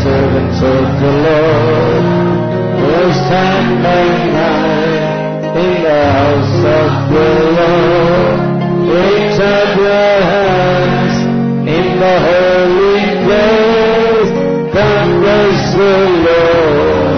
servants of the Lord who stand by night in the house of the Lord. Raise up your hands in the holy place. Come bless the Lord.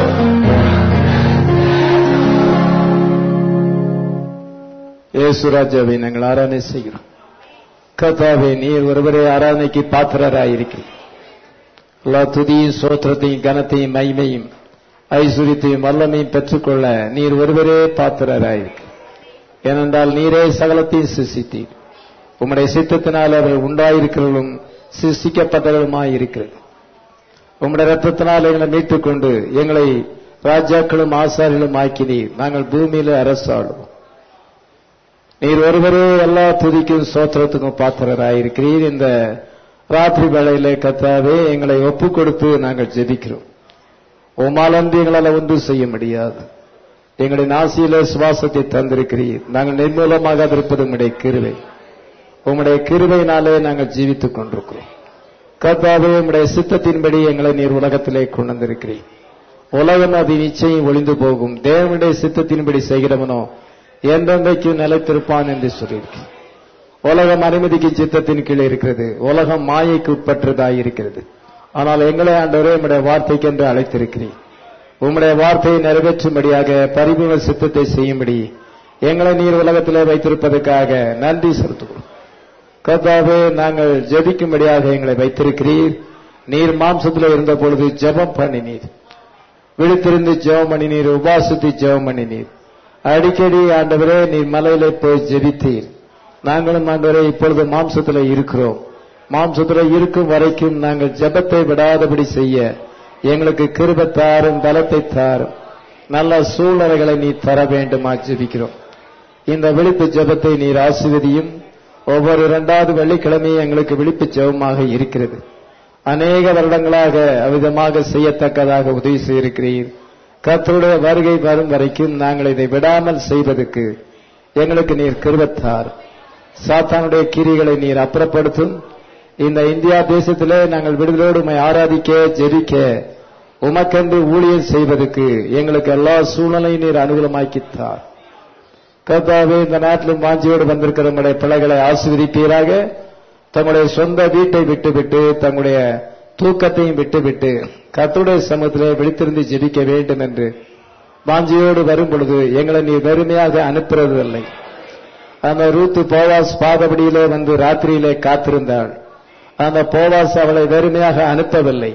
இயேசுராஜாவை நாங்கள் ஆராதனை செய்கிறோம் கர்த்தாவே நீர் ஒருவரே ஆராதனைக்கு பாத்திரராயிருக்கிறீர் எல்லா துதியும் சோத்திரத்தையும் கனத்தையும் மகிமையும் ஐஸ்வர்யத்தையும் வல்லமையும் பெற்றுக்கொள்ள நீர் ஒருவரே பாத்திரராயிருக்கு ஏனென்றால் நீரே சகலத்தையும் சிருஷ்டித்தீர் உம்முடைய சித்தத்தினால் அவர்கள் உண்டாயிருக்கிறவர்களும் சிருஷ்டிக்கப்பட்டவர்களுமாய் இருக்கிறது உம்முடைய ரத்தத்தினால் எங்களை மீட்டுக் கொண்டு எங்களை ராஜாக்களும் ஆசாரிகளும் ஆக்கினீர் நாங்கள் பூமியில அரசாடுவோம் நீர் ஒருவரே எல்லா துதிக்கும் சோத்திரத்துக்கும் பாத்திரராயிருக்கிறீர் இந்த ராத்திரி வேளையிலே கத்தாவே எங்களை ஒப்பு கொடுத்து நாங்கள் ஜெபிக்கிறோம் உமாலந்து எங்களால் ஒன்றும் செய்ய முடியாது எங்களுடைய நாசியில சுவாசத்தை தந்திருக்கிறீர் நாங்கள் நிர்மூலமாக இருப்பது உங்களுடைய கிருவை உம்முடைய கிருவையினாலே நாங்கள் ஜீவித்துக் கொண்டிருக்கிறோம் கர்த்தாவே உம்முடைய சித்தத்தின்படி எங்களை நீர் உலகத்திலே கொண்டு வந்திருக்கிறீர் உலகம் அது நிச்சயம் ஒளிந்து போகும் தேவனுடைய சித்தத்தின்படி செய்கிறவனோ என்றென்றைக்கு நிலைத்திருப்பான் என்று சொல்லியிருக்கிறேன் உலகம் அனுமதிக்கும் சித்தத்தின் கீழே இருக்கிறது உலகம் மாயைக்கு உட்பட்டதாய் இருக்கிறது ஆனால் எங்களை ஆண்டவரே உம்முடைய வார்த்தைக்கென்று அழைத்திருக்கிறீர் உம்முடைய வார்த்தையை நிறைவேற்றும்படியாக பரிபூர்ண சித்தத்தை செய்யும்படி எங்களை நீர் உலகத்திலே வைத்திருப்பதற்காக நன்றி செலுத்துகிறோம் கர்த்தாவே நாங்கள் ஜெபிக்கும்படியாக எங்களை வைத்திருக்கிறீர் நீர் மாம்சத்தில் இருந்த பொழுது ஜெபம் பண்ணினீர் விழித்திருந்து ஜெபம் பண்ணினீர் உபாசித்து ஜெபம் பண்ணினீர் அடிக்கடி ஆண்டவரே நீர் மலையிலே போய் ஜெபித்தீர் நாங்களும் ஆண்டவரே இப்பொழுது மாம்சத்தில் இருக்கிறோம் மாம்சத்தில் இருக்கும் வரைக்கும் நாங்கள் ஜெபத்தை விடாதபடி செய்ய எங்களுக்கு கிருபை தாரும் பலத்தை தாரும் நல்ல சூழ்நிலைகளை நீ தர வேண்டுமா ஜெபிக்கிறோம் இந்த விழிப்பு ஜெபத்தை நீர் ஆசிர்வதியும் ஒவ்வொரு இரண்டாவது வெள்ளிக்கிழமையும் எங்களுக்கு விழிப்பு ஜெபமாக இருக்கிறது அநேக வருடங்களாக அவ்விதமாக செய்யத்தக்கதாக உதவி செய்திருக்கிறீர் கர்த்தருடைய வருகை வரும் வரைக்கும் நாங்கள் இதை விடாமல் செய்வதற்கு எங்களுக்கு நீர் கிருபத்தார் சாத்தானுடைய கிரிகளை நீர் அப்புறப்படுத்தும் இந்த இந்தியா தேசத்திலே நாங்கள் விடுதலோடு உம்மை ஆராதிக்க ஜெபிக்க உமக்கென்று ஊழியம் செய்வதற்கு எங்களுக்கு எல்லா சூழ்நிலையும் நீர் அனுகூலமாக்கித்தார் கர்த்தாவே இந்த நாட்டிலும் வாஞ்சியோடு வந்திருக்கிற நம்முடைய பிள்ளைகளை ஆசீர்வதிப்பீராக தங்களுடைய சொந்த வீட்டை விட்டுவிட்டு தங்களுடைய தூக்கத்தையும் விட்டுவிட்டு கர்த்தருடைய சமூகத்திலே விழித்திருந்து ஜெபிக்க வேண்டும் என்று வாஞ்சியோடு வரும் பொழுது எங்களை நீ வெறுமையாக அனுப்புறதில்லை அந்த ரூத்து போவாஸ் பாதபடியிலே வந்து ராத்திரியிலே காத்திருந்தாள் அந்த போவாஸ் அவளை வெறுமையாக அனுப்பவில்லை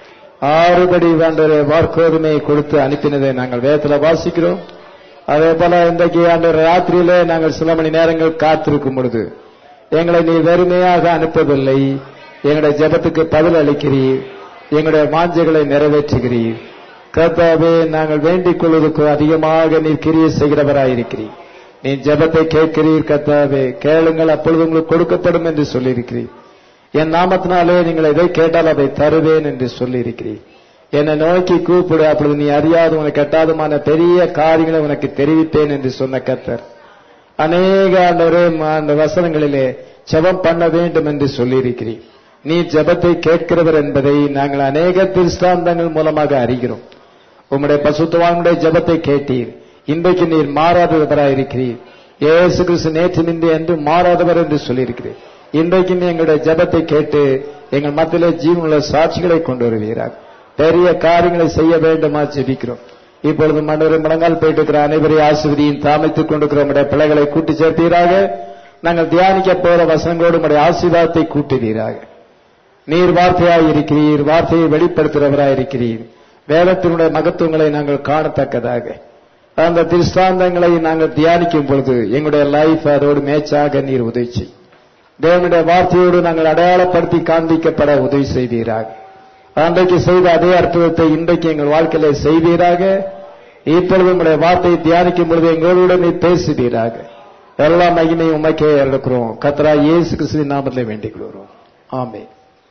ஆறுபடி வேண்ட வார்க்கோதுமையை கொடுத்து அனுப்பினதை நாங்கள் வேதத்தில் வாசிக்கிறோம் அதே போல இன்றைக்கு அந்த ராத்திரியிலே நாங்கள் சில மணி நேரங்கள் காத்திருக்கும் பொழுது எங்களை நீ வெறுமையாக அனுப்பவில்லை எங்களுடைய ஜெபத்துக்கு பதில் அளிக்கிறீர் எங்களுடைய வாஞ்சைகளை நிறைவேற்றுகிறீர் கர்த்தாவே நாங்கள் வேண்டிக் கொள்வதற்கு அதிகமாக நீர் கிரிய செய்கிறவராயிருக்கிறீர் நீ ஜெபத்தை கேட்கிறீர் கர்த்தாவே கேளுங்கள் அப்பொழுது உங்களுக்கு கொடுக்கப்படும் என்று சொல்லியிருக்கிறீர் என் நாமத்தினாலே நீங்கள் எதை கேட்டால் அதை தருவேன் என்று சொல்லியிருக்கிறீர் என்னை நோக்கி கூப்பிடு அப்பொழுது நீ அறியாத உனக்கு கட்டாதமான பெரிய காரியங்களை உனக்கு தெரிவித்தேன் என்று சொன்ன கர்த்தர் அநேக ஆண்டவரே அந்த வசனங்களிலே ஜெபம் பண்ண வேண்டும் என்று சொல்லியிருக்கிறீர் நீ ஜெபத்தை கேட்கிறவர் என்பதை நாங்கள் அநேக திருஷ்டாந்தங்கள் மூலமாக அறிகிறோம் உம்முடைய பசுத்துவானுடைய ஜெபத்தை கேட்டீர் இன்றைக்கு நீர் மாறாதவராயிருக்கிறீர் ஏசு கிறிஸ்து நேற்று நின்று என்று மாறாதவர் என்று சொல்லியிருக்கிறீர் இன்றைக்கு நீ எங்களுடைய ஜெபத்தை கேட்டு எங்கள் மத்தியிலே ஜீவனுள்ள சாட்சிகளை கொண்டு வருவீராக பெரிய காரியங்களை செய்ய வேண்டுமா ஜெபிக்கிறோம் இப்பொழுது மன்னரை முழங்கால் போயிட்டு இருக்கிற அனைவரையும் ஆசிர்வதியும் தாமைத்துக் கொண்டிருக்கிற நம்முடைய பிள்ளைகளை கூட்டி சேர்ப்பீராக நாங்கள் தியானிக்க போற வசனங்களோடு நம்முடைய ஆசீர்வாதத்தை கூட்டுவீராக நீர் வார்த்தையாய் இருக்கிறீர் வார்த்தையை வெளிப்படுத்துகிறவராய் இருக்கிறீர் வேதத்தினுடைய மகத்துவங்களை நாங்கள் காணத்தக்கதாக அந்த திருஷ்டாந்தங்களை நாங்கள் தியானிக்கும் பொழுது எங்களுடைய லைஃப் அதோடு மேட்சாக நீர் உதவி செய் தேவனுடைய வார்த்தையோடு நாங்கள் அடையாளப்படுத்தி காண்பிக்கப்பட உதவி செய்வீராக அன்றைக்கு செய்த அதே அற்புதத்தை இன்றைக்கு எங்கள் வாழ்க்கையில செய்வீராக இப்பொழுது உங்களுடைய வார்த்தையை தியானிக்கும் பொழுது எங்களோடு நீ பேசுவீராக எல்லா மகிமையும் உமைக்கே எடுக்கிறோம் கத்ரா இயேசு கிறிஸ்துவின் நாமத்தில் வேண்டிக் கொள்கிறோம் ஆமே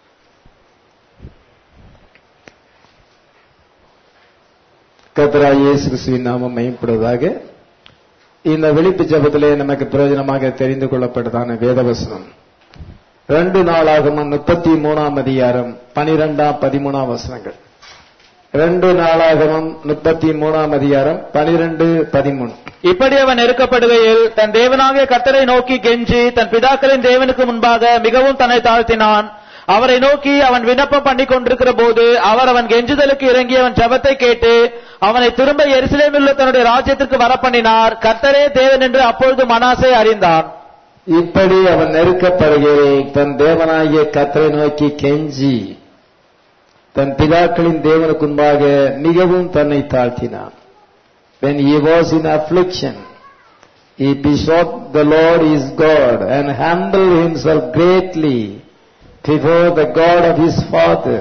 கத்ரா இயேசு கிறிஸ்துவின் நாமம் மையப்படுவதாக இந்த வெளிப்பு ஜபத்திலே நமக்கு பிரயோஜனமாக தெரிந்து கொள்ளப்பட்டதான வேதவசனம் ரெண்டு நாளாகும் முப்பத்தி மூணாம் அதிகாரம் பனிரெண்டாம் பதிமூணாம் வசனங்கள் ரெண்டு நாளாகவும் முப்பத்தி மூணாம் அதிகாரம் பனிரெண்டு பதிமூணு இப்படி அவன் நெருக்கப்படுகையில் தன் தேவனாகிய கர்த்தரை நோக்கி கெஞ்சி தன் பிதாக்களின் தேவனுக்கு முன்பாக மிகவும் தன்னை தாழ்த்தினான் அவரை நோக்கி அவன் விண்ணப்பம் பண்ணி கொண்டிருக்கிற போது அவர் அவன் கெஞ்சுதலுக்கு இறங்கி அவன் ஜெபத்தை கேட்டு அவனை திரும்ப எருசலேமில் உள்ள தன்னுடைய ராஜ்யத்திற்கு வரப்பண்ணினார் கர்த்தரே தேவன் என்று அப்பொழுது மனாசே அறிந்தான் இப்படி அவன் நெருக்கப்படுகையில் தன் தேவனாகிய கத்தரை நோக்கி கெஞ்சி தன் பிதாக்களின் தேவனுக்கு முன்பாக மிகவும் தன்னை தாழ்த்தினான் when he was in affliction he besought the lord his god and humbled himself greatly before the god of his father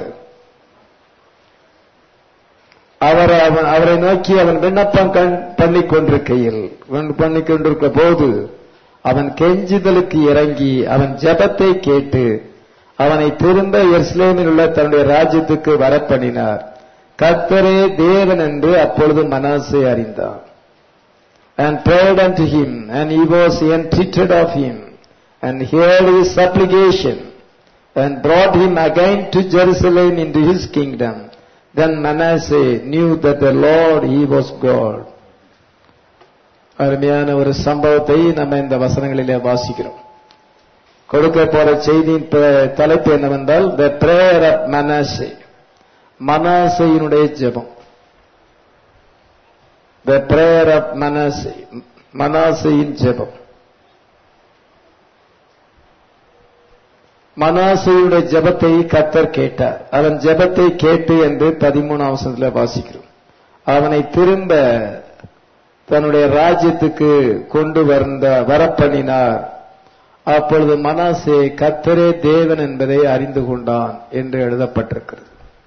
அவர் அவன் அவரை நோக்கி அவன் விண்ணப்பம் கண்- பண்ணிக் கொண்டிருக்கையில் பண்ணிக் கொண்டிருக்க போது அவன் கெஞ்சுதலுக்கு இறங்கி அவன் ஜெபத்தை கேட்டு அவனை திரும்ப எருசலேமில் உள்ள தன்னுடைய ராஜ்யத்துக்கு வரப்பண்ணினார் கர்த்தரே தேவன் என்று அப்பொழுது மனாசே அறிந்தான் and prayed unto him and he was entreated of him and heard his supplication and brought him again to Jerusalem into his kingdom then Manasseh knew that the Lord he was God அருமையான ஒரு சம்பவத்தை நம்ம இந்த வசனங்களிலே வாசிக்கிறோம் கொடுக்க போற செய்தியின் ப- தலைப்பு என்னவென்றால் த பிரேயர் ஆஃப் மனாசே மனாசையினுடைய ஜெபம் த பிரேயர் ஆஃப் மனாசே மனாசையின் ஜெபம் மனாசையுடைய ஜெபத்தை கத்தர் கேட்டார் அவன் ஜெபத்தை கேட்டு என்று பதிமூணாம் வசனத்துல வாசிக்கிறோம் அவனை திரும்ப தன்னுடைய ராஜ்யத்துக்கு கொண்டு வந்த வரப்பண்ணினார் அப்பொழுது மனாசே கத்தரே தேவன் என்பதை அறிந்து கொண்டான் என்று எழுதப்பட்டிருக்கிறது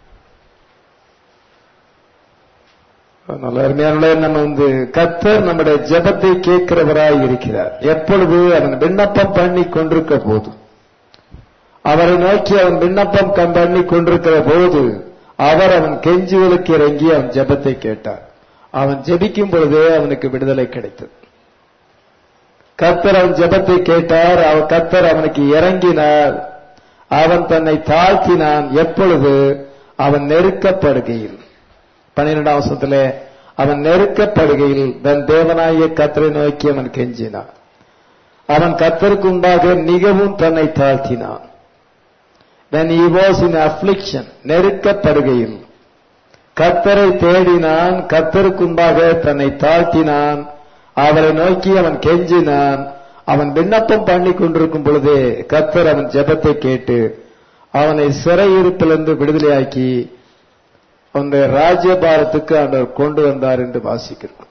அதனால அருமையானவர்களே, நம்ம வந்து கத்தர் நம்முடைய ஜெபத்தை கேட்கிறவராய் இருக்கிறார் எப்பொழுது அவன் விண்ணப்பம் பண்ணி கொண்டிருக்க போது அவரை நோக்கி அவன் விண்ணப்பம் கம் பண்ணி கொண்டிருக்கிற போது அவர் அவன் கெஞ்சுவதற்கு இறங்கி அவன் ஜெபத்தை கேட்டார் அவன் ஜெபிக்கும் பொழுதே அவனுக்கு விடுதலை கிடைத்தது கத்தர் அவன் ஜெபத்தை கேட்டார் அவன் கத்தர் அவனுக்கு இறங்கினார் அவன் தன்னை தாழ்த்தினான் எப்பொழுது அவன் நெருக்கப்படுகையில் பன்னிரெண்டாம் வருஷத்திலே அவன் நெருக்கப்படுகையில் தன் தேவனாகிய கத்தரை நோக்கி அவன் கெஞ்சினான் அவன் கத்தருக்கு உண்டாக மிகவும் தன்னை தாழ்த்தினான் when he was in affliction நெருக்கப்படுகையில் கத்தரை தேடினான் கத்தருக்கு முன்பாக தன்னை தாழ்த்தினான் அவரை நோக்கி அவன் கெஞ்சினான் அவன் விண்ணப்பம் பண்ணி கொண்டிருக்கும் பொழுதே கத்தர் அவன் ஜெபத்தை கேட்டு அவனை சிறையிருப்பிலிருந்து விடுதலையாக்கி அந்த ராஜ்யபாரத்துக்கு அவர் கொண்டு வந்தார் என்று வாசிக்கிறோம்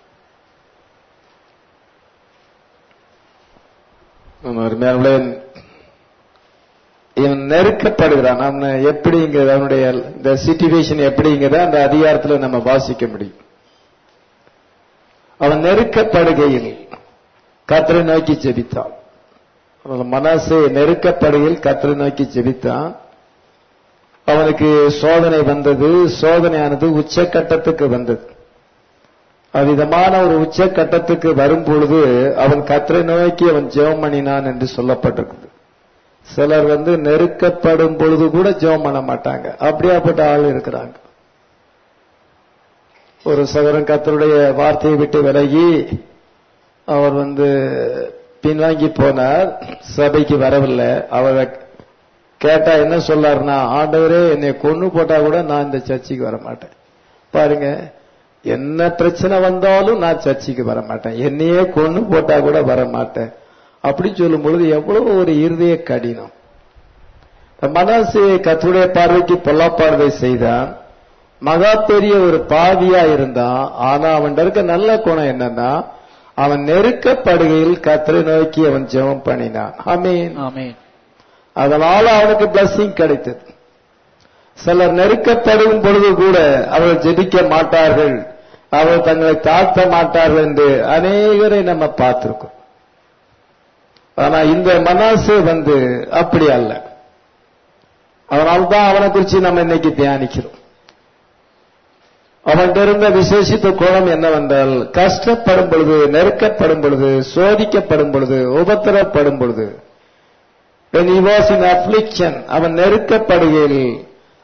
ஆமா, அருமையானவர்களே, இவன் நெருக்கப்படுகிறான் அவன் எப்படிங்கிறது அவனுடைய இந்த சிச்சுவேஷன் எப்படிங்கிறத அந்த அதிகாரத்துல நம்ம வாசிக்க முடியும் அவன் நெருக்கப்படுகையில் கத்தரை நோக்கி ஜெபித்தான் அவன் மனசு நெருக்கப்படுகையில் கத்தரை நோக்கி ஜெபித்தான் அவனுக்கு சோதனை வந்தது சோதனையானது உச்சக்கட்டத்துக்கு வந்தது அவ்விதமான ஒரு உச்சக்கட்டத்துக்கு வரும் பொழுது அவன் கத்தரை நோக்கி அவன் ஜெபம் பண்ணினான் என்று சொல்லப்பட்டிருக்குது சிலர் வந்து நெருக்கப்படும் பொழுது கூட ஜெபம் பண்ண மாட்டாங்க அப்படியாப்பட்ட ஆள் இருக்கிறாங்க ஒரு சகோதரன் கத்தருடைய வார்த்தையை விட்டு விலகி அவர் வந்து பின்வாங்கி போனார் சபைக்கு வரவில்லை அவரை கேட்டா என்ன சொல்லாருன்னா ஆண்டவரே என்னை கொன்னு போட்டா கூட நான் இந்த சர்ச்சுக்கு வர மாட்டேன் பாருங்க என்ன பிரச்சனை வந்தாலும் நான் சர்ச்சுக்கு வர மாட்டேன் என்னையே கொன்னு போட்டா கூட வர மாட்டேன் அப்படி சொல்லும் பொழுது எவ்வளவு ஒரு இருதய கடினம் மனசு கத்துடைய பார்வைக்கு பொல்லாப்பார்வை செய்தான் மகா பெரிய ஒரு பாவியா இருந்தான் ஆனா அவன் இருக்க நல்ல குணம் என்னன்னா அவன் நெருக்கப்படுகையில் கத்தரை நோக்கி அவன் ஜெபம் பண்ணினான் ஆமீன் ஆமென் அதனால அவனுக்கு blessing கிடைத்தது சிலர் நெருக்கப்படும் பொழுது கூட அவர்கள் ஜெபிக்க மாட்டார்கள் அவர்கள் தங்களை தாழ்த்த மாட்டார்கள் என்று அநேகரை நம்ம பார்த்திருக்கோம் ஆனா இந்த மனாசு வந்து அப்படி அல்ல அதனால்தான் அவனை குறிச்சு நம்ம இன்னைக்கு தியானிக்கிறோம் அவன்கிட்ட இருந்த விசேஷித்த கோணம் என்னவென்றால் கஷ்டப்படும் பொழுது நெருக்கப்படும் பொழுது சோதிக்கப்படும் பொழுது உபத்திரப்படும் பொழுது when he was in affliction அவன் நெருக்கப்படுகையில்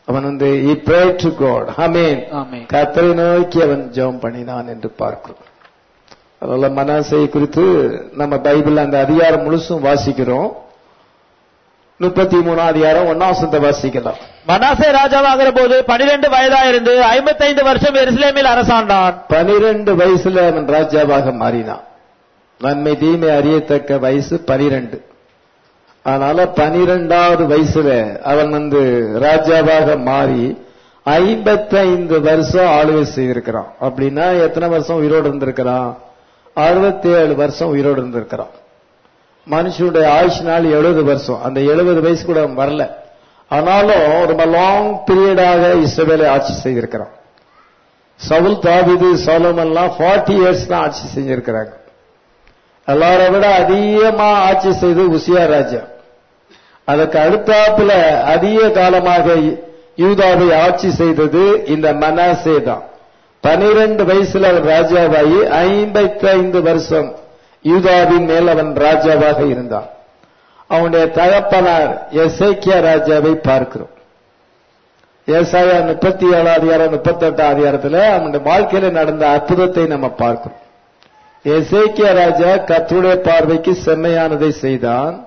அவன் வந்து he prayed to God ஆமென் ஆமென் கர்த்தரை நோக்கி அவன் ஜெபம் பண்ணினான் என்று பார்க்கிறோம் அதனால மனாசை குறித்து நம்ம பைபிள் அந்த அதிகாரம் முழுசும் வாசிக்கிறோம் முப்பத்தி மூணாம் அதிகாரம் ஒன்னாம் வசனத்தை வாசிக்கலாம் மனாசே ராஜாவாகிற போது பனிரெண்டு வயதாயிருந்து ஐம்பத்தைந்து வருஷம் எருசலேமில் அரசாண்டான் பனிரெண்டு வயசுல அவன் ராஜாவாக மாறினான் நன்மை தீமை அறியத்தக்க வயசு பனிரெண்டு அதனால பனிரெண்டாவது வயசுல அவன் வந்து ராஜாவாக மாறி ஐம்பத்தைந்து வருஷம் ஆளுகை செய்திருக்கிறான் அப்படின்னா எத்தனை வருஷம் உயிரோடு இருந்திருக்கிறான் அறுபத்தி ஏழு வருஷம் உயிரோடு இருந்திருக்கிறான் மனுஷனுடைய ஆயுஷ் நாள் எழுபது வருஷம் அந்த எழுபது வயசு கூட அவன் வரல ஆனாலும் ரொம்ப லாங் பீரியடாக இஸ்ரவேலை ஆட்சி செய்திருக்கிறான் சவுல் தாவிது சோலமெல்லாம் ஃபார்ட்டி இயர்ஸ் தான் ஆட்சி செஞ்சிருக்கிறாங்க எல்லாரை விட அதிகமா ஆட்சி செய்து உசியா ராஜா அதுக்கு அடுத்தாப்புல அதிக காலமாக யூதாவை ஆட்சி செய்தது இந்த மனாசே தான் பனிரெண்டு வயசுல அவன் ராஜாவாகி ஐம்பத்தி ஐந்து வருஷம் யூதாவின் மேல் அவன் ராஜாவாக இருந்தான் அவனுடைய தகப்பனார் எசேக்கியா ராஜாவை பார்க்கிறோம் ஏசாயா முப்பத்தி ஏழாம் அதிகாரம் முப்பத்தி எட்டாம் அதிகாரத்துல அவனுடைய வாழ்க்கையில நடந்த அற்புதத்தை நம்ம பார்க்கிறோம் எசேக்கியா ராஜா கர்த்தருடைய பார்வைக்கு செம்மையானதை செய்தான்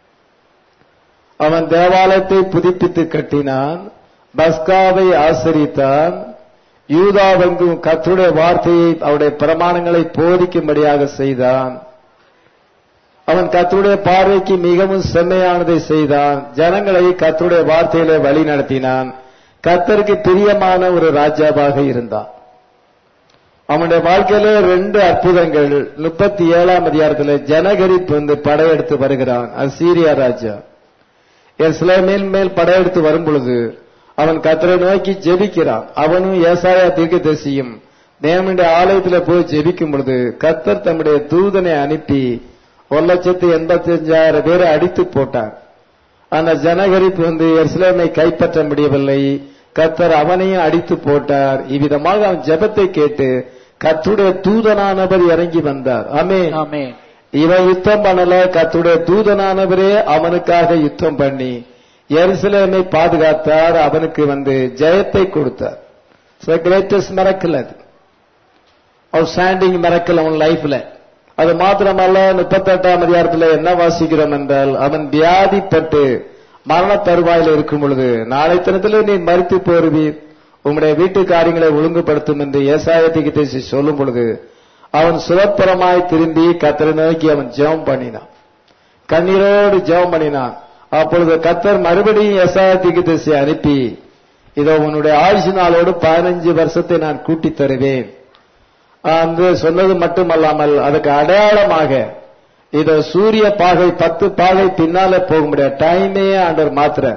அவன் தேவாலயத்தை புதுப்பித்து கட்டினான் பஸ்காவை ஆசரித்தான் யூதாவெங்கும் கர்த்தருடைய வார்த்தையை அவருடைய பிரமாணங்களை போதிக்கும்படியாக செய்தான் அவன் கர்த்தருடைய பார்வைக்கு மிகவும் செம்மையானதை செய்தான் ஜனங்களை கர்த்தருடைய வார்த்தையிலே வழி நடத்தினான் கர்த்தருக்கு பிரியமான ஒரு ராஜாவாக இருந்தான் அவனுடைய வாழ்க்கையில ரெண்டு அற்புதங்கள் முப்பத்தி ஏழாம் அதிகாரத்தில் ஜனகரிப்பு வந்து படையெடுத்து வருகிறான் அசீரியா ராஜா எஸ்லேமின் மேல் படையெடுத்து வரும் பொழுது அவன் கத்தரை நோக்கி ஜெபிக்கிறான் அவனும் ஏசாயா தீர்க்கதரிசியும் தேவனுடைய ஆலயத்தில் போய் ஜெபிக்கும் பொழுது கத்தர் தம்முடைய தூதனை அனுப்பி ஒரு லட்சத்து எண்பத்தி அஞ்சாயிரம் பேரை அடித்து போட்டார் அந்த ஜனகரிப்பு வந்து எருசலேமை கைப்பற்ற முடியவில்லை கத்தர் அவனையும் அடித்து போட்டார் இவ்விதமாக அவன் ஜெபத்தை கேட்டு கத்துடைய தூதனானவர் இறங்கி வந்தார் ஆமே ஆமென் இவன் யுத்தம் பண்ணல கத்துடைய தூதனானவரே அவனுக்காக யுத்தம் பண்ணி எருசலேமை பாதுகாத்தார் அவனுக்கு வந்து ஜெயத்தை கொடுத்தார் கிரேட்டஸ்ட் மரக்கல் அது அவுட்ஸ்டாண்டிங் மரக்கல் அவன் லைஃப்ல அது மாத்திரமல்ல முப்பத்தெட்டாம் அதிகாரத்தில் என்ன வாசிக்கிறோம் என்றால் அவன் வியாதிப்பட்டு மரண தருவாயில் இருக்கும் பொழுது நாளை தினத்தில் நீ மறித்து போருவீர் உம்முடைய வீட்டு காரியங்களை ஒழுங்குபடுத்தும் என்று ஏசாயத்துக்கு பேசி சொல்லும் பொழுது அவன் சுரப்புறமாய் திரும்பி கத்தரை நோக்கி அவன் ஜெபம் பண்ணினான் கண்ணீரோடு ஜெபம் பண்ணினான் அப்பொழுது கத்தர் மறுபடியும் எசாயத்துக்கு திசை அனுப்பி இதோ உன்னுடைய ஆயுசு நாளோடு பதினஞ்சு வருஷத்தை நான் கூட்டி தருவேன் என்று சொன்னது மட்டுமல்லாமல் அதுக்கு அடையாளமாக இதோ சூரிய பாகை பத்து பாகை பின்னால போக முடியாது டைமே ஆண்டவர் மாத்திர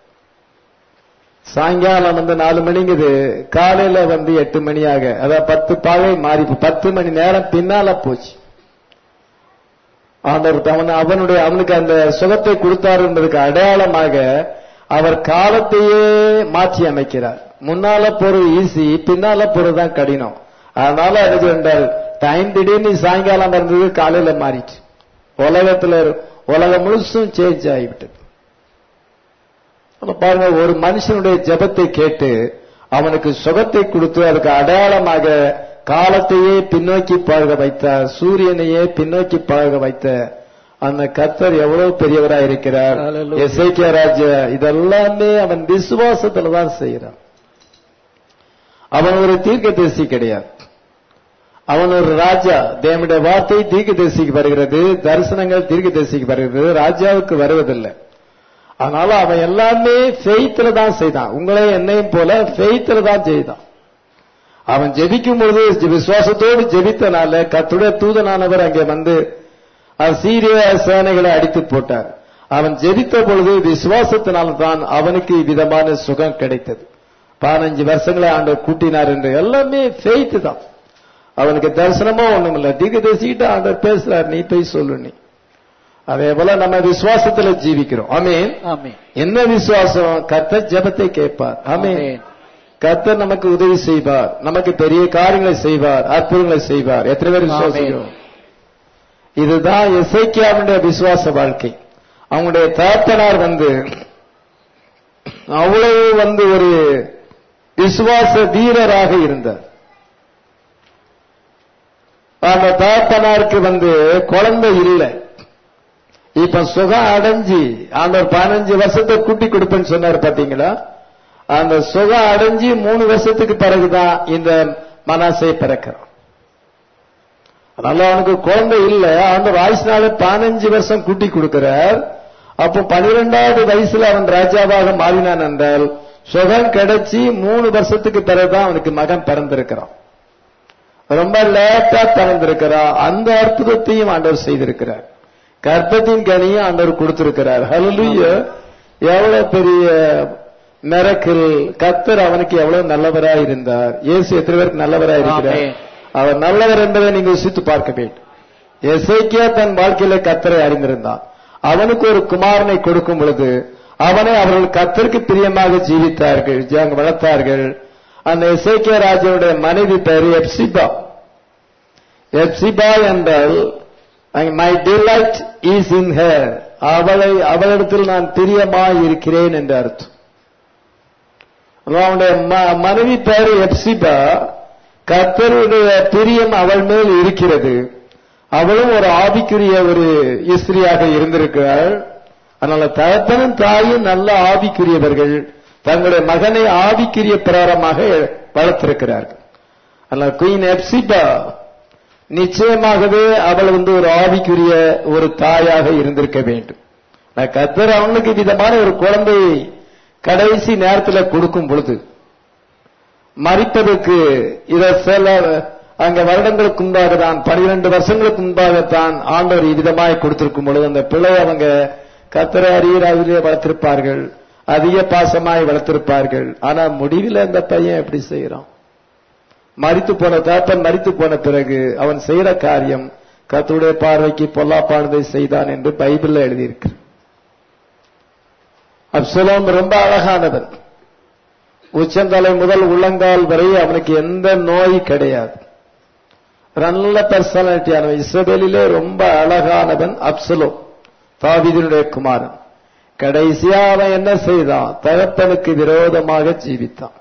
சாயங்காலம் வந்து நாலு மணிங்குது காலையில வந்து எட்டு மணியாக அதாவது பத்து பாகை மாறி பத்து மணி நேரம் பின்னால போச்சு ஆண்டவர் அவன் அவனுடைய அவனுக்கு அந்த சுகத்தை கொடுத்தார் என்பதற்கு அடையாளமாக அவர் காலத்தையே மாற்றி அமைக்கிறார் முன்னால போறது ஈஸி பின்னால போறதுதான் கடினம் அதனால எனக்கு என்றால் டைம் திடீர்னு சாயங்காலம் இருந்தது காலையில மாறிச்சு உலகத்துல உலகம் முழுசும் சேஞ்ச் ஆகிவிட்டது அப்ப பாருங்க ஒரு மனுஷனுடைய ஜெபத்தை கேட்டு அவனுக்கு சுகத்தை கொடுத்து அதுக்கு அடையாளமாக காலத்தையே பின்னோக்கி பழக வைத்தார் சூரியனையே பின்னோக்கி பழக வைத்த அந்த கத்தர் எவ்வளவு பெரியவரா இருக்கிறார் Hallelujah. எசேக்கியா ராஜா இதெல்லாமே அவன் விசுவாசத்துல தான் செய்யறான் அவன் ஒரு தீர்க்க கிடையாது அவன் ஒரு ராஜா தேவனுடைய வார்த்தை தீர்க்க வருகிறது தரிசனங்கள் தீர்க்க வருகிறது ராஜாவுக்கு வருவதில்லை அதனால அவன் எல்லாமே ஃபெய்த்ல தான் செய்தான் உங்களே என்னையும் போல ஃபெய்த்ல தான் செய்தான் அவன் ஜெபிக்கும் பொழுது விசுவாசத்தோடு ஜெபித்தனால கத்துடைய தூதனானவர் அங்கே வந்து அவர் சீரிய சேனைகளை அடித்து போட்டார் அவன் ஜெபித்த பொழுது விசுவாசத்தினால தான் அவனுக்கு விதமான சுகம் கிடைத்தது பதினஞ்சு வருஷங்களை ஆண்டவர் கூட்டினார் என்று எல்லாமே ஃபெய்த் தான் அவனுக்கு தரிசனமோ ஒண்ணும் இல்ல தீர்க்கதரிசிக்கிட்ட ஆண்டவர் பேசுறார் நீ போய் சொல்லு நீ அதே போல நம்ம விசுவாசத்துல ஜீவிக்கிறோம் ஆமீன் ஆமென் என்ன விசுவாசம் கர்த்தர் ஜெபத்தை கேட்பார் ஆமீன் ஆமென் கர்த்தர் நமக்கு உதவி செய்வார் நமக்கு பெரிய காரியங்களை செய்வார் அற்புதங்களை செய்வார் எத்தனை பேர் விசுவாசிக்கிறோம் இதுதான் எசைக்கியாவுடைய விசுவாச வாழ்க்கை அவங்களுடைய தகப்பனார் வந்து அவ்வளவு வந்து ஒரு விசுவாச வீரராக இருந்தார் அந்த தாத்தனாருக்கு வந்து குழந்தை இல்லை இப்ப சுகம் அடைஞ்சு அந்த பதினஞ்சு வருஷத்தை கூட்டி கொடுப்பேன்னு சொன்னார் பாத்தீங்களா அந்த சுகம் அடைஞ்சு மூணு வருஷத்துக்கு பிறகுதான் இந்த மனசை பிறக்கிறான் அதனால அவனுக்கு குழந்தை இல்ல அந்த வயசுனால பதினஞ்சு வருஷம் கூட்டி கொடுக்கிறார் அப்போ பனிரெண்டாவது வயசுல அவன் ராஜாவாக மாறினான் என்றால் சுகம் கிடைச்சி மூணு வருஷத்துக்கு பிறகுதான் அவனுக்கு மகன் பிறந்திருக்கிறான் ரொம்ப லேட்டா பிறந்திருக்கிறான் அந்த அற்புதத்தையும் ஆண்டவர் செய்திருக்கிறார் கர்ப்பத்தின் கனியும் ஆண்டவர் கொடுத்திருக்கிறார் ஹalleluya எவ்வளவு பெரிய மிரக்கல் கத்தர் அவனுக்கு எவ்வளவு நல்லவராய் இருந்தார் இயேசு எத்தனை பேருக்கு நல்லவராய் இருக்கிறார் ஆமென். அவர் நல்லவர் என்பதை நீங்க யோசித்து பார்க்க வேண்டும் எசேக்கியா தன் வாழ்க்கையில கத்தரை அறிந்திருந்தான் அவனுக்கு ஒரு குமாரனை கொடுக்கும் பொழுது அவனை அவர்கள் கத்தருக்கு பிரியமாக ஜீவித்தார்கள் ஜ- வளர்த்தார்கள் அந்த எசேக்கியா ராஜாவுடைய மனைவி பேரு எப்சிபா எப்சிபா என்றால் my delight is in her அவளை அவளிடத்தில் நான் பிரியமாய் இருக்கிறேன் என்று அர்த்தம் அவனுடைய ம- மனைவி பேரு எப்சிபா கர்த்தருடைய பிரியம் அவள் மேல் இருக்கிறது அவளும் ஒரு ஆவிக்குரிய ஒரு இஸ்திரியாக இருந்திருக்கிறாள் அதனால தகப்பனும் தாயும் நல்ல ஆவிக்குரியவர்கள் தங்களுடைய மகனை ஆவிக்குரிய பிரகாரமாக வளர்த்திருக்கிறார்கள் அதனால குயின் எப்சிபா நிச்சயமாகவே அவள் வந்து ஒரு ஆவிக்குரிய ஒரு தாயாக இருந்திருக்க வேண்டும் நான் கத்தர் அவனுக்கு விதமான ஒரு குழந்தையை கடைசி நேரத்தில் கொடுக்கும் பொழுது மறிப்பதற்கு இத சில அங்க வருடங்களுக்கு முன்பாக தான் பனிரெண்டு வருஷங்களுக்கு முன்பாகத்தான் ஆண்டவர் இவ்விதமாய் கொடுத்திருக்கும் பொழுது அந்த பிள்ளை அவங்க கத்தரை அறியறாவிலே வளர்த்திருப்பார்கள் அதிக பாசமாய் வளர்த்திருப்பார்கள் ஆனா முடிவில் அந்த பையன் எப்படி செய்யறான் மரித்து போன தாப்பன் மரித்து போன பிறகு அவன் செய்யற காரியம் கர்த்தருடைய பார்வைக்கு பொல்லாப்பானதை செய்தான் என்று பைபிள்ல எழுதியிருக்கு அப்சலோம் ரொம்ப அழகானவன் உச்சந்தலை முதல் உள்ளங்கால் வரை அவனுக்கு எந்த நோய் கிடையாது நல்ல பர்சனாலிட்டியானவன் இஸ்ரவேலிலே ரொம்ப அழகானவன் அப்சலோ தாவீதினுடைய குமாரன் கடைசியா அவன் என்ன செய்தான் தகப்பனுக்கு விரோதமாக ஜீவித்தான்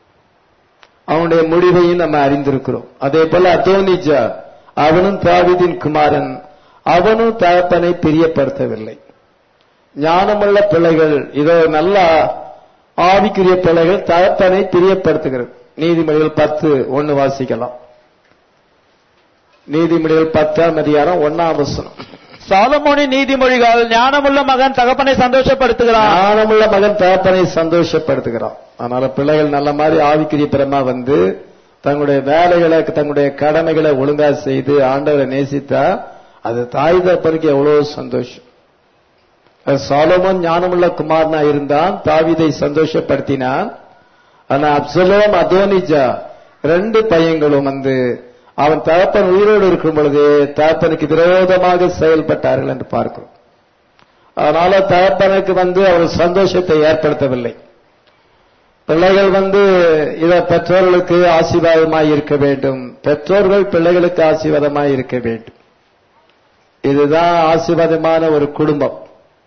அவனுடைய முடிவையும் நம்ம அறிந்திருக்கிறோம் அதே போல அதோனிஜா அவனும் தாவீதின் குமாரன் அவனும் தகப்பனை பிரியப்படுத்தவில்லை ஞானமுள்ள பிள்ளைகள் இதோ நல்ல ஆவிக்குரிய பிள்ளைகள் தகப்பனை பிரியப்படுத்துகிறது நீதிமொழிகள் பத்து ஒன்னு வாசிக்கலாம் நீதிமொழிகள் பத்தாம் அதிகாரம் ஒன்னாம் வசனம் சாலமோனின் நீதிமொழிகள் ஞானமுள்ள மகன் தகப்பனை சந்தோஷப்படுத்துகிறான் ஞானமுள்ள மகன் தகப்பனை சந்தோஷப்படுத்துகிறான் அதனால பிள்ளைகள் நல்ல மாதிரி ஆவிக்குரிய பிரமா வந்து தங்களுடைய வேலைகளை தங்களுடைய கடமைகளை ஒழுங்கா செய்து ஆண்டவரை நேசித்தா அது தாய் தகப்பனுக்கு எவ்வளவு சந்தோஷம் அது சாலமோன் ஞானமுள்ள குமாரனா இருந்தான் தாவீதை சந்தோஷப்படுத்தினான் ஆனா அப்சலோம் அதோனிஜா ரெண்டு பையங்களும் வந்து அவன் தகப்பன் உயிரோடு இருக்கும் பொழுது தகப்பனுக்கு விரோதமாக செயல்பட்டார்கள் என்று பார்க்கிறோம் அதனால தகப்பனுக்கு வந்து அவர் சந்தோஷத்தை ஏற்படுத்தவில்லை பிள்ளைகள் வந்து இத பெற்றோர்களுக்கு ஆசீர்வாதமாய் இருக்க வேண்டும் பெற்றோர்கள் பிள்ளைகளுக்கு ஆசீர்வாதமாய் இருக்க வேண்டும் இதுதான் ஆசீர்வாதமான ஒரு குடும்பம்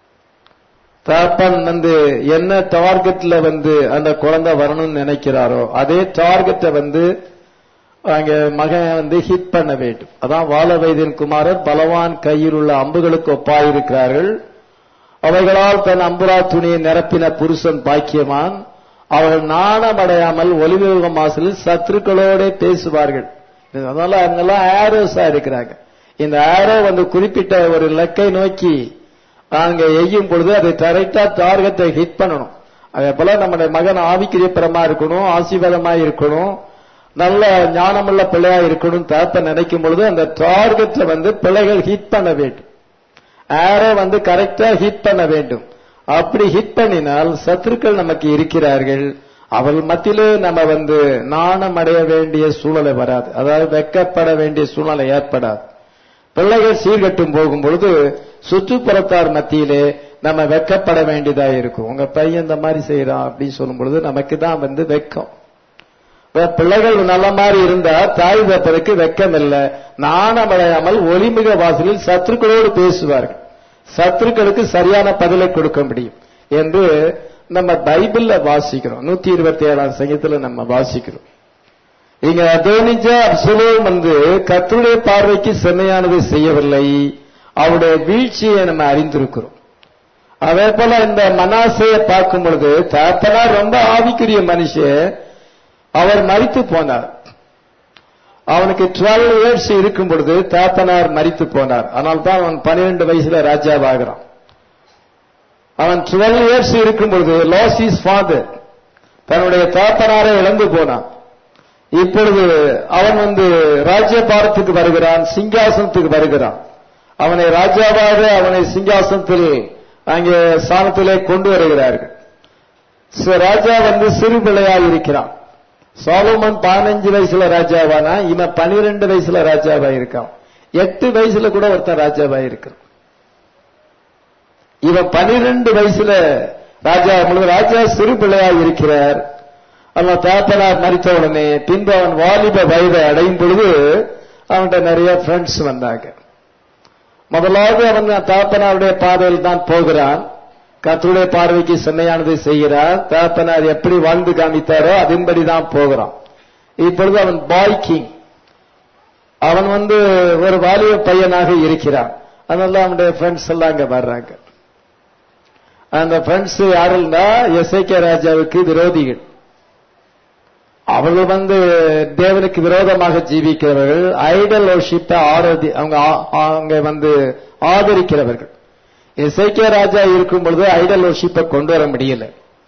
தகப்பன் வந்து என்ன டார்கெட்ல வந்து அந்த குழந்தை வரணும்னு நினைக்கிறாரோ அதே டார்கெட்டை வந்து அங்க மகன் வந்து ஹிட் பண்ண வேண்டும் அதான் வாழ வைத்தியன் குமாரர் பலவான் கையில் உள்ள அம்புகளுக்கு ஒப்பாயிருக்கிறார்கள் அவைகளால் தன் அம்புரா துணியை நிரப்பின புருஷன் பாக்கியவான் அவர்கள் நாணமடையாமல் ஒளிவுக மாசலில் சத்துருக்களோட பேசுவார்கள் அதனால அவங்கெல்லாம் ஆரோஸா இருக்கிறாங்க இந்த ஆரோ வந்து குறிப்பிட்ட ஒரு இலக்கை நோக்கி அங்க எய்யும் பொழுது அதை கரெக்டா டார்கெட்டை ஹிட் பண்ணணும் அதே போல நம்முடைய மகன் ஆவிக்கிரியப்பரமா இருக்கணும் ஆசீர்வாதமா இருக்கணும் நல்ல ஞானமுள்ள பிள்ளையா இருக்கணும் தாத்த நினைக்கும் பொழுது அந்த டார்கெட்டை வந்து பிள்ளைகள் ஹிட் பண்ண வேண்டும் ஆரோ வந்து கரெக்டா ஹிட் பண்ண வேண்டும் அப்படி ஹிட் பண்ணினால் சத்துருக்கள் நமக்கு இருக்கிறார்கள் அவள் மத்தியிலே நம்ம வந்து நாணம் அடைய வேண்டிய சூழ்நிலை வராது அதாவது வெக்கப்பட வேண்டிய சூழ்நிலை ஏற்படாது பிள்ளைகள் சீர்கட்டும் போகும் பொழுது சுற்றுப்புறத்தார் மத்தியிலே நம்ம வெக்கப்பட வேண்டியதா இருக்கும் உங்க பையன் இந்த மாதிரி செய்யறான் அப்படின்னு சொல்லும் பொழுது நமக்கு தான் வந்து வெக்கம் பிள்ளைகள் நல்ல மாதிரி இருந்தா தாய் தப்பதற்கு வெக்கம் இல்லை நாணமடையாமல் ஒளிமிக வாசலில் சத்துருக்களோடு பேசுவார்கள் சத்துருக்களுக்கு சரியான பதிலை கொடுக்க முடியும் என்று நம்ம பைபிள்ல வாசிக்கிறோம் நூத்தி இருபத்தி ஏழாம் சங்கத்துல நம்ம வாசிக்கிறோம் இங்க அதோனிஜா அப்சலோம் வந்து கர்த்தருடைய பார்வைக்கு செம்மையானதை செய்யவில்லை அவருடைய வீழ்ச்சியை நம்ம அறிந்திருக்கிறோம் அதே போல இந்த மனாசையை பார்க்கும் பொழுது தாத்தனா ரொம்ப ஆவிக்குரிய மனுஷன் அவர் மறித்து போனார் அவனுக்கு டுவெல் இயர்ஸ் இருக்கும் பொழுது தாத்தனார் மறித்து போனார் ஆனால் தான் அவன் பன்னிரண்டு வயசுல ராஜாவாகிறான் அவன் டுவெல் இயர்ஸ் இருக்கும் பொழுது லாஸ் இஸ் ஃபாதர் தன்னுடைய தாத்தனாரை இழந்து போனான் இப்பொழுது அவன் வந்து ராஜ்யபாரத்துக்கு வருகிறான் சிங்காசனத்துக்கு வருகிறான் அவனை ராஜாவாக அவனை சிங்காசனத்தில் அங்கே ஸ்தானத்திலே கொண்டு வருகிறார்கள் So, ராஜா வந்து சிறு பிள்ளையாக இருக்கிறான் சோலோமன் பதினஞ்சு வயசுல ராஜாவானா இவன் பனிரெண்டு வயசுல ராஜாவா இருக்கான் எட்டு வயசுல கூட ஒருத்தன் ராஜாவா இருக்கான் இவன் பனிரெண்டு வயசுல ராஜா முழு ராஜா சிறு பிள்ளையாக இருக்கிறார் அவன் தாத்தனார் மறித்த உடனே பின்பு அவன் வாலிப வயதை அடையும் பொழுது அவன்கிட்ட நிறைய ஃப்ரெண்ட்ஸ் வந்தாங்க முதலாவது அவன் தாத்தனாருடைய பாதையில் தான் போகிறான் கர்த்தருடைய பார்வைக்கு செம்மையானதை செய்கிறான் தாத்தனார் எப்படி வாழ்ந்து காமித்தாரோ அதன்படி தான் போகிறான் இப்பொழுது அவன் பாய் கிங் அவன் வந்து ஒரு வாலிப பையனாக இருக்கிறான் அதனால அவனுடைய ஃப்ரெண்ட்ஸ் எல்லாம் அங்க வர்றாங்க அந்த ஃப்ரெண்ட்ஸ் யாருன்னா எஸ்ஐகே ராஜாவுக்கு விரோதிகள் அவர்கள் வந்து தேவனுக்கு விரோதமாக ஜீவிக்கிறவர்கள் ஐடல் worship-ஐ ஆராதி அவங்க ஆ- அவங்க வந்து ஆதரிக்கிறவர்கள் எஸ்ஐகே ராஜா இருக்கும் பொழுது ஐடல் worship-ஐ கொண்டு வர முடியல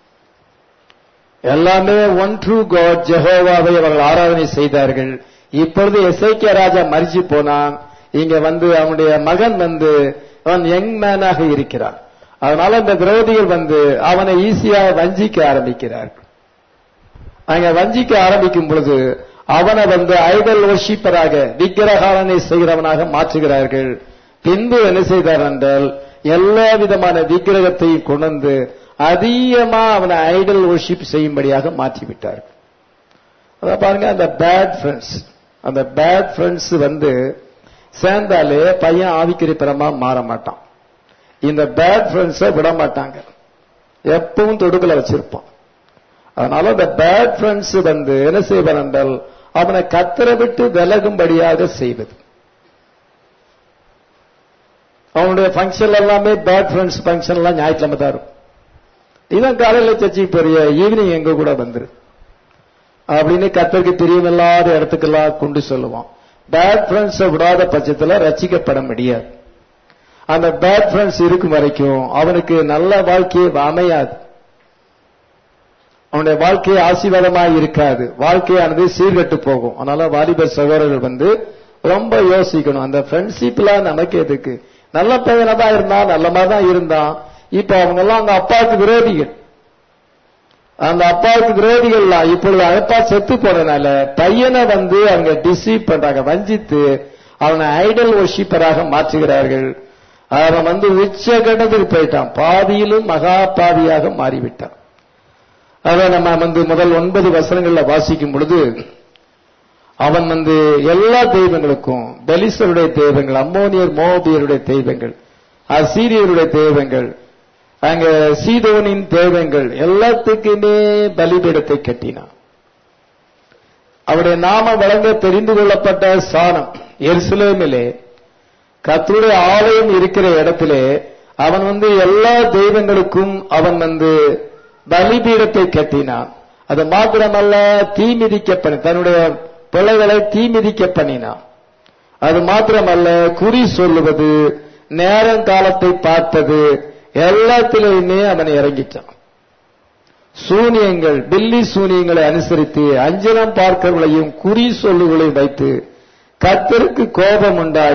எல்லாமே ஒன் ட்ரூ காட் ஜெகோவாவை அவர்கள் ஆராதனை செய்தார்கள் இப்பொழுது எஸ்ஐகே ராஜா மறிச்சு போனான் இங்க வந்து அவனுடைய மகன் வந்து அவன் யங் மேனாக இருக்கிறான் அதனால இந்த விரோதிகள் வந்து அவனை ஈஸியாக வஞ்சிக்க ஆரம்பிக்கிறார்கள் அங்க வஞ்சிக்க ஆரம்பிக்கும் பொழுது அவனை வந்து ஐடல் worshipper-ஆக விக்கிரகாரனை செய்கிறவனாக மாற்றுகிறார்கள் பின்பு என்ன செய்தார் என்றால் எல்லா விதமான விக்கிரகத்தையும் கொண்டு வந்து அதிகமா அவனை ஐடல் worship செய்யும்படியாக மாற்றிவிட்டார்கள் அத பாருங்க அந்த பேட் ஃப்ரெண்ட்ஸ் அந்த பேட் ஃப்ரெண்ட்ஸ் வந்து சேர்ந்தாலே பையன் ஆவிக்கிரிப்பரமா மாற மாட்டான் இந்த பேட் ஃப்ரெண்ட்ஸை விட மாட்டாங்க எப்பவும் தொடுக்கல வச்சிருப்பான் அதனால இந்த பேட் ஃப்ரெண்ட்ஸ் வந்து என்ன செய்வான் என்றால் அவனை கத்தரை விட்டு விலகும்படியாக செய்வது அவனுடைய ஃபங்க்ஷன் எல்லாமே பேட் ஃப்ரெண்ட்ஸ் ஃபங்க்ஷன் எல்லாம் ஞாயிற்றுக்கிழமை தான் இருக்கும் இவன் காலையில சர்ச்சைக்கு பெரிய ஈவினிங் எங்க கூட வந்துரு அப்படின்னு கத்தருக்கு தெரியவில்லாத இடத்துக்கெல்லாம் கொண்டு சொல்லுவான் பேட் ஃப்ரெண்ட்ஸை விடாத பட்சத்துல ரசிக்கப்பட முடியாது அந்த பேட் ஃப்ரெண்ட்ஸ் இருக்கும் வரைக்கும் அவனுக்கு நல்ல வாழ்க்கையே அமையாது அவனுடைய வாழ்க்கை ஆசீர்வாதமாக இருக்காது வாழ்க்கையானது சீர்கெட்டு போகும் அதனால வாலிப சகோதரர்கள் வந்து ரொம்ப யோசிக்கணும் அந்த ஃப்ரெண்ட்ஷிப்லாம் நமக்கு எதுக்கு நல்ல பையனா தான் இருந்தான் நல்ல மாதிரி தான் இருந்தான் இப்ப அவங்க எல்லாம் அவங்க அப்பாவுக்கு விரோதிகள் அந்த அப்பாவுக்கு விரோதிகள்லாம் இப்பொழுது அப்பா செத்து போனதுனால பையனை வந்து அவங்க டிசீவ் பண்றாங்க வஞ்சித்து அவனை ஐடல் ஒஷிப்பராக மாற்றுகிறார்கள் அவன் வந்து உச்ச கட்டத்துக்கு போயிட்டான் பாதியிலும் மகா பாதியாக மாறிவிட்டான் அதை நம்ம வந்து முதல் ஒன்பது வசனங்கள்ல வாசிக்கும் பொழுது அவன் வந்து எல்லா தெய்வங்களுக்கும் பெலிசருடைய தெய்வங்கள் அம்மோனியர் மோபியருடைய தெய்வங்கள் அசீரியருடைய தெய்வங்கள் அங்க சீதோனின் தெய்வங்கள் எல்லாத்துக்குமே பலிபீடத்தை கட்டினான் அவருடைய நாம வழங்க தெரிந்து கொள்ளப்பட்ட ஸ்தானம் எருசலேமிலே கர்த்தருடைய ஆலயம் இருக்கிற இடத்திலே அவன் வந்து எல்லா தெய்வங்களுக்கும் அவன் வந்து பலிபீடத்தை கட்டினான் அது மாத்திரமல்ல தீ மிதிக்க பண்ணி தன்னுடைய பிள்ளைகளை தீ மிதிக்க பண்ணினான் அது மாத்திரமல்ல குறி சொல்லுவது நேரம் காலத்தை பார்ப்பது எல்லாத்திலையுமே அவன் இறங்கிட்டான் சூனியங்கள் பில்லி சூனியங்களை அனுசரித்து அஞ்சனம் பார்க்கிறவர்களையும் குறி சொல்லுகளையும் வைத்து கர்த்தருக்கு கோபம் உண்டாக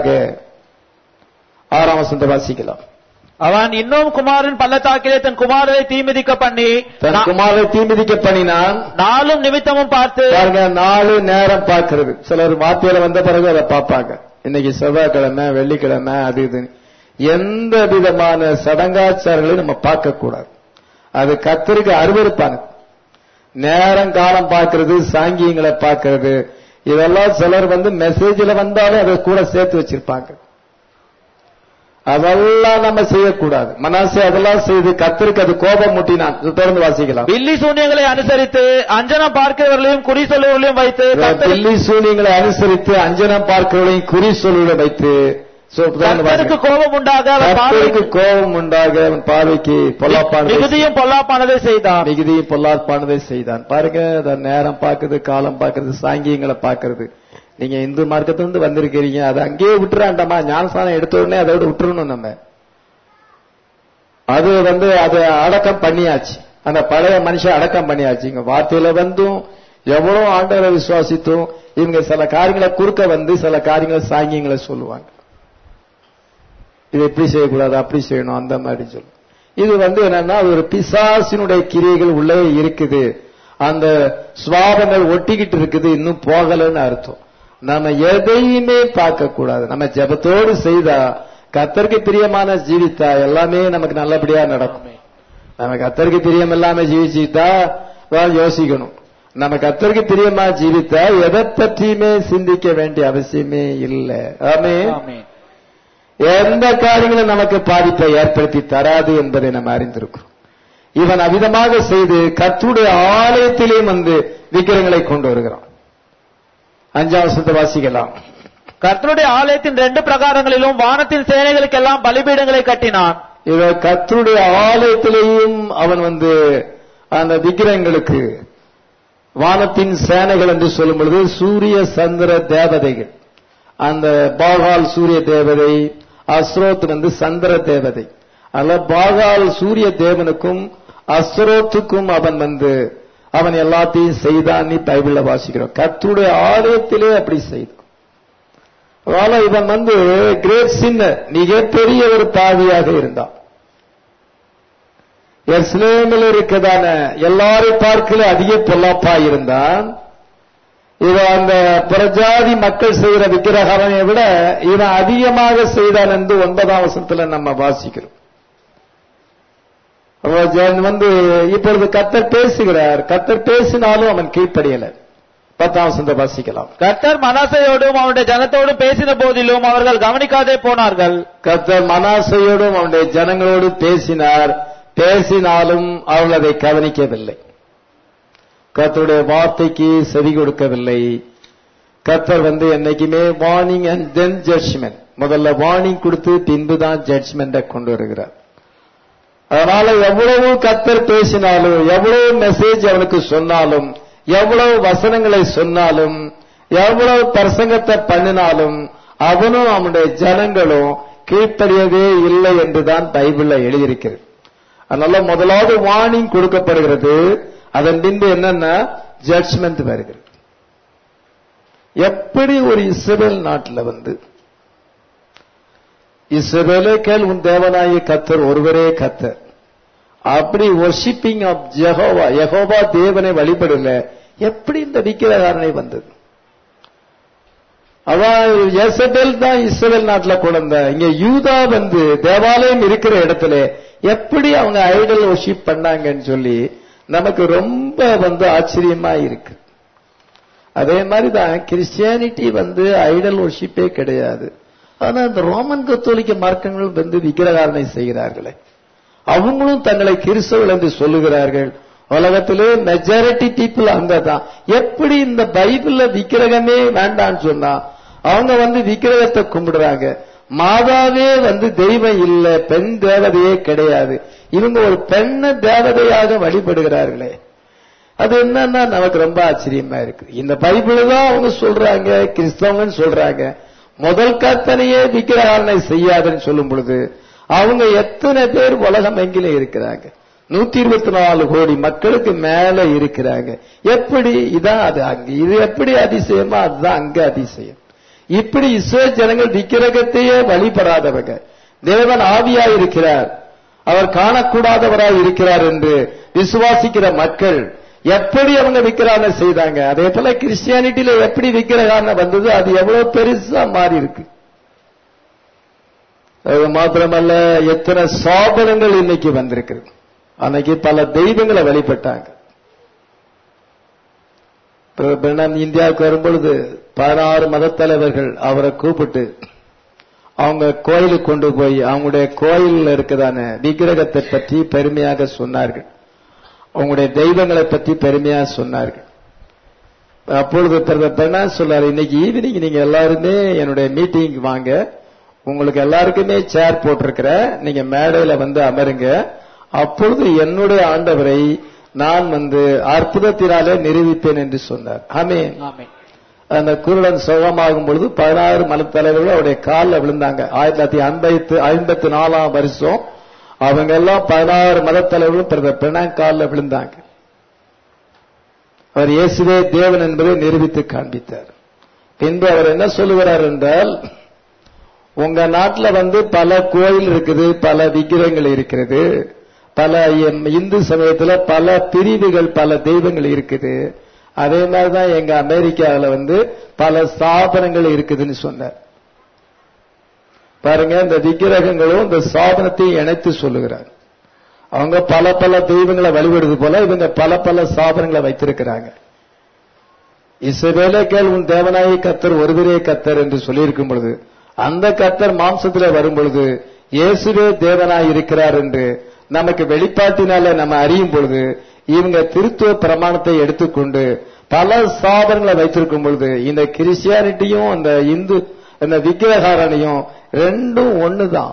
ஆறாம் வசந்த வாசிக்கலாம் அவன் இன்னும் குமாரன் பள்ளத்தாக்கிலே தன் குமாரரை தீமிதிக்க பண்ணி தன் குமாரை தீமிதிக்க பண்ணினான் நாளும் நிமித்தமும் பார்த்து பாருங்க நாலு நேரம் பார்க்கிறது சிலர் வார்த்தையில வந்த பிறகு அதை பார்ப்பாங்க இன்னைக்கு செவ்வாய்க்கிழமை வெள்ளிக்கிழமை அது இது எந்த விதமான சடங்காச்சாரங்களையும் நம்ம பார்க்க கூடாது அது கத்தருக்கு அருவருப்பானது நேரம் காலம் பார்க்கிறது சாங்கியங்களை பார்க்கிறது இதெல்லாம் சிலர் வந்து மெசேஜ்ல வந்தாலும் அதை கூட சேர்த்து வச்சிருப்பாங்க அதெல்லாம் நம்ம செய்யக்கூடாது மனாசே அதெல்லாம் செய்து கத்திற்கு அது கோபம் முட்டினான் தொடர்ந்து வாசிக்கலாம் பில்லி சூன்யங்களை அனுசரித்து அஞ்சனம் பார்க்கிறவர்களையும் குறி சொல்லுவர்களையும் வைத்து கர்த்தருக்கு- பில்லி சூனியங்களை அனுசரித்து அஞ்சனம் பார்க்கிறவர்களையும் குறி சொல்லுடன் வைத்து So, தொடர்ந்து கர்த்தருக்கு வாசிக்கலாம். கோபம் உண்டாக அவர் கர்த்தருக்கு பார்வைக்கு கோபம் உண்டாக அவன் பார்வைக்கு பொல்லாப்பானதை மிகுதியும் பொல்லாப்பானதை செய்தார் மிகுதி பொல்லாப்பானதை செய்தான் பாருங்க அத நேரம் பார்க்கறது காலம் பார்க்கறது சாங்கியங்களை பார்க்கறது நீங்க இந்து மார்க்கத்திலிருந்து வந்திருக்கிறீங்க அதை அங்கேயே விட்டுறாண்டமா ஞானஸ்தானம் எடுத்த உடனே அதோட விட்டுறணும் நம்ம அது வந்து அதை அடக்கம் பண்ணியாச்சு அந்த பழைய மனுஷன் அடக்கம் பண்ணியாச்சு இங்க வார்த்தையில வந்தும் எவ்வளவு ஆண்டவரை விசுவாசித்தும் இவங்க சில காரியங்களை குறுக்க வந்து சில காரியங்களை சாங்கியங்களை சொல்லுவாங்க இது எப்படி செய்யக்கூடாது அப்படி செய்யணும் அந்த மாதிரி சொல்லும் இது வந்து என்னன்னா அது ஒரு பிசாசினுடைய கிரியைகள் உள்ளே இருக்குது அந்த சுவாபங்கள் ஒட்டிக்கிட்டு இருக்குது இன்னும் போகலன்னு அர்த்தம் நம்ம எதையுமே பார்க்க கூடாது நம்ம ஜெபத்தோடு செய்தா கத்தருக்கு பிரியமான ஜீவித்தா எல்லாமே நமக்கு நல்லபடியா நடக்கும் நம்ம கத்தருக்கு பிரியம் இல்லாம ஜீவிச்சுட்டா தான் யோசிக்கணும் நம்ம கத்தருக்கு பிரியமா ஜீவித்தா எதை பற்றியுமே சிந்திக்க வேண்டிய அவசியமே இல்லை ஆமே ஆமென். எந்த காரியங்களும் நமக்கு பாதிப்பை ஏற்படுத்தி தராது என்பதை நம்ம அறிந்திருக்கிறோம் இவன் அவிதமாக செய்து கர்த்தருடைய ஆலயத்திலேயும் வந்து விக்கிரங்களை கொண்டு வருகிறான் அஞ்சாம் வருஷத்தை வாசிக்கலாம் கர்த்தருடைய ஆலயத்தின் ரெண்டு பிரகாரங்களிலும் வானத்தின் சேனைகளுக்கெல்லாம் பலிபீடங்களை கட்டினான் இவ கர்த்தருடைய ஆலயத்திலேயும் அவன் வந்து அந்த விக்கிரகங்களுக்கு வானத்தின் சேனைகள் என்று சொல்லும் பொழுது சூரிய சந்திர தேவதைகள் அந்த பாகால் சூரிய தேவதை அஸ்ரோத் வந்து சந்திர தேவதை அதனால பாகால் சூரிய தேவனுக்கும் அஸ்ரோத்துக்கும் அவன் வந்து அவன் எல்லாத்தையும் செய்தான் நீ பைபிள்ல வாசிக்கிறோம் கர்த்தருடைய ஆலயத்திலே அப்படி செய்தான் அதனால இவன் வந்து கிரேட் சின்னர் மிகப்பெரிய ஒரு பாவியாக இருந்தான் எஸ்லேமில் இருக்கதான எல்லாரையும் பார்க்கல அதிக பொல்லாப்பா இருந்தான் இவன் அந்த பிரஜாதி மக்கள் செய்கிற விக்கிரகரனை விட இவன் அதிகமாக செய்தான் என்று ஒன்பதாம் வசனத்துல நம்ம வாசிக்கிறோம் அவன் ஜென் வந்து இப்பொழுது கத்தர் பேசுகிறார் கத்தர் பேசினாலும் அவன் கீழ்ப்படியல பத்தாம் வசனத்தை வாசிக்கலாம் கர்த்தர் மனாசையோடும் அவனுடைய ஜனத்தோடும் பேசின போதிலும் அவர்கள் கவனிக்காதே போனார்கள் கர்த்தர் மனாசையோடும் அவனுடைய ஜனங்களோடு பேசினார் பேசினாலும் அவர்கள் அதை கவனிக்கவில்லை கர்த்தருடைய வார்த்தைக்கு செவி கொடுக்கவில்லை கர்த்தர் வந்து என்னைக்குமே வார்னிங் அண்ட் தென் ஜட்ஜ்மெண்ட் முதல்ல வார்னிங் கொடுத்து பின்பு தான் ஜட்ஜ்மெண்ட்டை கொண்டு வருகிறார் அதனால எவ்வளவு கர்த்தர் பேசினாலும் எவ்வளவு மெசேஜ் அவனுக்கு சொன்னாலும் எவ்வளவு வசனங்களை சொன்னாலும் எவ்வளவு பிரசங்கத்தை பண்ணினாலும் அவனும் அவனுடைய ஜனங்களும் கீழ்ப்படியவே இல்லை என்றுதான் பைபிள்ல எழுதியிருக்கிறது அதனால முதலாவது வார்னிங் கொடுக்கப்படுகிறது அதன் பின்பு என்னன்னா ஜட்ஜ்மெண்ட் வருகிறது எப்படி ஒரு இஸ்ரேல் நாட்டில் வந்து இஸ்ரவேலே கேள் உன் தேவனாய கத்தர் ஒருவரே கத்தர் அப்படி ஒர்ஷிப்பிங் ஆஃப் ஜெகோவா யெகோவா தேவனை வழிபடல எப்படி இந்த விக்கிரகாரனை வந்தது அதான் எசபெல் தான் இஸ்ரேல் நாட்டில் கொண்ட இங்க யூதா வந்து தேவாலயம் இருக்கிற இடத்துல எப்படி அவங்க ஐடல் ஒர்ஷிப் பண்ணாங்கன்னு சொல்லி நமக்கு ரொம்ப வந்து ஆச்சரியமா இருக்கு அதே மாதிரி தான் கிறிஸ்டியானிட்டி வந்து ஐடல் ஒர்ஷிப்பே கிடையாது ஆனா இந்த ரோமன் கத்தோலிக்க மார்க்கங்கள் வந்து விக்கிரகாரனை செய்கிறார்களே அவங்களும் தங்களை கிறிஸ்தவர்கள் என்று சொல்லுகிறார்கள் உலகத்திலே மெஜாரிட்டி பீப்புள் அங்கதான் எப்படி இந்த பைபிள்ல விக்கிரகமே வேண்டான்னு சொன்னா அவங்க வந்து விக்கிரகத்தை கும்பிடுறாங்க மாதாவே வந்து தெய்வம் இல்ல பெண் தேவதையே கிடையாது இவங்க ஒரு பெண்ண தேவதையாக வழிபடுகிறார்களே அது என்னன்னா நமக்கு ரொம்ப ஆச்சரியமா இருக்கு இந்த பைபிள் தான் அவங்க சொல்றாங்க கிறிஸ்தவங்கன்னு சொல்றாங்க முதல் கற்பனையே விக்கிரகாரனை செய்யாதுன்னு சொல்லும் பொழுது அவங்க எத்தனை பேர் உலகம் எங்கிலும் இருக்கிறாங்க நூத்தி இருபத்தி நாலு கோடி மக்களுக்கு மேல இருக்கிறாங்க எப்படி இதான் அது அங்க இது எப்படி அதிசயமா அதுதான் அங்க அதிசயம் இப்படி இஸ்ரோ ஜனங்கள் விக்கிரகத்தையே வழிபடாதவங்க தேவன் ஆவியா இருக்கிறார் அவர் காணக்கூடாதவராய் இருக்கிறார் என்று விசுவாசிக்கிற மக்கள் எப்படி அவங்க விக்கிரகான செய்தாங்க அதே போல கிறிஸ்டியானிட்டியில எப்படி விக்கிரகான வந்தது அது எவ்வளவு பெருசா மாறி இருக்கு அது மாத்திரமல்ல எத்தனை சாபனங்கள் இன்னைக்கு வந்திருக்கிறது அன்னைக்கு பல தெய்வங்களை வழிபட்டாங்க பிரணாம் இந்தியாவுக்கு வரும்பொழுது பதினாறு மத தலைவர்கள் அவரை கூப்பிட்டு அவங்க கோயிலுக்கு கொண்டு போய் அவங்களுடைய கோயிலில் இருக்குதான விக்கிரகத்தை பற்றி பெருமையாக சொன்னார்கள் அவங்களுடைய தெய்வங்களை பற்றி பெருமையா சொன்னார்கள் அப்பொழுது பெண்ணா சொல்லாரு இன்னைக்கு ஈவினிங் நீங்க எல்லாருமே என்னுடைய மீட்டிங் வாங்க உங்களுக்கு எல்லாருக்குமே சேர் போட்டிருக்கிற நீங்க மேடையில வந்து அமருங்க அப்பொழுது என்னுடைய ஆண்டவரை நான் வந்து அற்புதத்தினாலே நிரூபிப்பேன் என்று சொன்னார் ஆமென் ஆமென் அந்த குருடன் சுகமாகும் பொழுது பதினாறு மலத்தலைவர்கள் அவருடைய காலில் விழுந்தாங்க ஆயிரத்தி தொள்ளாயிரத்தி ஐம்பத்து ஐம்பத்தி நாலாம் வருஷம் அவங்க எல்லாம் பதினாறு மதத்தலைவர்களும் பிரதர் பிரணாங் காலில் விழுந்தாங்க அவர் இயேசுவே தேவன் என்பதை நிரூபித்து காண்பித்தார் பின்பு அவர் என்ன சொல்லுகிறார் என்றால் உங்க நாட்டுல வந்து பல கோயில் இருக்குது பல விக்கிரகங்கள் இருக்கிறது பல எம் இந்து சமயத்துல பல பிரிவுகள் பல தெய்வங்கள் இருக்குது அதே மாதிரிதான் எங்க அமெரிக்காவில் வந்து பல ஸ்தாபனங்கள் இருக்குதுன்னு சொன்னார் பாருங்க இந்த விக்கிரகங்களும் இந்த ஸ்தாபனத்தையும் இணைத்து சொல்லுகிறார் அவங்க பல பல தெய்வங்களை வழிபடுவது போல இவங்க பல பல ஸ்தாபனங்களை வைத்திருக்கிறாங்க இசவேலேக்கேள் உன் தேவனாயி கத்தர் ஒருவரே கத்தர் என்று சொல்லியிருக்கும் பொழுது அந்த கத்தர் மாம்சத்திலே வரும் பொழுது இயேசுவே தேவனாய் இருக்கிறார் என்று நமக்கு வெளிப்பாட்டினால நம்ம அறியும் பொழுது இவங்க திருத்துவ பிரமாணத்தை எடுத்துக்கொண்டு பல ஸ்தாபனங்களை வைத்திருக்கும் பொழுது இந்த கிறிஸ்டியானிட்டியும் அந்த இந்து இந்த விக்கிரகாரனையும் ரெண்டும் ஒண்ணுதான்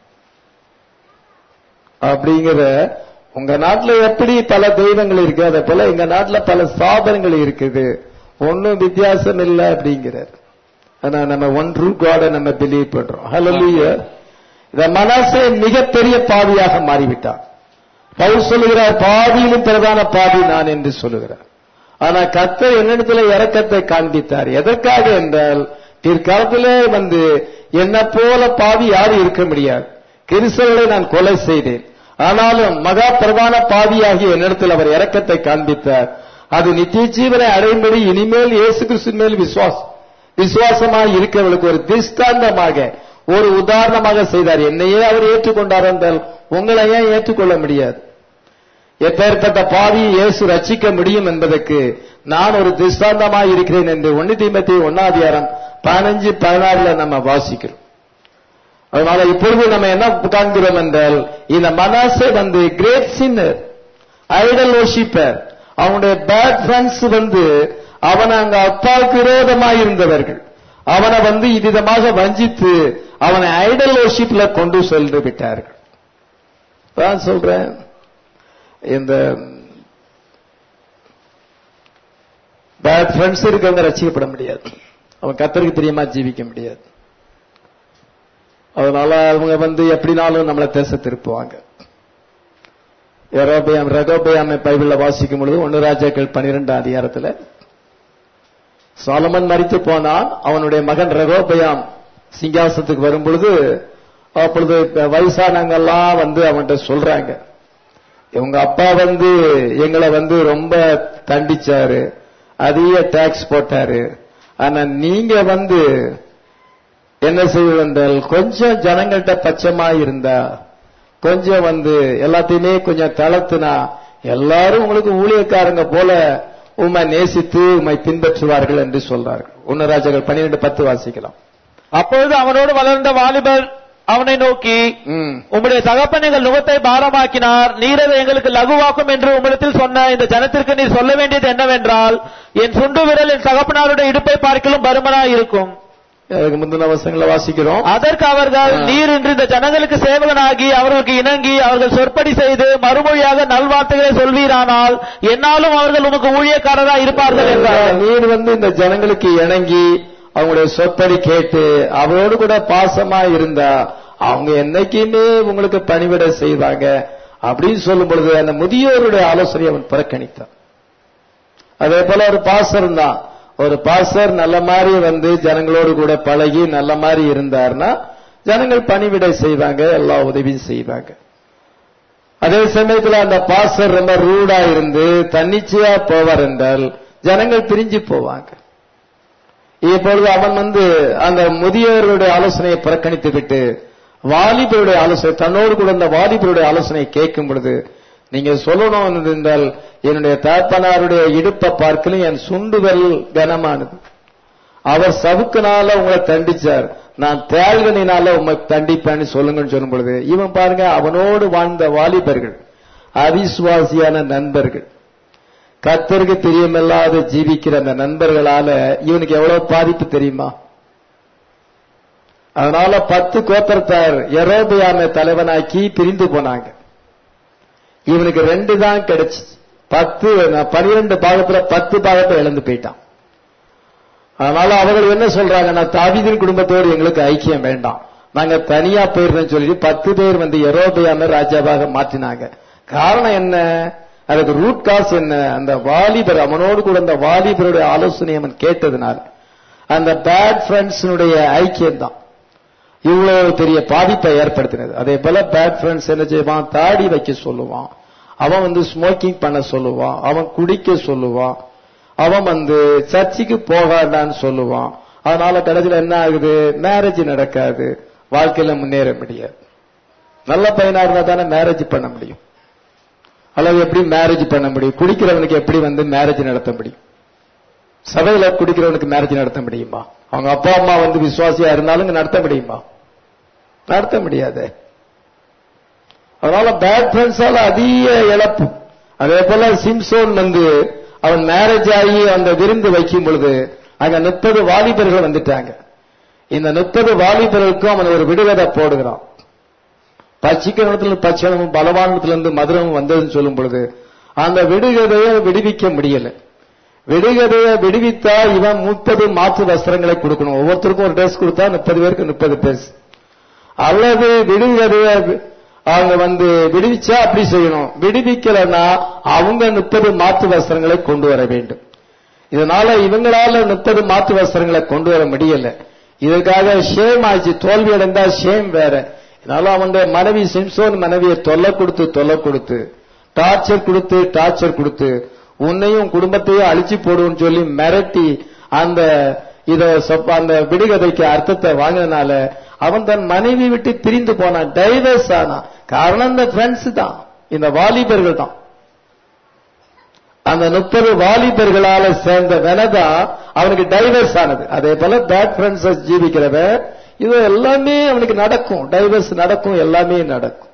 அப்படிங்கிற உங்க நாட்டுல எப்படி பல தெய்வங்கள் இருக்கு அதே போல எங்க நாட்டுல பல ஸ்தாபனங்கள் இருக்குது ஒன்னும் வித்தியாசம் இல்லை அப்படிங்கிறார் ஆனா நம்ம ஒன் ட்ரூ காட நம்ம பிலீவ் பண்றோம் ஹalleluya இந்த மனசே மிகப்பெரிய பாவியாக மாறிவிட்டான் பவுல் சொல்லுகிறார் பாவியிலும் பிரதான பாவி நான் என்று சொல்லுகிறார் ஆனா கர்த்தர் என்னிடத்துல இறக்கத்தை காண்பித்தார் எதற்காக என்றால் பிற்காலத்திலே வந்து என்ன போல பாவி யாரும் இருக்க முடியாது கிறிஸ்தவர்களை நான் கொலை செய்தேன் ஆனாலும் மகா பிரதான பாவியாகிய என்னிடத்தில் அவர் இறக்கத்தை காண்பித்தார் அது நித்திய ஜீவனை அடையும்படி இனிமேல் இயேசு கிறிஸ்து மேல் விசுவாசம் விசுவாசமாக இருக்கவளுக்கு ஒரு திஷ்டாந்தமாக ஒரு உதாரணமாக செய்தார் என்னையே அவர் ஏற்றுக்கொண்டார் என்றால் உங்களை ஏன் ஏற்றுக்கொள்ள முடியாது எப்பேற்பட்ட பாவியை இயேசு ரட்சிக்க முடியும் என்பதற்கு நான் ஒரு திஷ்டாந்தமாக இருக்கிறேன் என்று ஒன்னு தீமத்தி ஒன்னாதிகாரம் பதினஞ்சு பதினாறுல நம்ம வாசிக்கிறோம் அதனால இப்பொழுது நம்ம என்ன காண்கிறோம் என்றால் இந்த மனாசே வந்து கிரேட் சின்னர் ஐடல் ஓஷிப்பர் அவனுடைய பேட் ஃப்ரெண்ட்ஸ் வந்து அவன் அங்க அப்பாவுக்கு விரோதமாக இருந்தவர்கள் அவனை வந்து இவ்விதமாக வஞ்சித்து அவனை ஐடல் ஓஷிப்ல கொண்டு சென்று விட்டார்கள் நான் சொல்றேன் இந்த பேட் ஃப்ரெண்ட்ஸ் இருக்கவங்க ரசிக்கப்பட முடியாது அவன் கத்தருக்கு தெரியுமா ஜீவிக்க முடியாது அதனால அவங்க வந்து எப்படினாலும் நம்மளை தேச திருப்புவாங்க எரோபியாம் ரகோபியாமை பைபிள்ல வாசிக்கும் பொழுது ஒன்னு ராஜாக்கள் பனிரெண்டாம் அதிகாரத்துல சாலமன் மறித்து போனான் அவனுடைய மகன் ரகோபயாம் சிங்காசனத்துக்கு வரும் பொழுது அப்பொழுது வயசானவங்கெல்லாம் வந்து அவன்கிட்ட சொல்றாங்க இவங்க அப்பா வந்து எங்களை வந்து ரொம்ப தண்டிச்சாரு அதிக டாக்ஸ் போட்டாரு ஆனா நீங்க வந்து என்ன செய்வதென்றால் கொஞ்சம் ஜனங்கள்கிட்ட பச்சமா இருந்தா கொஞ்சம் வந்து எல்லாத்தையுமே கொஞ்சம் தளர்த்துனா எல்லாரும் உங்களுக்கு ஊழியக்காரங்க போல உம்மை நேசித்து உம்மை பின்பற்றுவார்கள் என்று சொல்றார்கள் ஒன்னு ராஜாக்கள் பன்னிரெண்டு பத்து வாசிக்கலாம் அப்பொழுது அவனோடு வளர்ந்த வாலிபர் அவனை நோக்கி ம். உம்முடைய தகப்பன் எங்கள் நுகத்தை பாரமாக்கினார் நீர் அதை எங்களுக்கு லகுவாக்கும் என்று உம்மிடத்தில் சொன்ன இந்த ஜனத்திற்கு நீர் சொல்ல வேண்டியது என்னவென்றால் என் சுண்டு விரல் என் தகப்பனாருடைய இடுப்பை பார்க்கலும் பருமனாய் இருக்கும் அதுக்கு முந்தின வசங்களை வாசிக்கிறோம் அதற்கு அவர்கள் ஆ. நீர் இன்று இந்த ஜனங்களுக்கு சேவகனாகி அவர்களுக்கு இணங்கி அவர்கள் சொற்படி செய்து மறுமொழியாக நல்வார்த்தைகளை சொல்வீரானால் என்னாலும் அவர்கள் உமக்கு ஊழியக்காரராய் இருப்பார்கள் என்றார் நீர் வந்து இந்த ஜனங்களுக்கு இணங்கி அவங்களுடைய சொற்படி கேட்டு அவரோடு கூட பாசமா இருந்தா அவங்க என்னைக்குமே உங்களுக்கு பணிவிட செய்வாங்க அப்படின்னு சொல்லும் பொழுது அந்த முதியோருடைய ஆலோசனை அவன் புறக்கணித்தான் அதே போல ஒரு பாசர் தான் ஒரு பாசர் நல்ல மாதிரி வந்து ஜனங்களோடு கூட பழகி நல்ல மாதிரி இருந்தார்னா ஜனங்கள் பணிவிடை செய்வாங்க எல்லா உதவியும் செய்வாங்க அதே சமயத்துல அந்த பாசர் ரொம்ப ரூடா இருந்து தன்னிச்சையா போவார் என்றால் ஜனங்கள் பிரிஞ்சு போவாங்க இப்பொழுது அவன் வந்து அந்த முதியவர்களுடைய ஆலோசனையை புறக்கணித்து விட்டு வாலிபருடைய ஆலோசனை தன்னோடு கூட அந்த வாலிபருடைய ஆலோசனையை கேட்கும் பொழுது நீங்க சொல்லணும் என்றால் என்னுடைய தகப்பனாருடைய இடுப்பை பார்க்கலும் என் சுண்டு விரல் கனமானது அவர் சவுக்குனால உங்களை தண்டிச்சார் நான் தேள்களினால உம்மை தண்டிப்பேன்னு சொல்லுங்கன்னு சொல்லும் பொழுது இவன் பாருங்க அவனோடு வாழ்ந்த வாலிபர்கள் அவிசுவாசியான நண்பர்கள் கத்தருக்கு தெரியுமில்லாத ஜீவிக்கிற அந்த நண்பர்களால இவனுக்கு எவ்வளவு பாதிப்பு தெரியுமா அதனால பத்து கோத்திரத்தார் எரோபியாமை தலைவனாக்கி பிரிந்து போனாங்க இவனுக்கு ரெண்டு தான் கிடைச்சு பத்து பனிரெண்டு பாகத்துல பத்து பாகத்தை இழந்து போயிட்டான் அதனால அவர்கள் என்ன சொல்றாங்கன்னா தாவீதின் குடும்பத்தோடு எங்களுக்கு ஐக்கியம் வேண்டாம் நாங்க தனியா போயிருந்தோம் சொல்லி பத்து பேர் வந்து எரோபியாம ராஜாவாக மாற்றினாங்க காரணம் என்ன அதுக்கு ரூட் காஸ் என்ன அந்த வாலிபர் அவனோடு கூட அந்த வாலிபருடைய ஆலோசனை அவன் கேட்டதுனால அந்த பேட் ஃப்ரெண்ட்ஸினுடைய ஐக்கியம் தான் இவ்வளவு பெரிய பாதிப்பை ஏற்படுத்தினது அதே போல பேட் ஃப்ரெண்ட்ஸ் என்ன செய்வான் தாடி வைக்க சொல்லுவான் அவன் வந்து ஸ்மோக்கிங் பண்ண சொல்லுவான் அவன் குடிக்க சொல்லுவான் அவன் வந்து சர்ச்சுக்கு போகாண்டான்னு சொல்லுவான் அதனால கடைசியில் என்ன ஆகுது மேரேஜ் நடக்காது வாழ்க்கையில முன்னேற முடியாது நல்ல பையனா இருந்தா தானே மேரேஜ் பண்ண முடியும் அல்லது எப்படி மேரேஜ் பண்ண முடியும் குடிக்கிறவனுக்கு எப்படி வந்து மேரேஜ் நடத்த முடியும் சபையில குடிக்கிறவனுக்கு மேரேஜ் நடத்த முடியுமா அவங்க அப்பா அம்மா வந்து விசுவாசியா இருந்தாலும் இங்க நடத்த முடியுமா நடத்த முடியாது அதனால பேட் ஃப்ரெண்ட்ஸால அதிக இழப்பு அதே போல சிம்சோன் வந்து அவன் மேரேஜ் ஆகி அந்த விருந்து வைக்கும் பொழுது அங்க முப்பது வாலிபர்கள் வந்துட்டாங்க இந்த முப்பது வாலிபர்களுக்கும் அவன் ஒரு விடுகதை போடுகிறான் பச்சிக்கணத்துல பச்சனமும் பலவானத்திலிருந்து மதுரமும் வந்ததுன்னு சொல்லும் பொழுது அந்த விடுகதையை விடுவிக்க முடியல விடுகதையை விடுவித்தா இவன் முப்பது மாற்று வஸ்திரங்களை கொடுக்கணும் ஒவ்வொருத்தருக்கும் ஒரு ட்ரெஸ் கொடுத்தா முப்பது பேருக்கு முப்பது பேஸ் அல்லது விடுகதையை அவங்க வந்து விடுவிச்சா அப்படி செய்யணும் விடுவிக்கலன்னா அவங்க முப்பது மாற்று வஸ்திரங்களை கொண்டு வர வேண்டும் இதனால இவங்களால முப்பது மாற்று வஸ்திரங்களை கொண்டு வர முடியல இதுக்காக ஷேம் ஆச்சு தோல்வி அடைந்தா ஷேம் வேற இதனால அவனுடைய மனைவி சிம்சோன் மனைவியை தொல்லை கொடுத்து தொல்லை கொடுத்து டார்ச்சர் கொடுத்து டார்ச்சர் கொடுத்து உன்னையும் குடும்பத்தையும் அழிச்சு போடுன்னு சொல்லி மிரட்டி அந்த இத சொப்ப- அந்த விடுகதைக்கு அர்த்தத்தை வாங்கினதுனால அவன் தன் மனைவி விட்டு பிரிந்து போனான் டைவர்ஸ் ஆனான் காரணம் இந்த ஃப்ரெண்ட்ஸ் தான் இந்த வாலிபர்கள் தான் அந்த முப்பது வாலிபர்களால சேர்ந்த வெனதான் அவனுக்கு டைவர்ஸ் ஆனது அதே போல பேட் ஃப்ரெண்ட்ஸ் ஜீவிக்கிறவன் இது எல்லாமே அவனுக்கு நடக்கும் டைவர்ஸ் நடக்கும் எல்லாமே நடக்கும்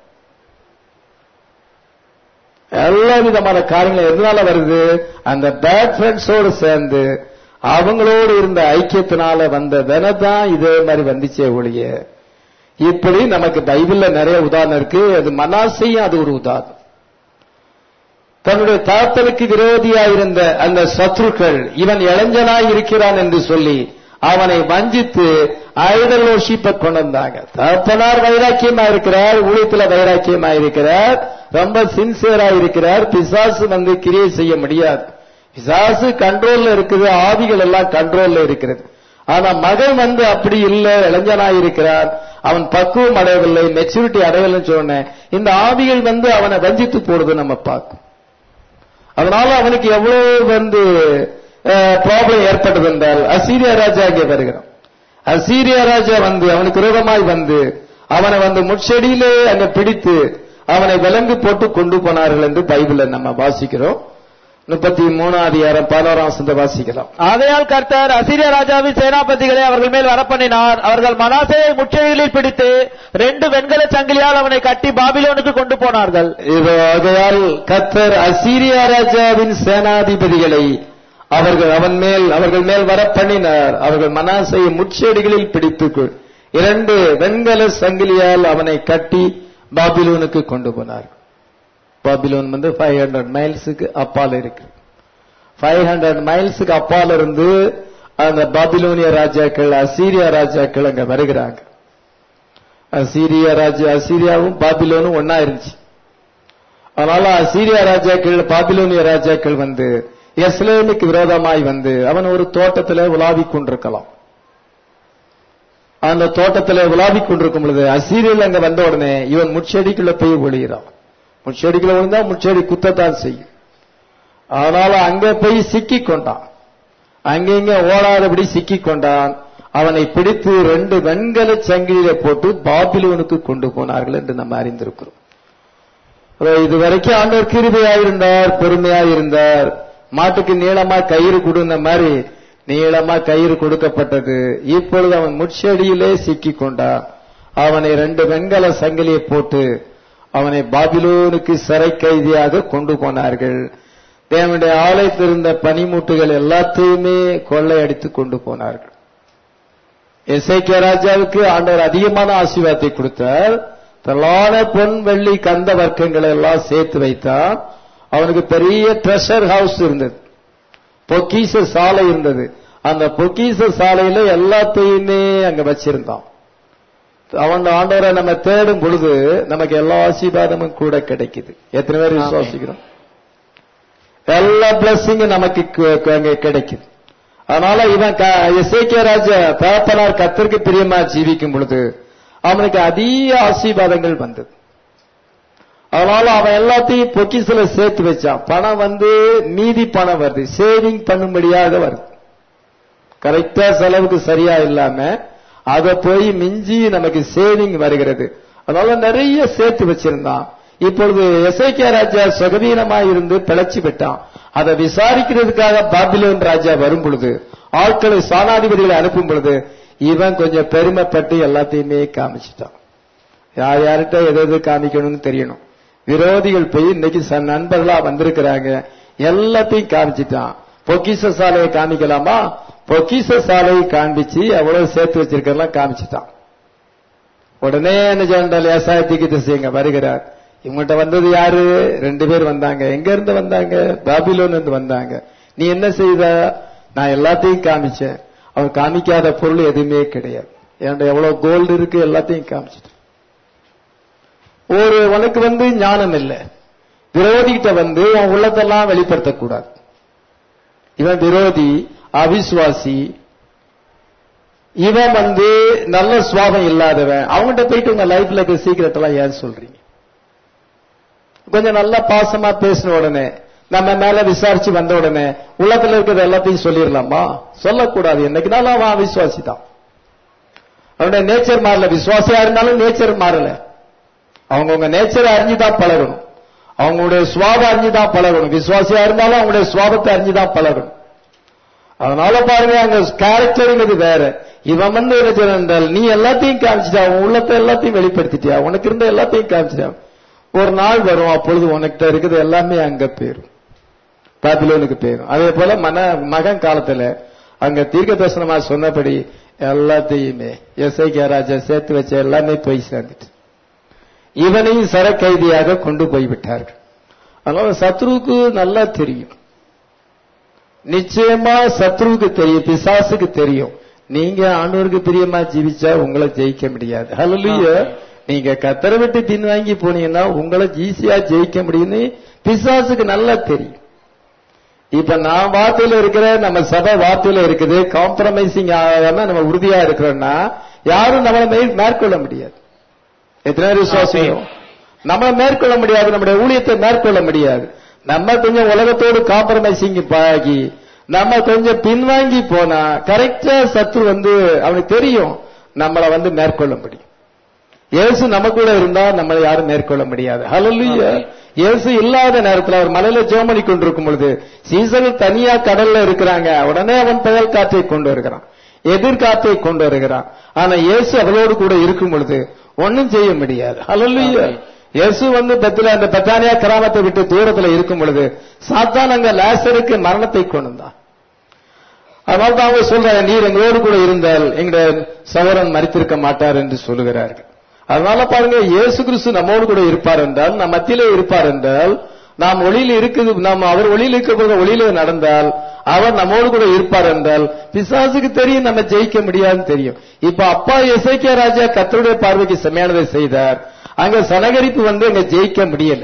எல்லா விதமான காரியங்கள் எதனால வருது அந்த பேட் ஃப்ரெண்ட்ஸோடு சேர்ந்து அவங்களோடு இருந்த ஐக்கியத்தினால வந்த வெனதான் இதே மாதிரி வந்துச்சே ஒழிய இப்படி நமக்கு பைபிள்ல நிறைய உதாரணம் இருக்கு அது மனாசையும் அது ஒரு உதாரணம் தன்னுடைய தாத்தனுக்கு விரோதியாயிருந்த அந்த சத்ருக்கள் இவன் இளைஞனாய் இருக்கிறான் என்று சொல்லி அவனை வஞ்சித்து ஐடல் worship-அ கொண்டு வந்தாங்க தகப்பனார் வைராக்கியமா இருக்கிறார் ஊழியத்துல வைராக்கியமா இருக்கிறார் ரொம்ப சின்சியரா இருக்கிறார் பிசாசு வந்து கிரியை செய்ய முடியாது பிசாசு கண்ட்ரோல்ல இருக்குது ஆவிகள் எல்லாம் கண்ட்ரோல்ல இருக்கிறது ஆனா மகன் வந்து அப்படி இல்ல இளைஞனாய் இருக்கிறார் அவன் பக்குவம் அடையவில்லை மெச்சூரிட்டி அடையவில்லைன்னு சொன்னேன் இந்த ஆவிகள் வந்து அவனை வஞ்சித்து போடுது நம்ம பார்க்கும் அதனால அவனுக்கு எவ்வளவு வந்து ப்ராப்ளம் ஏற்பட்டது என்றால் அசீரியா ராஜா இங்கே வருகிறான் அசீரியா ராஜா வந்து அவனுக்கு விரோதமாய் வந்து அவனை வந்து முட்செடியிலே அங்க பிடித்து அவனை விலங்கு போட்டு கொண்டு போனார்கள் என்று பைபிள்ல நம்ம வாசிக்கிறோம் முப்பத்தி மூணாம் அதிகாரம் பதினோராம் சந்த வாசிக்கலாம் ஆகையால் கர்த்தர் அசிரிய ராஜாவின் சேனாபதிகளை அவர்கள் மேல் வரப்பண்ணினார் அவர்கள் மனாசேயை முச்செடிகளில் பிடித்து ரெண்டு வெண்கல சங்கிலியால் அவனை கட்டி பாபிலோனுக்கு கொண்டு போனார்கள் இது ஆகையால் கத்தர் அசீரியா ராஜாவின் சேனாதிபதிகளை அவர்கள் அவன் மேல் அவர்கள் மேல் வர பண்ணினார் அவர்கள் மனாசையை முட்செடிகளில் பிடித்து கொ- இரண்டு வெண்கல சங்கிலியால் அவனை கட்டி பாபிலோனுக்கு கொண்டு போனார் பாபிலோன் வந்து ஃபைவ் ஹண்ட்ரட் மைல்ஸுக்கு அப்பால் இருக்கு ஃபைவ் ஹண்ட்ரட் மைல்ஸுக்கு அப்பால் இருந்து அந்த பாபிலோனிய ராஜாக்கள் அசீரியா ராஜாக்கள் அங்க வருகிறாங்க அசீரியா ராஜா அசீரியாவும் பாபிலோனும் ஒன்னா இருந்துச்சு அதனால அசீரியா ராஜாக்கள் பாபிலோனிய ராஜாக்கள் வந்து எஸ்லேமுக்கு விரோதமாய் வந்து அவன் ஒரு தோட்டத்தில் உலாவிக் கொண்டிருக்கலாம் அந்த தோட்டத்தில் உலாவிக் கொண்டிருக்கும் பொழுது அசீரியல் அங்க வந்த உடனே இவன் முட்செடிக்குள்ள போய் ஒளிகிறான் முட்செடிக்குள்ள விழுந்தா முட்செடி குத்தத்தான் செய்யும் அதனால அங்க போய் சிக்கிக் கொண்டான் அங்கங்க ஓடாதபடி சிக்கிக் கொண்டான் அவனை பிடித்து ரெண்டு வெண்கல சங்கிலியில போட்டு பாபிலோனுக்கு கொண்டு போனார்கள் என்று நம்ம அறிந்திருக்கிறோம் அப்ப இதுவரைக்கும் ஆண்டவர் கிருபையாயிருந்தார் பொறுமையாயிருந்தார் மாட்டுக்கு நீளமா கயிறு கொடுந்த மாதிரி நீளமா கயிறு கொடுக்கப்பட்டது இப்பொழுது அவன் முட்செடியிலே சிக்கிக் கொண்டான் அவனை ரெண்டு வெண்கல சங்கிலியை போட்டு அவனை பாபிலோனுக்கு சிறை கைதியாக கொண்டு போனார்கள் தேவனுடைய ஆலயத்தில் இருந்த பனிமூட்டுகள் எல்லாத்தையுமே கொள்ளையடித்து கொண்டு போனார்கள் எசைக்கிய ராஜாவுக்கு ஆண்டவர் அதிகமான ஆசீர்வாதத்தை கொடுத்தார் திரளான பொன் வெள்ளி கந்த வர்க்கங்களை எல்லாம் சேர்த்து வைத்தான் அவனுக்கு பெரிய ட்ரெஷர் ஹவுஸ் இருந்தது பொக்கீச சாலை இருந்தது அந்த பொக்கீச சாலையில எல்லாத்தையுமே அங்க வச்சிருந்தான் அவன் ஆண்டவரை நம்ம தேடும் பொழுது நமக்கு எல்லா ஆசீர்வாதமும் கூட கிடைக்குது எத்தனை பேர் விசுவாசிக்கிறோம் எல்லா பிளஸ்ஸிங்கும் நமக்கு கு- அங்க கிடைக்குது அதனால இவன் இசைக்கிய ராஜா தகப்பனார் கத்திற்கு பிரியமா ஜீவிக்கும் பொழுது அவனுக்கு அதிக ஆசீர்வாதங்கள் வந்தது அதனால அவன் எல்லாத்தையும் பொக்கிசில சேர்த்து வச்சான் பணம் வந்து மீதி பணம் வருது சேவிங் பண்ணும்படியாக வருது கரெக்டா செலவுக்கு சரியா இல்லாம அத போய் மிஞ்சி நமக்கு சேவிங் வருகிறது அதனால நிறைய சேர்த்து வச்சிருந்தான் இப்பொழுது எசைக்கிய ராஜா சுகவீனமா இருந்து பிழைச்சு விட்டான் அதை விசாரிக்கிறதுக்காக பாபிலோன் ராஜா வரும் பொழுது ஆட்களை சாணாதிபதிகளை அனுப்பும் பொழுது இவன் கொஞ்சம் பெருமைப்பட்டு எல்லாத்தையுமே காமிச்சிட்டான் யார் யார்கிட்ட எது எது காமிக்கணும்னு தெரியணும் விரோதிகள் போய் இன்னைக்கு ச- நண்பர்களா வந்திருக்கிறாங்க எல்லாத்தையும் காமிச்சிட்டான் பொக்கிஷ சாலையை காமிக்கலாமா பொக்கிஷ சாலையை காண்பிச்சு எவ்வளவு சேர்த்து வச்சிருக்கலாம் காமிச்சிட்டான் உடனே என்ன சொன்னால் விவசாயத்துக்கு திசைங்க வருகிறார் இவங்கள்ட்ட வந்தது யாரு ரெண்டு பேர் வந்தாங்க எங்க இருந்து வந்தாங்க பாபிலோன் இருந்து வந்தாங்க நீ என்ன செய்த நான் எல்லாத்தையும் காமிச்சேன் அவன் காமிக்காத பொருள் எதுவுமே கிடையாது என்கிட்ட எவ்வளவு கோல்டு இருக்கு எல்லாத்தையும் காமிச்சிட்டேன் ஒரு உனக்கு வந்து ஞானம் இல்லை விரோதிகிட்ட வந்து உன் உள்ளத்தெல்லாம் வெளிப்படுத்தக்கூடாது இவன் விரோதி அவிசுவாசி இவன் வந்து நல்ல சுவாபம் இல்லாதவன் அவங்ககிட்ட போயிட்டு உங்க லைஃப்ல இருக்க சீக்கிரட் எல்லாம் ஏன் சொல்றீங்க கொஞ்சம் நல்லா பாசமா பேசின உடனே நம்ம மேல விசாரிச்சு வந்த உடனே உள்ளத்துல இருக்கிறது எல்லாத்தையும் சொல்லிடலாமா சொல்லக்கூடாது என்னைக்குனாலும் அவன் அவிசுவாசி தான் அவனுடைய நேச்சர் மாறல விசுவாசியா இருந்தாலும் நேச்சர் மாறல அவங்கவுங்க நேச்சரை அறிஞ்சுதான் பழகணும் அவங்களுடைய சுவாபம் அறிஞ்சுதான் பழகணும் விசுவாசியா இருந்தாலும் அவங்களுடைய சுவாபத்தை அறிஞ்சுதான் பழகணும் அதனால பாருங்க அங்க கேரக்டருங்கிறது வேற இவன் வந்து என்ன செய்யணும் என்றால் நீ எல்லாத்தையும் காமிச்சிட்டா உன் உள்ளத்தை எல்லாத்தையும் வெளிப்படுத்திட்டியா உனக்கு இருந்த எல்லாத்தையும் காமிச்சிட்டா ஒரு நாள் வரும் அப்பொழுது உனக்கிட்ட இருக்குது எல்லாமே அங்க போயிரும் பாபிலோனுக்கு போயிரும் அதே போல மன மகன் காலத்துல அங்க தீர்க்க தரிசனமா சொன்னபடி எல்லாத்தையுமே எஸ்ஐகே ராஜா சேர்த்து வச்ச எல்லாமே போய் சேர்ந்துட்டு இவனையும் சர கைதியாக கொண்டு போய் விட்டார்கள் அதனால சத்ருவுக்கு நல்லா தெரியும் நிச்சயமா சத்ருவுக்கு தெரியும் பிசாசுக்கு தெரியும் நீங்க ஆண்டவருக்கு பிரியமா ஜீவிச்சா உங்களை ஜெயிக்க முடியாது ஹalleluya நீங்க கத்தரை விட்டு பின் வாங்கி போனீங்கன்னா உங்களை ஈஸியா ஜெயிக்க முடியும்னு பிசாசுக்கு நல்லா தெரியும் இப்ப நான் வார்த்தையில இருக்கிற நம்ம சபை வார்த்தையில இருக்குது காம்ப்ரமைசிங் ஆகாம நம்ம உறுதியா இருக்கிறோம்னா யாரும் நம்மளை மே- மேற்கொள்ள முடியாது எத்தனை பேர் விசுவாசிக்கிறோம் நம்மளை மேற்கொள்ள முடியாது நம்முடைய ஊழியத்தை மேற்கொள்ள முடியாது நம்ம கொஞ்சம் உலகத்தோடு காம்ப்ரமைசிங் ஆகி நம்ம கொஞ்சம் பின்வாங்கி போனா கரெக்டா சத்து வந்து அவனுக்கு தெரியும் நம்மளை வந்து மேற்கொள்ள முடியும் இயேசு நம்ம கூட இருந்தா நம்மளை யாரும் மேற்கொள்ள முடியாது ஹalleluya இயேசு இல்லாத நேரத்துல அவர் மலையில ஜெபமணி கொண்டிருக்கும் பொழுது சீசர்கள் தனியா கடல்ல இருக்கிறாங்க உடனே அவன் புயல் காற்றை கொண்டு வருகிறான் எதிர்காற்றை கொண்டு வருகிறான் ஆனா இயேசு அவளோடு கூட இருக்கும் பொழுது ஒண்ணும் செய்ய முடியாது ஹalleluya இயேசு வந்து பெத்துல அந்த பெத்தானியா கிராமத்தை விட்டு தூரத்துல இருக்கும் பொழுது சாத்தான் அங்க லாசருக்கு மரணத்தை கொண்டு வந்தான் அதனால தான் அவங்க சொல்றாங்க நீர் எங்களோடு கூட இருந்தால் எங்களுடைய சகோதரன் மறித்திருக்க மாட்டார் என்று சொல்லுகிறார்கள் அதனால பாருங்க இயேசு கிறிஸ்து நம்மோடு கூட இருப்பார் என்றால் நம் மத்தியிலே இருப்பார் என்றால் நாம் ஒளியில் இருக்குது நாம் அவர் ஒளியில் இருக்கிற ஒளியிலே நடந்தால் அவர் நம்மோடு கூட இருப்பார் என்றால் பிசாசுக்கு தெரியும் நம்ம ஜெயிக்க முடியாதுன்னு தெரியும் இப்ப அப்பா எசைக்கிய ராஜா கத்தருடைய பார்வைக்கு செம்மையானதை செய்தார் அங்க சனகரிப்பு வந்து அங்க ஜெயிக்க முடியல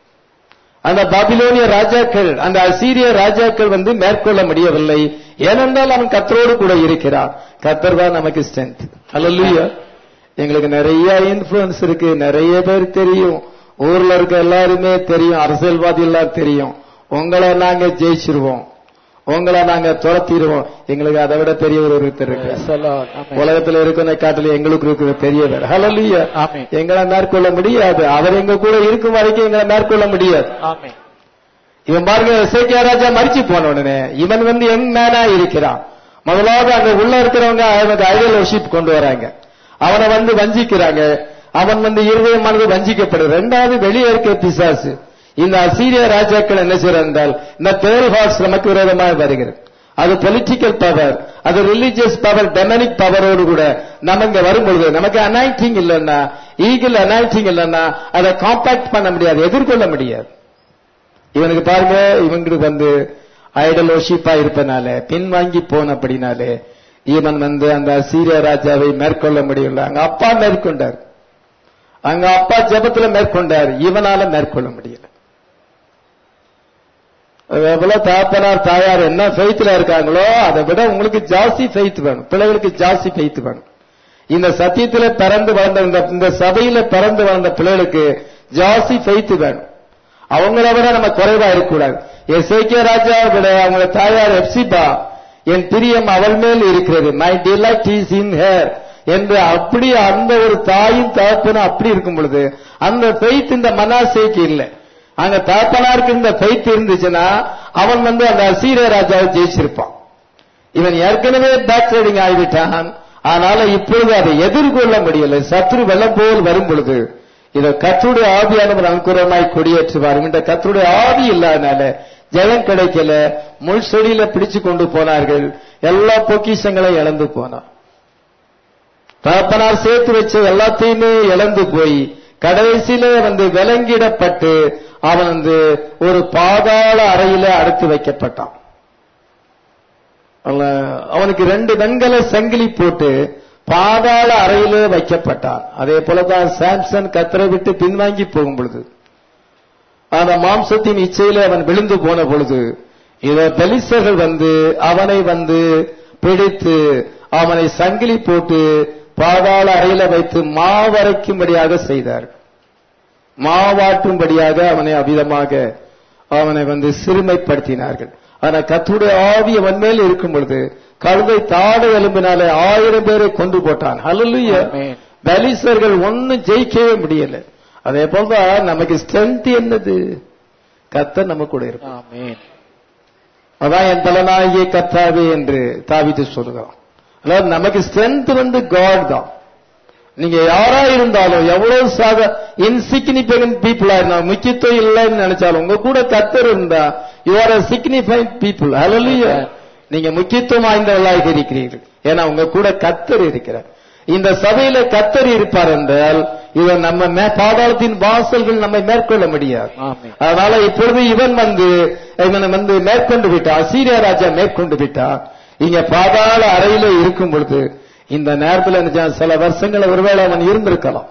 அந்த பாபிலோனிய ராஜாக்கள் அந்த அசீரிய ராஜாக்கள் வந்து மேற்கொள்ள முடியவில்லை ஏனென்றால் அவன் கத்தரோடு கூட இருக்கிறான் கத்தர் தான் நமக்கு ஸ்ட்ரென்த் அல்ல எங்களுக்கு நிறைய இன்ஃபுளுன்ஸ் இருக்கு நிறைய பேர் தெரியும் ஊர்ல இருக்க எல்லாருமே தெரியும் அரசியல்வாதி எல்லாம் தெரியும் உங்களை நாங்க ஜெயிச்சிருவோம் உங்களை நாங்க துரத்திடுவோம் எங்களுக்கு அதை விட பெரிய ஒரு ஒருத்தர் இருக்கு Yes, Lord. Amen. உலகத்துல இருக்கிற காட்டில எங்களுக்கு இருக்கிற பெரியவர் ஹalleluya ஆமென். எங்களை மேற்கொள்ள முடியாது அவர் எங்க கூட இருக்கும் வரைக்கும் எங்களை மேற்கொள்ள முடியாது ஆமென். இவன் பாருங்க இசைக்கியா ராஜா மறிச்சு போன உடனே இவன் வந்து யங் மேனா இருக்கிறான் முதலாவது அங்க உள்ள இருக்கிறவங்க அவனுக்கு ஐடியல் ஒர்ஷிப் கொண்டு வராங்க அவனை வந்து வஞ்சிக்கிறாங்க அவன் வந்து இருதயமானது வஞ்சிக்கப்படுது ரெண்டாவது வெளியே இருக்க பிசாசு இந்த அசீரிய ராஜாக்கள் என்ன செய்யறாங்க என்றால் இந்த பேர் ஹார்ஸ் நமக்கு விரோதமாக வருகிறது அது பொலிட்டிக்கல் பவர் அது ரிலீஜியஸ் பவர் டெமனிக் பவரோடு கூட நம்ம இங்க வரும்பொழுது நமக்கு அனாய்டிங் இல்லைன்னா ஈகிள் அனாய்டிங் இல்லைன்னா அதை காம்பாக்ட் பண்ண முடியாது எதிர்கொள்ள முடியாது இவனுக்கு பாருங்க இவங்களுக்கு வந்து ஐடல் ஒஷிப்பா இருப்பனால பின்வாங்கி போனபடினாலே இவன் வந்து அந்த அசீரிய ராஜாவை மேற்கொள்ள முடியல அங்க அப்பா மேற்கொண்டார் அங்க அப்பா ஜெபத்துல மேற்கொண்டார் இவனால மேற்கொள்ள முடியல எவ்வளவு தாப்பனார் தாயார் என்ன ஃபெய்த்ல இருக்காங்களோ அதை விட உங்களுக்கு ஜாஸ்தி ஃபெய்த் வேணும் பிள்ளைகளுக்கு ஜாஸ்தி ஃபெய்த் வேணும் இந்த சத்தியத்துல பிறந்து வளர்ந்த இந்த இந்த சபையில பிறந்து வளர்ந்த பிள்ளைகளுக்கு ஜாஸ்தி ஃபெய்த் வேணும் அவங்கள விட நம்ம குறைவா இருக்கக்கூடாது எஸ்ஐகே ராஜா விட அவங்க தாயார் எப்சிபா என் பிரியம் அவள் மேல் இருக்கிறது my delight is in her என்று அப்படி அந்த ஒரு தாயும் தகப்பனும் அப்படி இருக்கும் பொழுது அந்த ஃபெய்த் இந்த மனாசைக்கு இல்லை அங்க தகப்பனாருக்கு இந்த ஃபெய்த் இருந்துச்சுன்னா அவன் வந்து அந்த அசீர ராஜாவை ஜெயிச்சிருப்பான் இவன் ஏற்கனவே பேக் ரைடிங் ஆகிவிட்டான் அதனால இப்பொழுது அதை எதிர்கொள்ள முடியல சத்ரு வெள்ளம் போல் வரும் பொழுது இத கத்தருடைய ஆவியானவர் அங்குரமாய் கொடியேற்றுவார் இந்த கத்தருடைய ஆவி இல்லாதனால ஜெயம் கிடைக்கல முள் செடியில பிடிச்சு கொண்டு போனார்கள் எல்லா பொக்கிஷங்களையும் இழந்து போனான் தகப்பனார் சேர்த்து வச்ச எல்லாத்தையுமே இழந்து போய் கடைசியில வந்து விலங்கிடப்பட்டு அவன் வந்து ஒரு பாதாள அறையில அடைத்து வைக்கப்பட்டான் அவன்- அவனுக்கு ரெண்டு வெண்கல சங்கிலி போட்டு பாதாள அறையிலே வைக்கப்பட்டான் அதே போலதான் சாம்சன் கத்தரை விட்டு பின்வாங்கி போகும் பொழுது அந்த மாம்சத்தின் இச்சையிலே அவன் விழுந்து போன பொழுது இத பெலிசர்கள் வந்து அவனை வந்து பிடித்து அவனை சங்கிலி போட்டு பாதாள அறையில வைத்து மாவரைக்கும்படியாக செய்தார் மாவாட்டும்படியாக அவனை அவிதமாக அவனை வந்து சிறுமைப்படுத்தினார்கள் ஆனா கத்துடைய ஆவி அவன் மேல் இருக்கும் பொழுது கழுதை தாடு எலும்பினாலே ஆயிரம் பேரை கொண்டு போட்டான் ஹalleluya Amen. பெலிசர்கள் ஒன்னும் ஜெயிக்கவே முடியல அதே போலதான் நமக்கு ஸ்ட்ரென்த் என்னது கத்தர் நம்ம கூட இருக்கும் ஆமென் அதான் என் பலனாகிய கத்தாவே என்று தாவித்து சொல்லுகிறோம் அதாவது நமக்கு ஸ்ட்ரென்த் வந்து காட் தான் நீங்க யாரா இருந்தாலும் எவ்வளவு சாத இன்சிக்னிபிகன்ட் பீப்புளா இருந்தாலும் முக்கியத்துவம் இல்லைன்னு நினைச்சாலும் உங்க கூட கத்தர் இருந்தா you are a signified people ஹalleluya நீங்க முக்கியத்துவம் வாய்ந்தவர்களாக இருக்கிறீர்கள் ஏன்னா உங்க கூட கத்தர் இருக்கிறார் இந்த சபையில கத்தர் இருப்பார் என்றால் இதை நம்ம மே- பாதாளத்தின் வாசல்கள் நம்மை மேற்கொள்ள முடியாது ஆமென் அதனால இப்பொழுது இவன் வந்து இவனை வந்து மேற்கொண்டு விட்டான் அசீரியா ராஜா மேற்கொண்டு விட்டான் இங்க பாதாள அறையில இருக்கும் பொழுது இந்த நேரத்தில் என்ன செய்ய- சில வருஷங்கள் ஒருவேளை அவன் இருந்திருக்கலாம்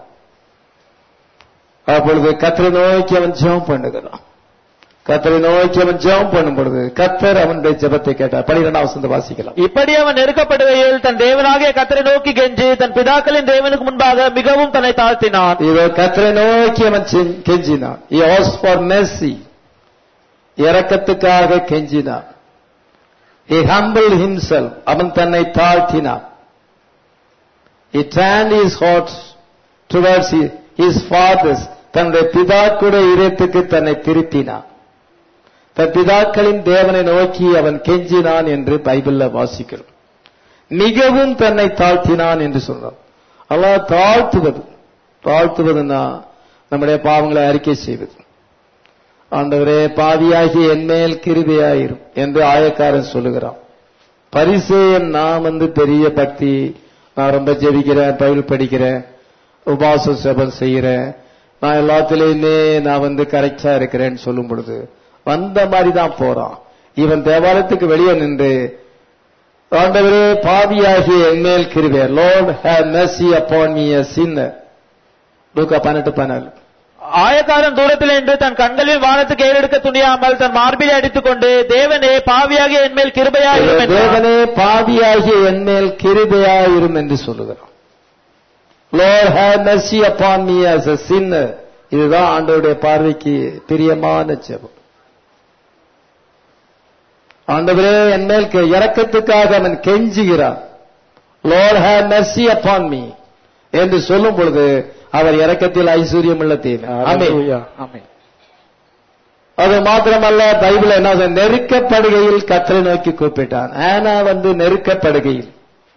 அப்பொழுது கத்தரை நோக்கி அவன் ஜெபம் பண்ணுகிறான் கத்தரை நோக்கி அவன் ஜெபம் பண்ணும் பொழுது கத்தர் அவனுடைய ஜெபத்தை கேட்டார் பனிரெண்டாம் வசந்த வாசிக்கலாம் இப்படி அவன் நெருக்கப்படுகையில் தன் தேவனாகிய கத்தரை நோக்கி கெஞ்சி தன் பிதாக்களின் தேவனுக்கு முன்பாக மிகவும் தன்னை தாழ்த்தினான் இதோ கத்தரை நோக்கி அவன் செஞ்- கெஞ்சினான் He asked for mercy இரக்கத்துக்காக கெஞ்சினான் He humbled himself அவன் தன்னை தாழ்த்தினான் He turned his heart towards his- his fathers தன்னுடைய பிதாக்குடைய இதயத்துக்கு தன்னை திருப்பினான் தன் பிதாக்களின் தேவனை நோக்கி அவன் கெஞ்சினான் என்று பைபிள்ல வாசிக்கிறோம் மிகவும் தன்னை தாழ்த்தினான் என்று சொல்றான் அல்லாஹ் தாழ்த்துவது தாழ்த்துவதுன்னா நம்முடைய பாவங்களை அறிக்கை செய்வது ஆண்டவரே பாவியாகி என்மேல் கிருபையாயிரும் என்று ஆயக்காரன் சொல்லுகிறான் பரிசேயன் நான் வந்து பெரிய பக்தி நான் ரொம்ப ஜெபிக்கிறேன் பைபிள் படிக்கிறேன் உபாச செபம் செய்கிறேன் நான் எல்லாத்துலயுமே நான் வந்து கரெக்டா இருக்கிறேன்னு சொல்லும் பொழுது வந்த மாதிரி தான் போறான் இவன் தேவாலயத்துக்கு வெளியே நின்று ஆண்டவரே பாவியாகிய என்மேல் கிருபை Lord have mercy upon me a sinner லூக்கா பன்னெண்டு பன்னெண்டு ஆயக்காரன் தூரத்தில் நின்று தன் கண்களில் வானத்துக்கு ஏறெடுக்க துணியாமல் தன் மார்பிலை அடித்துக் கொண்டு தேவனே பாவியாகிய என்மேல் கிருபையாயிரும் என்றான். தேவனே பாவியாகிய என்மேல் கிருபையாயிரும் என்று சொல்லுகிறான் Lord have mercy upon me as a sinner இதுதான் ஆண்டவருடைய பார்வைக்கு பிரியமான ஜெபம் ஆண்டவரே என்மேல் கே- இரக்கத்துக்காக அவன் கெஞ்சுகிறான் Lord have mercy upon me என்று சொல்லும் பொழுது அவர் இரக்கத்தில் ஐஸ்வர்யம் உள்ள தேவன் ஆமென் Hallelujah. ஆமென் அது மாத்திரமல்ல பைபிள் என்ன சொல்லுது? நெருக்கப்படுகையில் கத்தரை நோக்கி கூப்பிட்டான் ஆனா வந்து நெருக்கப்படுகையில்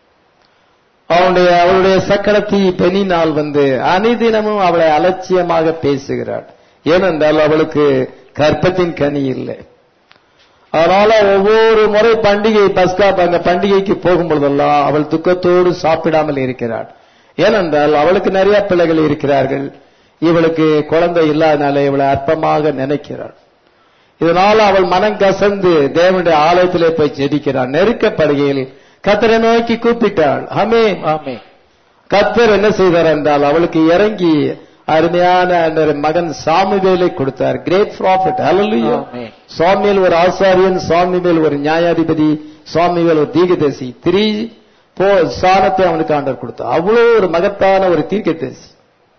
அவனுடைய அவளுடைய சக்கரத்தி பெண்ணினால் வந்து அனிதினமும் அவளை அலட்சியமாக பேசுகிறாள் ஏனென்றால் அவளுக்கு கற்பத்தின் கனி இல்லை அதனால ஒவ்வொரு முறை பண்டிகை பஸ்கா அந்த பண்டிகைக்கு போகும் பொழுதெல்லாம் அவள் துக்கத்தோடு சாப்பிடாமல் இருக்கிறாள் ஏனென்றால் அவளுக்கு நிறைய பிள்ளைகள் இருக்கிறார்கள் இவளுக்கு குழந்தை இல்லாதனால இவளை அற்பமாக நினைக்கிறாள் இதனால அவள் மனம் கசந்து தேவனுடைய ஆலயத்திலே போய் ஜெபிக்கிறாள் நெருக்கப்படுகையில் கத்தரை நோக்கி கூப்பிட்டாள் ஆமே ஆமே கத்தர் என்ன செய்தார் என்றால் அவளுக்கு இறங்கி அருமையான அந்த மகன் சாமுவேலை கொடுத்தார் கிரேட் ப்ராஃபிட் ஹalleluya ஆமென். சாமியல் ஒரு ஆசாரியன் சாமிவேல் ஒரு நியாயாதிபதி சாமிவேல் ஒரு தீர்க்கதரிசி த்ரீ போ சாணத்தை அவனுக்கு ஆண்டவர் கொடுத்தார் அவ்வளவு ஒரு மகத்தான ஒரு தீர்க்கதரிசி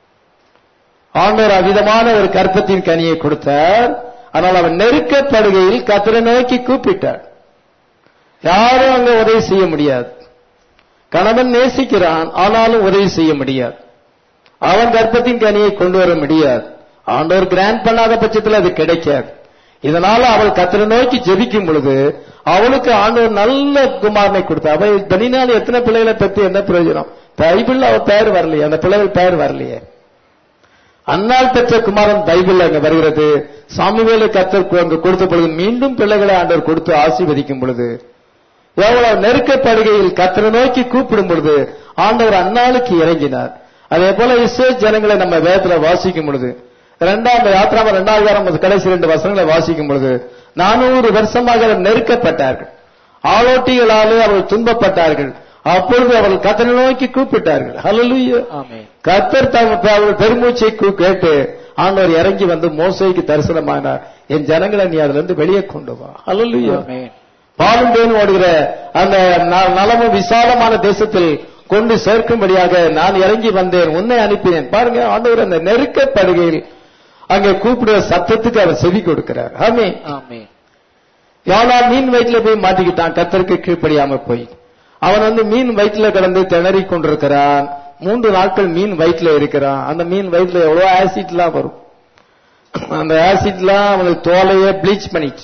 ஆண்டவர் அவிதமான ஒரு கற்பத்தின் கனியை கொடுத்தார் ஆனால் அவன் நெருக்கப்படுகையில் கத்தரை நோக்கி கூப்பிட்டார் யாரும் அங்க உதவி செய்ய முடியாது கணவன் நேசிக்கிறான் ஆனாலும் உதவி செய்ய முடியாது அவன் கர்ப்பத்தின் கனியை கொண்டு வர முடியாது ஆண்டவர் கிராண்ட் பண்ணாத பட்சத்தில் அது கிடைக்காது இதனால அவள் கத்தரை நோக்கி ஜெபிக்கும் பொழுது அவளுக்கு ஆண்டவர் நல்ல குமாரனை கொடுத்தா அவள் தனிநாள் எத்தனை பிள்ளைகளை பத்தி என்ன பிரயோஜனம் பைபிள்ல அவ பெயர் வரலையே அந்த பிள்ளைகள் பெயர் வரலையே அந்நாள் பெற்ற குமாரன் பைபிள் அங்க வருகிறது சாமுவேலு கத்தர் அங்கு கொடுத்த பொழுது மீண்டும் பிள்ளைகளை ஆண்டவர் கொடுத்து ஆசீர்வதிக்கும் பொழுது எவ்வளவு நெருக்கப்படுகையில் கத்தரை நோக்கி கூப்பிடும் பொழுது ஆண்டவர் அந்நாளுக்கு இறங்கினார் அதே போல இஸ்ரேல் ஜனங்களை நம்ம வேதத்துல வாசிக்கும் பொழுது இரண்டாம் யாத்திராம இரண்டாவது வாரம் கடைசி ரெண்டு வசனங்களை வாசிக்கும் பொழுது நானூறு வருஷமாக அவர் நெருக்கப்பட்டார்கள் ஆலோட்டிகளாலே அவர்கள் துன்பப்பட்டார்கள் அப்பொழுது அவர்கள் கத்தரை நோக்கி கூப்பிட்டார்கள் ஹalleluya ஆமே கத்தர் தம் அவர்கள் பெருமூச்சை கூ- கேட்டு ஆண்டவர் இறங்கி வந்து மோசைக்கு தரிசனமானார் என் ஜனங்களை நீ அதுல இருந்து வெளியே கொண்டு வா ஹalleluya ஆமே பாலும் தேன் ஓடுகிற அந்த ந- நலமும் விசாலமான தேசத்தில் கொண்டு சேர்க்கும்படியாக நான் இறங்கி வந்தேன் உன்னை அனுப்பினேன் பாருங்க ஆண்டவர் அந்த நெருக்கப்படுகையில் அங்கே கூப்பிடுற சத்தத்துக்கு அவர் செவி கொடுக்கிறார் ஆமே ஆமே யோனா மீன் வயிற்றுல போய் மாட்டிக்கிட்டான் கத்தருக்கு கீழ்ப்படியாம போய் அவன் வந்து மீன் வயிற்றுல கிடந்து திணறி கொண்டிருக்கிறான் மூன்று நாட்கள் மீன் வயிற்றுல இருக்கிறான் அந்த மீன் வயிற்றுல எவ்வளவு ஆசிட்லாம் வரும் அந்த ஆசிட்லாம் அவனுக்கு தோலையே ப்ளீச் பண்ணிச்சு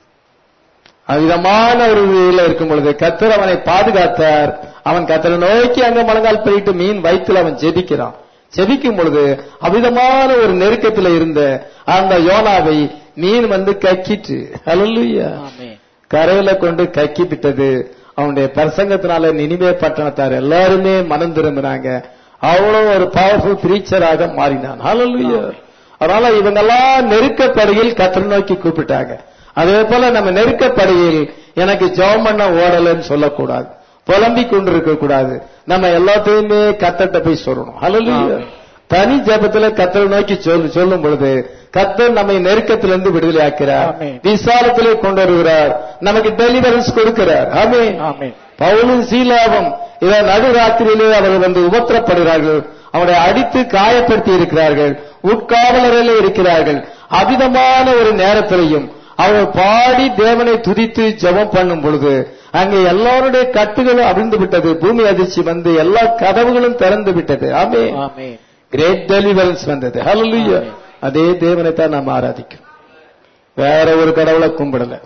அவ்விதமான ஒரு இதுல இருக்கும் பொழுது கத்தர் அவனை பாதுகாத்தார் அவன் கத்தரை நோக்கி அங்க முழங்கால் போயிட்டு மீன் வயிற்றுல அவன் ஜெபிக்கிறான் ஜெபிக்கும் பொழுது அவ்விதமான ஒரு நெருக்கத்துல இருந்த அந்த யோனாவை மீன் வந்து கக்கிட்டு அல்லேலூயா ஆமே கரையில கொண்டு கக்கி விட்டது அவனுடைய பிரசங்கத்தினால நினிவே பட்டணத்தார் எல்லாருமே மனம் திரும்பினாங்க அவ்வளவு ஒரு பவர்ஃபுல் பிரீச்சராக மாறினான் ஹalleluya அதனால இவங்கெல்லாம் நெருக்கப்படுகையில் கத்தரை நோக்கி கூப்பிட்டாங்க அதே போல நம்ம நெருக்கப்படுகையில் எனக்கு ஜெபம் பண்ண ஓடலன்னு சொல்லக்கூடாது புலம்பிக் கொண்டிருக்க கூடாது நம்ம எல்லாத்தையுமே கத்தட்ட போய் சொல்லணும் ஹalleluya தனி ஜெபத்துல கத்தரை நோக்கி சொல்லு சொல்லும் பொழுது கத்தர் நம்மை நெருக்கத்திலிருந்து விடுதலை ஆக்கிறார் ஆமென். விசாலத்திலே கொண்டு வருகிறார் நமக்கு டெலிவரன்ஸ் கொடுக்கிறார் ஆமென் ஆமே பவுலும் சீலாவும் இத நடுராத்திரியிலே அவர்கள் வந்து உபத்திரப்படுகிறார்கள் அவரை அடித்து காயப்படுத்தி இருக்கிறார்கள் உட்காவலரிலே இருக்கிறார்கள் அவிதமான ஒரு நேரத்திலையும் அவர்கள் பாடி தேவனை துதித்து ஜெபம் பண்ணும் பொழுது அங்கே எல்லாருடைய கட்டுகளும் அவிழ்ந்து விட்டது பூமி அதிர்ச்சி வந்து எல்லா கதவுகளும் திறந்து விட்டது ஆமே ஆமே கிரேட் டெலிவரன்ஸ் வந்தது ஹalleluya ஆமென். அதே தேவனை தான் நாம் ஆராதிக்கிறோம் வேற ஒரு கடவுளை கும்பிடல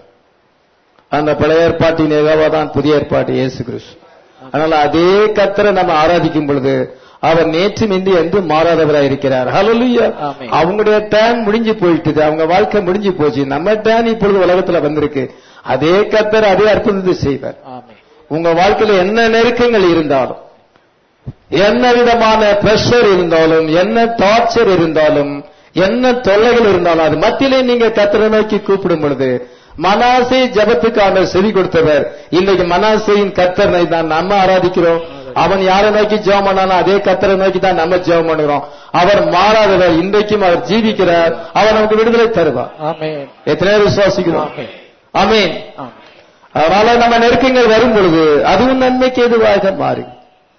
அந்த பழைய ஏற்பாட்டின் ஏகாவா தான் புதிய ஏற்பாட்டு இயேசு கிறிஸ்து அதனால அதே கத்தரை நம்ம ஆராதிக்கும் பொழுது அவர் நேற்று மிந்தி என்று மாறாதவராய் இருக்கிறார் ஹalleluya ஆமென். அவங்களுடைய டேன் முடிஞ்சு போயிட்டுது அவங்க வாழ்க்கை முடிஞ்சு போச்சு நம்ம டேன் இப்பொழுது உலகத்துல வந்திருக்கு அதே கத்தர் அதே அற்புதத்தை செய்வார் ஆமே உங்க வாழ்க்கையில என்ன நெருக்கங்கள் இருந்தாலும் என்ன விதமான பிரஷர் இருந்தாலும் என்ன டார்ச்சர் இருந்தாலும் என்ன தொல்லைகள் இருந்தாலும் அது மத்தியிலே நீங்க கத்தரை நோக்கி கூப்பிடும் பொழுது மனாசே ஜபத்துக்கான செவி கொடுத்தவர் இன்னைக்கு மனாசையின் கத்தரை தான் நம்ம ஆராதிக்கிறோம் அவன் யாரை நோக்கி ஜெபம் பண்ணாலும் அதே கத்தரை நோக்கி தான் நம்ம ஜெபம் பண்ணுகிறோம் அவர் மாறாதவர் இன்றைக்கும் அவர் ஜீவிக்கிறார் அவர் நமக்கு விடுதலை தருவார் ஆமே எத்தனை பேர் விசுவாசிக்கிறோம் ஆமே ஆமென் ஆமே அதனால நம்ம நெருக்கங்கள் வரும் பொழுது அதுவும் நன்மைக்கு எதுவாக மாறும்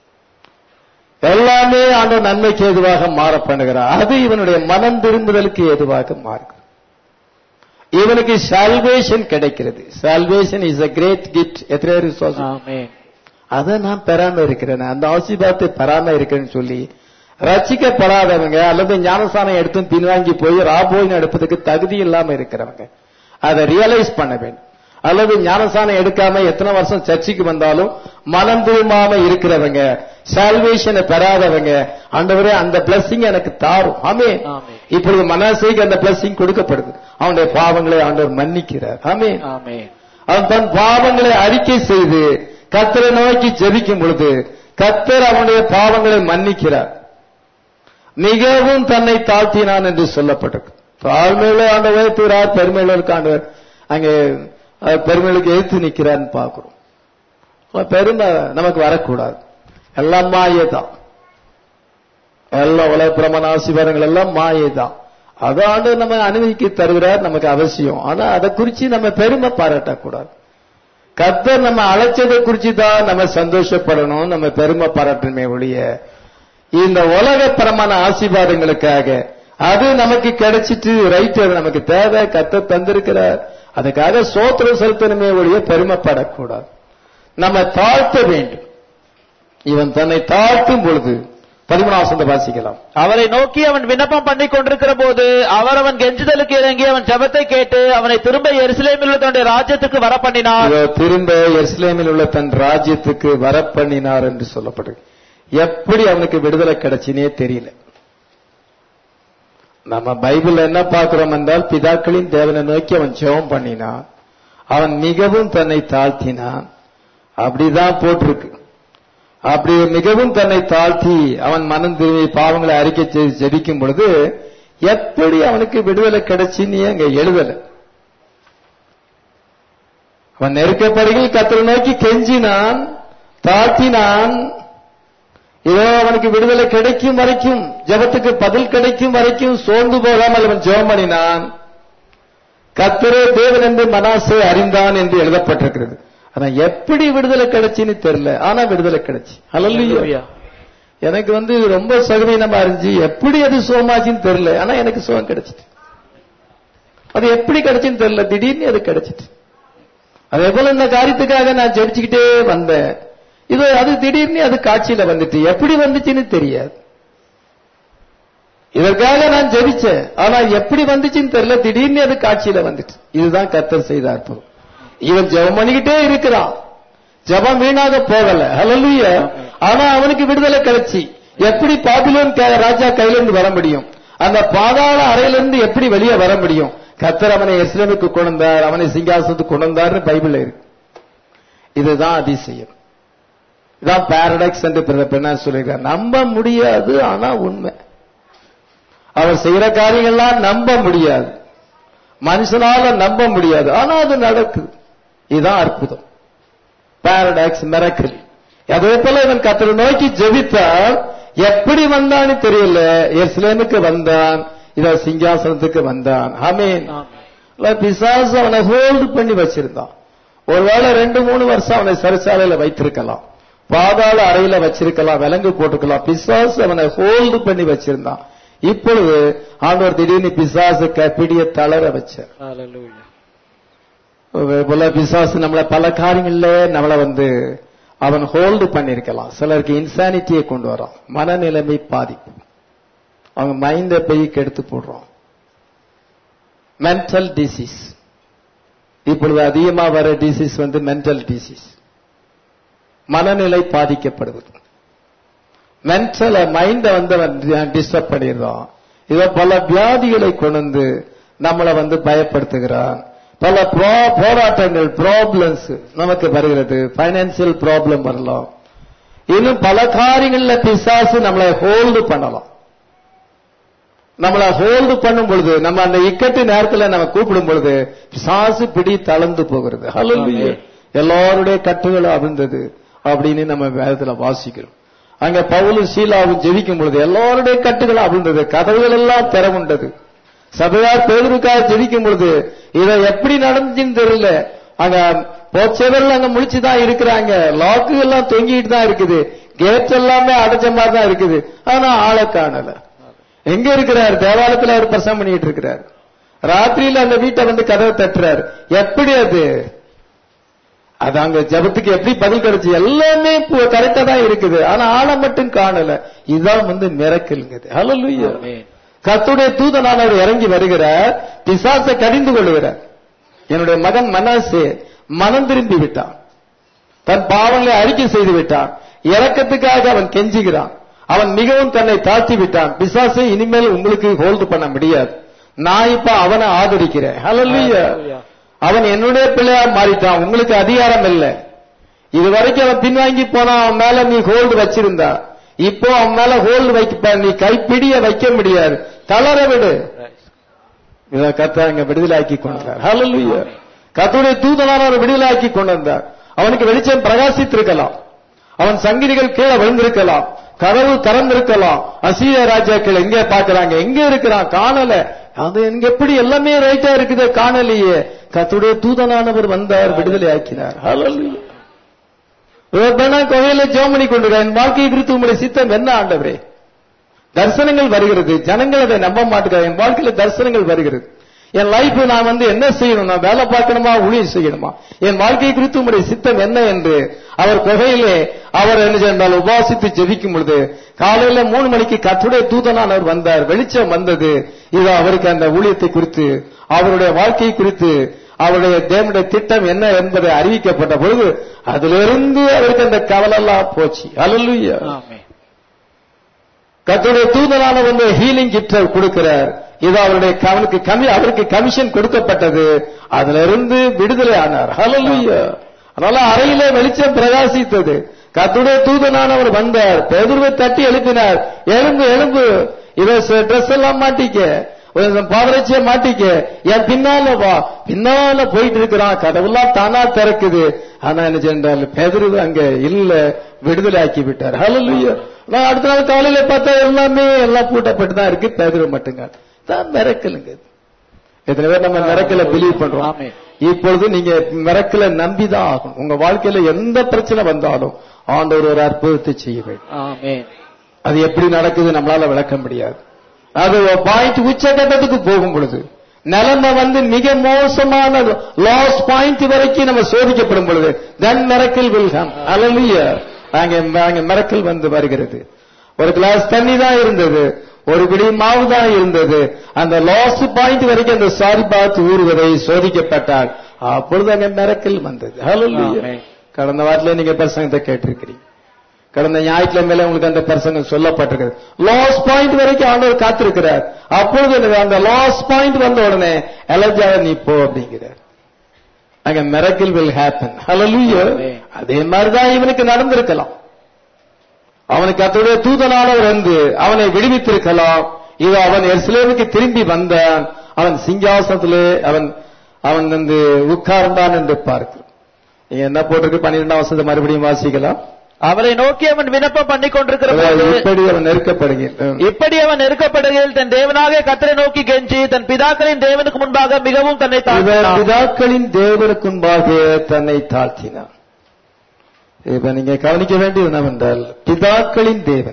எல்லாமே ஆண்டவர் நன்மைக்கு எதுவாக மாற பண்ணுகிறார் அது இவனுடைய மனம் திரும்புதலுக்கு எதுவாக மாறும் இவனுக்கு சால்வேஷன் கிடைக்கிறது salvation is a great gift எத்தனை பேர் விசுவாசம் ஆமே அதை நான் பெறாம இருக்கிறேன் அந்த ஆசீர்வாதத்தை பெறாம இருக்கிறேன்னு சொல்லி ரட்சிக்கப்படாதவங்க அல்லது ஞானஸ்தானம் எடுத்து பின்வாங்கி போய் ராபோயின் எடுப்பதுக்கு தகுதி இல்லாம இருக்கிறவங்க அதை ரியலைஸ் பண்ண வேண்டும் அல்லது ஞானஸ்தானம் எடுக்காம எத்தனை வருஷம் சர்ச்சைக்கு வந்தாலும் மனம் திரும்பாம இருக்கிறவங்க சால்வேஷனை பெறாதவங்க ஆண்டவரே அந்த பிளஸிங் எனக்கு தாரும் ஆமே ஆமென். இப்பொழுது மனசைக்கு அந்த பிளஸிங் கொடுக்கப்படுது அவனுடைய பாவங்களை ஆண்டவர் மன்னிக்கிறார் ஆமே ஆமென் அவன் தன் பாவங்களை அறிக்கை செய்து கத்தரை நோக்கி ஜெபிக்கும் பொழுது கத்தர் அவனுடைய பாவங்களை மன்னிக்கிறார் மிகவும் தன்னை தாழ்த்தினான் என்று சொல்லப்பட்டிருக்கு தாழ்மையில ஆண்டவர் உயர்த்துகிறார் பெருமையிலுக்கு ஆண்டவர் அங்கே அஹ், பெருமைகளுக்கு எதிர்த்து நிற்கிறார்னு பார்க்கிறோம் அப்ப பெருமை நமக்கு வரக்கூடாது எல்லாம் மாயை தான் எல்லா உலக பிரமாண ஆசீர்வாதங்கள் எல்லாம் மாயை தான் அதை ஆண்டவர் நம்ம அனுமதிக்க தருகிறார் நமக்கு அவசியம் ஆனா அதை குறிச்சு நம்ம பெருமை பாராட்டக்கூடாது கர்த்தர் நம்ம அழைச்சதை குறிச்சு தான் நம்ம சந்தோஷப்படணும் நம்ம பெருமை பாராட்டணுமே ஒழிய இந்த உலக பிரமாண ஆசீர்வாதங்களுக்காக அது நமக்கு கிடைச்சிட்டு ரைட் அது நமக்கு தேவை கர்த்தர் தந்திருக்கிறார் அதுக்காக சோத்திரம் செலுத்தணுமே ஒழிய பெருமைப்படக்கூடாது நம்ம தாழ்த்த வேண்டும் இவன் தன்னை தாழ்த்தும் பொழுது பதிமூணாம் வசனத்தை வாசிக்கலாம் அவரை நோக்கி அவன் விண்ணப்பம் பண்ணி கொண்டிருக்கிற போது அவர் அவன் கெஞ்சுதலுக்கு இறங்கி அவன் ஜெபத்தை கேட்டு அவனை திரும்ப எருசலேமில் உள்ள தன்னுடைய ராஜ்யத்துக்கு வர பண்ணினார் இதோ திரும்ப எருசலேமில் உள்ள தன் ராஜ்யத்துக்கு வரப்பண்ணினார் என்று சொல்லப்படுது எப்படி அவனுக்கு விடுதலை கிடைச்சினே தெரியல நம்ம பைபிள்ல என்ன பார்க்கிறோம் என்றால் பிதாக்களின் தேவனை நோக்கி அவன் ஜெபம் பண்ணினான் அவன் மிகவும் தன்னை தாழ்த்தினான் அப்படிதான் போட்டிருக்கு அப்படி மிகவும் தன்னை தாழ்த்தி அவன் மனம் திரும்பி பாவங்களை அறிக்கை செய்து ஜெபிக்கும் பொழுது எப்படி அவனுக்கு விடுதலை கிடைச்சின்னு அங்க எழுதல அவன் நெருக்கப்படுகையில் கத்தரை நோக்கி கெஞ்சினான் தாழ்த்தினான் இதோ அவனுக்கு விடுதலை கிடைக்கும் வரைக்கும் ஜெபத்துக்கு பதில் கிடைக்கும் வரைக்கும் சோர்ந்து போகாமல் அவன் ஜெபம் பண்ணினான் கத்தரே தேவன் என்று மனாசே அறிந்தான் என்று எழுதப்பட்டிருக்கிறது ஆனா எப்படி விடுதலை கிடைச்சுன்னு தெரியல ஆனா விடுதலை கிடைச்சு அல்ல எனக்கு வந்து இது ரொம்ப சகவீனமா இருந்துச்சு எப்படி அது சுகமாச்சுன்னு தெரியல ஆனா எனக்கு சுகம் கிடைச்சிட்டு அது எப்படி கிடைச்சுன்னு தெரியல திடீர்னு அது கிடைச்சிட்டு அதே போல இந்த காரியத்துக்காக நான் ஜெபிச்சுக்கிட்டே வந்தேன் இது அது திடீர்னு அது காட்சியில வந்துட்டு எப்படி வந்துச்சுன்னு தெரியாது இதற்காக நான் ஜெபிச்சேன் ஆனா எப்படி வந்துச்சுன்னு தெரியல திடீர்னு அது காட்சியில வந்துட்டு இதுதான் கத்தர் செய்த அற்புதம் இவன் ஜெபம் பண்ணிக்கிட்டே இருக்கிறான் ஜெபம் வீணாக போகல ஹalleluya ஆனா அவனுக்கு விடுதலை கிடைச்சி எப்படி பாபிலோன் க- ராஜா கையில இருந்து வர முடியும் அந்த பாதாள அறையிலிருந்து எப்படி வெளியே வர முடியும் கத்தர் அவனை எஸ்லேமுக்கு கொண்டு வந்தார் அவனை சிங்காசனத்துக்கு கொண்டு வந்தார்னு பைபிள்ல இருக்கு இதுதான் அதிசயம் இதான் பாரடாக்ஸ் என்று பிறப்பினார் சொல்லியிருக்கார் நம்ப முடியாது ஆனா உண்மை அவர் செய்யற காரியங்கள்லாம் நம்ப முடியாது மனுஷனால நம்ப முடியாது ஆனா அது நடக்குது இதுதான் அற்புதம் பாரடாக்ஸ் மிரக்கல் அதே போல இவன் கத்தரை நோக்கி ஜெபித்தால் எப்படி வந்தான்னு தெரியல எஸ்லேமுக்கு வந்தான் இத சிங்காசனத்துக்கு வந்தான் ஆமீன் இல்ல, பிசாசு அவனை ஹோல்டு பண்ணி வச்சிருந்தான் ஒருவேளை ரெண்டு மூணு வருஷம் அவனை சிறைச்சாலையில வைத்திருக்கலாம் பாதாள அறையில வச்சிருக்கலாம் விலங்கு போட்டுக்கலாம் பிசாசு அவனை ஹோல்டு பண்ணி வச்சிருந்தான் இப்பொழுது ஆண்டவர் திடீர்னு பிசாசு கப்பிடிய தளர வச்சார் அதே போல பிசாசு நம்மள பல காரியங்கள்ல நம்மள வந்து அவன் ஹோல்டு பண்ணிருக்கலாம் சிலருக்கு இன்சானிட்டியை கொண்டு வரான் மனநிலைமை பாதிப்பு அவங்க மைண்ட போய் கெடுத்து போடுறோம் மென்டல் டிசீஸ் இப்பொழுது அதிகமா வர டிசீஸ் வந்து மென்டல் டிசீஸ் மனநிலை பாதிக்கப்படுவது மென்டல் மைண்ட வந்து அவன் டிஸ்டர்ப் பண்ணிடுறான் இத பல வியாதிகளை கொண்டு வந்து நம்மளை வந்து பயப்படுத்துகிறான் பல போ- போராட்டங்கள் ப்ராப்ளம்ஸ் நமக்கு வருகிறது பைனான்சியல் ப்ராப்ளம் வரலாம் இன்னும் பல காரியங்கள்ல பிசாசு நம்மளை ஹோல்டு பண்ணலாம் நம்மளை ஹோல்டு பண்ணும் பொழுது நம்ம அந்த இக்கட்டு நேரத்துல நம்ம கூப்பிடும் பொழுது பிசாசு பிடி தளர்ந்து போகிறது ஹalleluya எல்லாருடைய கட்டுகளும் அவிழ்ந்தது அப்படின்னு நம்ம வேதத்துல வாசிக்கிறோம் அங்க பவுலும் சீலாவும் ஜெபிக்கும் பொழுது எல்லாருடைய கட்டுகளும் அவிழ்ந்தது கதவுகள் எல்லாம் திறவுண்டது சபையார் பேருக்காக ஜெபிக்கும் பொழுது இதை எப்படி நடந்துச்சுன்னு தெரியல அங்க போச்சவர்கள் அங்க முடிச்சுதான் இருக்கிறாங்க லாக்கு எல்லாம் தொங்கிட்டு தான் இருக்குது கேட் எல்லாமே அடைச்ச மாதிரி தான் இருக்குது ஆனா ஆளை காணல எங்க இருக்கிறார் தேவாலயத்துல அவர் பிரசம் பண்ணிட்டு இருக்கிறார் ராத்திரியில அந்த வீட்டை வந்து கதவை தட்டுறாரு எப்படி அது அது அங்க ஜபத்துக்கு எப்படி பதில் கிடைச்சு எல்லாமே கரெக்டா தான் இருக்குது ஆனா ஆளை மட்டும் காணல இதுதான் வந்து மிரக்கல்ங்குது ஹalleluya ஆமென். கர்த்தருடைய தூதனானவர் இறங்கி வருகிறார் பிசாசை கடிந்து கொள்கிறார் என்னுடைய மகன் மனாசே மனம் திரும்பி விட்டான் தன் பாவங்களை அறிக்கை செய்து விட்டான் இறக்கத்துக்காக அவன் கெஞ்சுகிறான் அவன் மிகவும் தன்னை தாழ்த்தி விட்டான் பிசாசை இனிமேல் உங்களுக்கு ஹோல்டு பண்ண முடியாது நான் இப்ப அவனை ஆதரிக்கிறேன் ஹalleluya Hallelujah. அவன் என்னுடைய பிள்ளையா மாறிட்டான் உங்களுக்கு அதிகாரம் இல்லை இது வரைக்கும் அவன் பின்வாங்கி போனா அவன் மேல நீ ஹோல்டு வச்சிருந்தா இப்போ அவன் மேல ஹோல்டு வைக்க நீ கைப்பிடிய வைக்க முடியாது தளர விடு இதை கத்தா இங்க விடுதலாக்கி கொண்டார் ஹalleluya கர்த்தருடைய தூதனானவர் விடுதலாக்கி கொண்டு வந்தார் அவனுக்கு வெளிச்சம் பிரகாசித்திருக்கலாம் அவன் சங்கிலிகள் கீழே விழுந்திருக்கலாம் கதவு திறந்திருக்கலாம் அசீர ராஜாக்கள் எங்க பாக்குறாங்க எங்க இருக்கிறான் காணல அது எங்க எப்படி எல்லாமே ரைட்டா இருக்குது காணலையே கர்த்தருடைய தூதனானவர் வந்தார் விடுதலை ஆக்கினார் ஹalleluya கோயில ஜோமணி கொண்டிருக்க என் வாழ்க்கையை குறித்து உங்களுடைய சித்தம் என்ன ஆண்டவரே தரிசனங்கள் வருகிறது ஜனங்கள் அதை நம்ப மாட்டேங்கிறாங்க என் வாழ்க்கையில தரிசனங்கள் வருகிறது என் லைஃப் நான் வந்து என்ன செய்யணும் நான் வேலை பார்க்கணுமா ஊழியம் செய்யணுமா என் வாழ்க்கை குறித்து உங்களுடைய சித்தம் என்ன என்று அவர் குகையிலே அவர் என்ன சென்றால் உபாசித்து ஜெபிக்கும் பொழுது காலையில மூணு மணிக்கு கத்துடைய தூதனான் அவர் வந்தார் வெளிச்சம் வந்தது இது அவருக்கு அந்த ஊழியத்தை குறித்து அவருடைய வாழ்க்கை குறித்து அவருடைய தேவனுடைய திட்டம் என்ன என்பதை அறிவிக்கப்பட்ட பொழுது அதிலிருந்து அவருக்கு அந்த கவலெல்லாம் போச்சு அல்லல்லுயா ஆமென். கர்த்தருடைய தூதனான வந்து ஹீலிங் கிஃப்ட் கொடுக்கிறார் இது அவருடைய அவனுக்கு கமி அவருக்கு கமிஷன் கொடுக்கப்பட்டது அதுல இருந்து விடுதலை ஆனார் ஹalleluya அதனால அறையிலே வெளிச்சம் பிரகாசித்தது கர்த்தருடைய தூதனானவர் வந்தார் பேதுருவை தட்டி எழுப்பினார் எழும்பு எழும்பு இதை ட்ரெஸ் எல்லாம் மாட்டிக்க பாதரட்சிய மாட்டிக்க என் பின்னால வா பின்னால போயிட்டு இருக்கிறான் கதவுலாம் தானா திறக்குது ஆனா என்ன சென்றால் பேதுருவு அங்க இல்ல விடுதலை ஆக்கி விட்டார் ஹalleluya நான் அடுத்த நாள் காலையில பார்த்தா எல்லாமே எல்லாம் பூட்டப்பட்டு தான் இருக்கு பேதுரு மட்டுங்க தான் மிரக்கலுங்க எத்தனை பேர் நம்ம மிரக்கல பிலீவ் பண்றோம் ஆமென். இப்பொழுது நீங்க மிரக்கல நம்பி தான் ஆகணும் உங்க வாழ்க்கையில எந்த பிரச்சனை வந்தாலும் ஆண்டவர் ஒரு அற்புதத்தை செய்ய வேண்டும் ஆமென். அது எப்படி நடக்குது நம்மளால விளக்க முடியாது அது பாயிண்ட் உச்சகட்டத்துக்கு போகும் பொழுது நிலைமை வந்து மிக மோசமான லாஸ் பாயிண்ட் வரைக்கும் நம்ம சோதிக்கப்படும் பொழுது தென் மிரக்கல் வில் கம் அலலிய அங்க அங்க மிரக்கல் வந்து வருகிறது ஒரு கிளாஸ் தண்ணி தான் இருந்தது ஒரு பிடி மாவு தான் இருந்தது அந்த லாஸ் பாயிண்ட் வரைக்கும் அந்த சாரி பார்த்து ஊறுவதை சோதிக்கப்பட்டால் அப்பொழுது அங்க மிரக்கல் வந்தது ஹalleluya ஆமென். கடந்த வாரத்துல நீங்க பிரசங்கத்தை கேட்டிருக்கிறீங்க கடந்த ஞாயிற்றுக்கிழமையில உங்களுக்கு அந்த பிரசங்கம் சொல்லப்பட்டிருக்கிறது லாஸ் பாயிண்ட் வரைக்கும் ஆண்டவர் காத்திருக்கிறார் அப்பொழுது எனக்கு அந்த லாஸ் பாயிண்ட் வந்த உடனே எலர்ஜியாவை நீ போ அப்படிங்கிறார் அங்க மிரக்கிள் வில் ஹேப்பன் ஹalleluya Amen. அதே மாதிரிதான் இவனுக்கு நடந்திருக்கலாம் அவனுக்கு அத்தோடைய தூதனானவர் வந்து அவனை விடுவித்திருக்கலாம் இது அவன் எருசலேமுக்கு திரும்பி வந்தான் அவன் சிங்காசனத்திலே அவன் அவன் வந்து உட்கார்ந்தான் என்று பார்க்கிறோம் நீங்க என்ன போட்டிருக்கு பன்னிரெண்டாம் வசனத்தை மறுபடியும் வாசிக்கலாம் அவரை நோக்கி அவன் விண்ணப்பம் பண்ணி கொண்டிருக்கிற அதாவது போது இப்படி அவன் நெருக்கப்படுகிறான் இப்படி அவன் நெருக்கப்படுகையில் தன் தேவனாக கத்தரை நோக்கி கெஞ்சி தன் பிதாக்களின் தேவனுக்கு முன்பாக மிகவும் தன்னை இவர் தாழ்த்தினான் பிதாக்களின் தேவனுக்கு முன்பாக தன்னை தாழ்த்தினார் இப்ப நீங்க கவனிக்க வேண்டியது என்னவென்றால் பிதாக்களின் தேவன்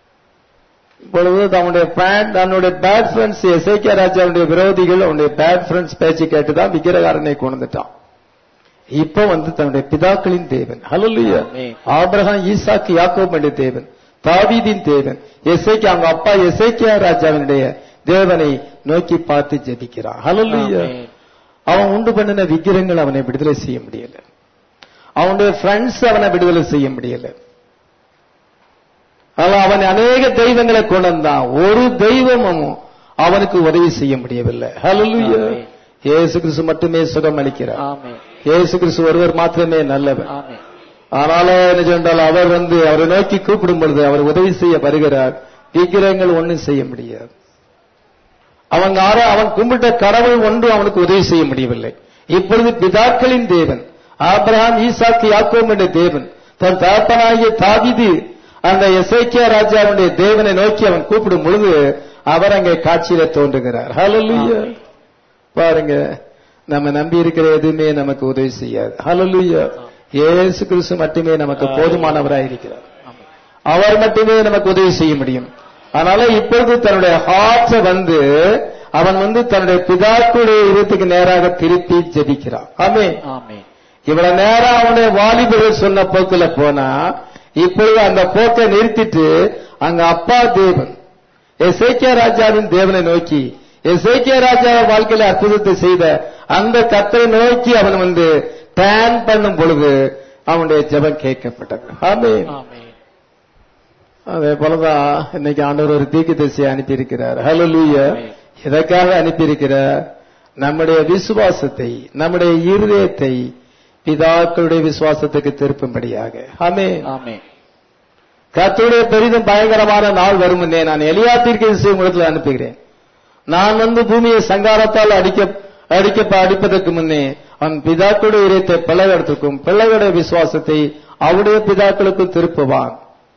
இப்பொழுது அவனுடைய பேட் தன்னுடைய பேட் ஃப்ரெண்ட்ஸ் எசைக்கிய ராஜாவுடைய விரோதிகள் அவனுடைய பேட் ஃப்ரெண்ட்ஸ் பேச்சு கேட்டுதான் விக்கிரகாரனை கொண்டு வந்துட்டான் இப்ப வந்து தன்னுடைய பிதாக்களின் தேவன் ஹalleluya ஆமென். ஆபிரகாம் ஈசாக்கு யாக்கோபுடைய தேவன் தாவீதின் தேவன் எசேக்கியா அவங்க அப்பா எசேக்கியா ராஜாவினுடைய தேவனை நோக்கி பார்த்து ஜெபிக்கிறான் ஹalleluya ஆமென். அவன் உண்டு பண்ணின விக்கிரங்கள் அவனை விடுதலை செய்ய முடியல அவனுடைய ஃப்ரெண்ட்ஸ் அவனை விடுதலை செய்ய முடியல ஆனா அவன் அநேக தெய்வங்களை கொண்டு வந்தான் ஒரு தெய்வமும் அவனுக்கு உதவி செய்ய முடியவில்லை ஹalleluya ஆமென். இயேசு கிறிஸ்து மட்டுமே சுகம் அளிக்கிறார் ஆமென். இயேசு கிறிஸ்து ஒருவர் மாத்திரமே நல்லவர் ஆமென். ஆனால என்ன சொன்னால் அவர் வந்து அவரை நோக்கி கூப்பிடும் பொழுது அவர் உதவி செய்ய வருகிறார் விக்கிரகங்கள் ஒண்ணும் செய்ய முடியாது அவன் ஆர- அவன் கும்பிட்ட கடவுள் ஒன்று அவனுக்கு உதவி செய்ய முடியவில்லை இப்பொழுது பிதாக்களின் தேவன் ஆபிரகாம் ஈசாக்கு யாக்கோம் என்ற தேவன் தன் தகப்பனாகிய தாவீது அந்த எசேக்கியா ராஜாவுடைய தேவனை நோக்கி அவன் கூப்பிடும் பொழுது அவர் அங்கே காட்சியில தோன்றுகிறார் ஹalleluya பாருங்க நம்ம நம்பி இருக்கிற எதுவுமே நமக்கு உதவி செய்யாது ஹalleluya இயேசு கிறிஸ்து மட்டுமே நமக்கு போதுமானவராய் இருக்கிறார் ஆமென். அவர் மட்டுமே நமக்கு உதவி செய்ய முடியும் அதனால இப்பொழுது தன்னுடைய ஹார்ட்ஸ வந்து அவன் வந்து தன்னுடைய பிதாக்களுடைய இதயத்துக்கு நேராக திருப்பி ஜெபிக்கிறான் ஆமே ஆமென். இவ்வளவு நேரம் அவனுடைய வாலிபர்கள் சொன்ன போக்குல போனா இப்பொழுது அந்த போக்கை நிறுத்திட்டு அங்க அப்பா தேவன் எசேக்கியா ராஜாவின் தேவனை நோக்கி எசேக்கியா ராஜா வாழ்க்கையில அற்புதத்தை செய்த அந்த கத்தரை நோக்கி அவன் வந்து டேன் பண்ணும் பொழுது அவனுடைய ஜெபம் கேட்கப்பட்டது ஆமென் ஆமென் அதே போலதான் இன்னைக்கு ஆண்டவர் ஒரு தீக்கு திசையை அனுப்பியிருக்கிறார் ஹalleluya எதற்காக அனுப்பியிருக்கிறார் நம்முடைய விசுவாசத்தை நம்முடைய இருதயத்தை பிதாக்களுடைய விசுவாசத்துக்கு திருப்பும்படியாக ஆமென் ஆமென் கர்த்தருடைய பெரிதும் பயங்கரமான நாள் வரும் முன்னே நான் எலியா தீர்க்க உங்களுக்கு அனுப்புகிறேன் நான் வந்து பூமியை சங்காரத்தால் அடிக்க அடிக்க அடிப்பதற்கு முன்னே அவன் பிதாக்களுடைய இதயத்தை பிள்ளைகளுக்கும் பிள்ளைகளுடைய விசுவாசத்தை அவருடைய பிதாக்களுக்கும் திருப்புவான்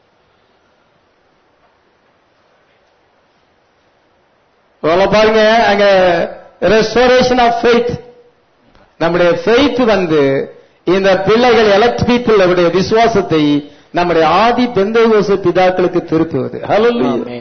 இவ்வளவு பாருங்க அங்க ரெஸ்டோரேஷன் ஆஃப் ஃபெய்த் நம்முடைய ஃபெய்த் வந்து இந்த பிள்ளைகள் எலக்ட் பீப்புள் அவருடைய விசுவாசத்தை நம்முடைய ஆதி பெந்தகோச பிதாக்களுக்கு திருப்புவது ஹalleluya ஆமென்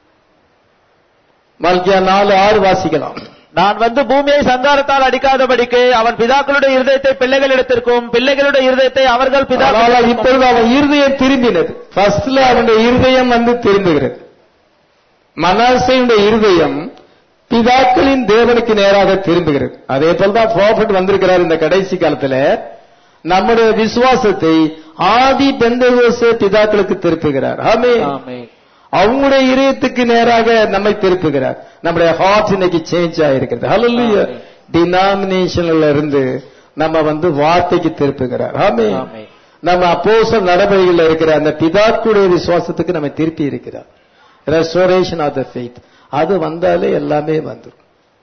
மல்கியா நாலு ஆறு வாசிக்கலாம் நான் வந்து பூமியை சங்காரத்தால் அடிக்காதபடிக்கு அவன் பிதாக்களுடைய இருதயத்தை பிள்ளைகளிடத்திற்கும் பிள்ளைகளுடைய இருதயத்தை அவர்கள் ஆனால் பிதாக்கள் இப்பொழுது அவன் இருதயம் திரும்பினது ஃபர்ஸ்ட்ல அவனுடைய இருதயம் வந்து திரும்புகிறது மனாசையுடைய இருதயம் பிதாக்களின் தேவனுக்கு நேராக திரும்புகிறது அதே போலதான் ப்ராஃபிட் வந்திருக்கிறார் இந்த கடைசி காலத்துல நம்முடைய விசுவாசத்தை ஆதி பெந்தகோச பிதாக்களுக்கு திருப்புகிறார் ஆமே ஆமென் அவங்களுடைய இதயத்துக்கு நேராக நம்மை திருப்புகிறார் நம்முடைய ஹார்ட் இன்னைக்கு சேஞ்ச் ஆயிருக்கிறது ஹalleluya ஆமென். டினாமினேஷன்ல இருந்து நம்ம வந்து வார்த்தைக்கு திருப்புகிறார் ஆமே ஆமென் நம்ம அப்போஸ்தலர் நடவடிக்கையில் இருக்கிற அந்த பிதாக்குடைய விசுவாசத்துக்கு நம்ம திருப்பி இருக்கிறார் ரெஸ்டோரேஷன் ஆஃப் த ஃபெய்த் அது வந்தாலே எல்லாமே வந்துரும்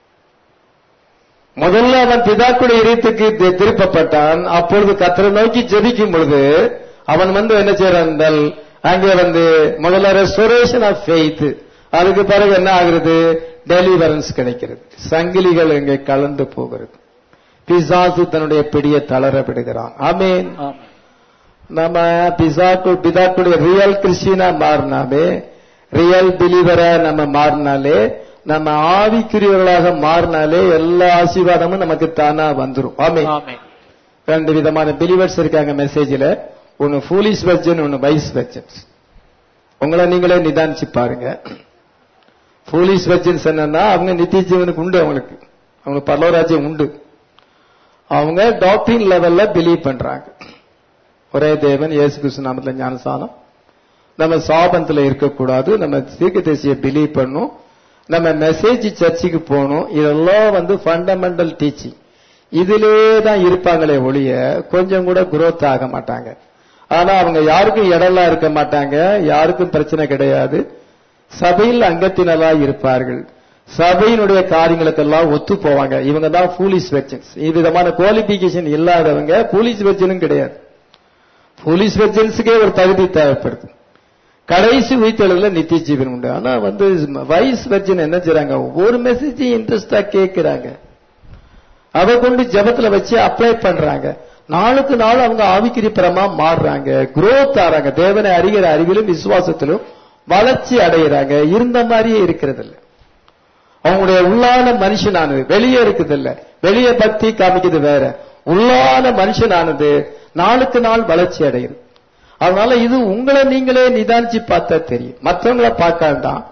முதல்ல அவன் பிதாக்குடைய இதயத்துக்கு தி- திருப்பப்பட்டான் அப்பொழுது கத்தரை நோக்கி ஜெபிக்கும் பொழுது அவன் வந்து என்ன செய்யறான் என்றால் அங்கே வந்து முதல்ல ரெஸ்டோரேஷன் ஆஃப் ஃபெய்த் அதுக்கு பிறகு என்ன ஆகுறது டெலிவரன்ஸ் கிடைக்கிறது சங்கிலிகள் இங்கே கலந்து போகிறது பிசாசு தன்னுடைய பிடியை தளர விடுகிறான் ஆமேன் ஆமென் நம்ம பிசாக்கு பிதாக்குடைய ரியல் கிறிஸ்டியனா மாறினாலே ரியல் பிலீவரா நம்ம மாறினாலே நம்ம ஆவிக்குரியவர்களாக மாறினாலே எல்லா ஆசீர்வாதமும் நமக்கு தானா வந்துரும் ஆமே ஆமென் ரெண்டு விதமான பிலீவர்ஸ் இருக்காங்க மெசேஜ்ல ஒன்னு ஃபூலிஷ் வெர்ஜன் ஒன்னு வைஸ் வெர்ஜன்ஸ் உங்களை நீங்களே நிதானிச்சு பாருங்க ஃபூலிஷ் வெர்ஜன்ஸ் என்னன்னா அவங்க நித்திய ஜீவனுக்கு உண்டு அவங்களுக்கு அவங்களுக்கு பரலோராஜ்யம் உண்டு அவங்க டாக்டரின் லெவல்ல பிலீவ் பண்றாங்க ஒரே தேவன் இயேசு கிறிஸ்து நாமத்துல ஞானசானம் நம்ம சாபத்துல இருக்கக்கூடாது நம்ம தீர்க்க தேசிய பிலீவ் பண்ணும் நம்ம மெசேஜ் சர்ச்சுக்கு போகணும் இதெல்லாம் வந்து ஃபண்டமெண்டல் டீச்சிங் இதிலே தான் இருப்பாங்களே ஒழிய கொஞ்சம் கூட growth ஆக மாட்டாங்க ஆனா அவங்க யாருக்கும் இடம்லாம் இருக்க மாட்டாங்க யாருக்கும் பிரச்சனை கிடையாது சபையில் அங்கத்தினரா இருப்பார்கள் சபையினுடைய காரியங்களுக்கெல்லாம் ஒத்து போவாங்க இவங்க தான் ஃபூலிஸ் வெர்ஜன்ஸ் விதமான குவாலிபிகேஷன் இல்லாதவங்க போலீஸ் வெர்ஜனும் கிடையாது போலீஸ் வெர்ஜன்ஸுக்கே ஒரு தகுதி தேவைப்படுது கடைசி உயிர்த்தெழுதுல நித்திய ஜீவன் உண்டு ஆனா வந்து வைஸ் வெர்ஜன் என்ன செய்றாங்க ஒவ்வொரு மெசேஜையும் இன்ட்ரெஸ்டா கேட்கிறாங்க அதை கொண்டு ஜெபத்துல வச்சு அப்ளை பண்றாங்க நாளுக்கு நாள் அவங்க ஆவிக்கிரிப்பரமா மாறுறாங்க growth ஆறாங்க தேவனை அறிகிற அறிவிலும் விசுவாசத்திலும் வளர்ச்சி அடைகிறாங்க இருந்த மாதிரியே இருக்கிறது இல்ல அவங்களுடைய உள்ளான மனுஷனானது வெளியே இருக்குது இல்ல வெளியே பக்தி காமிக்கிறது வேற உள்ளான மனுஷனானது நாளுக்கு நாள் வளர்ச்சி அடைகிறது அதனால இது உங்களை நீங்களே நிதானிச்சு பார்த்தா தெரியும் மற்றவங்களை பார்க்காதான்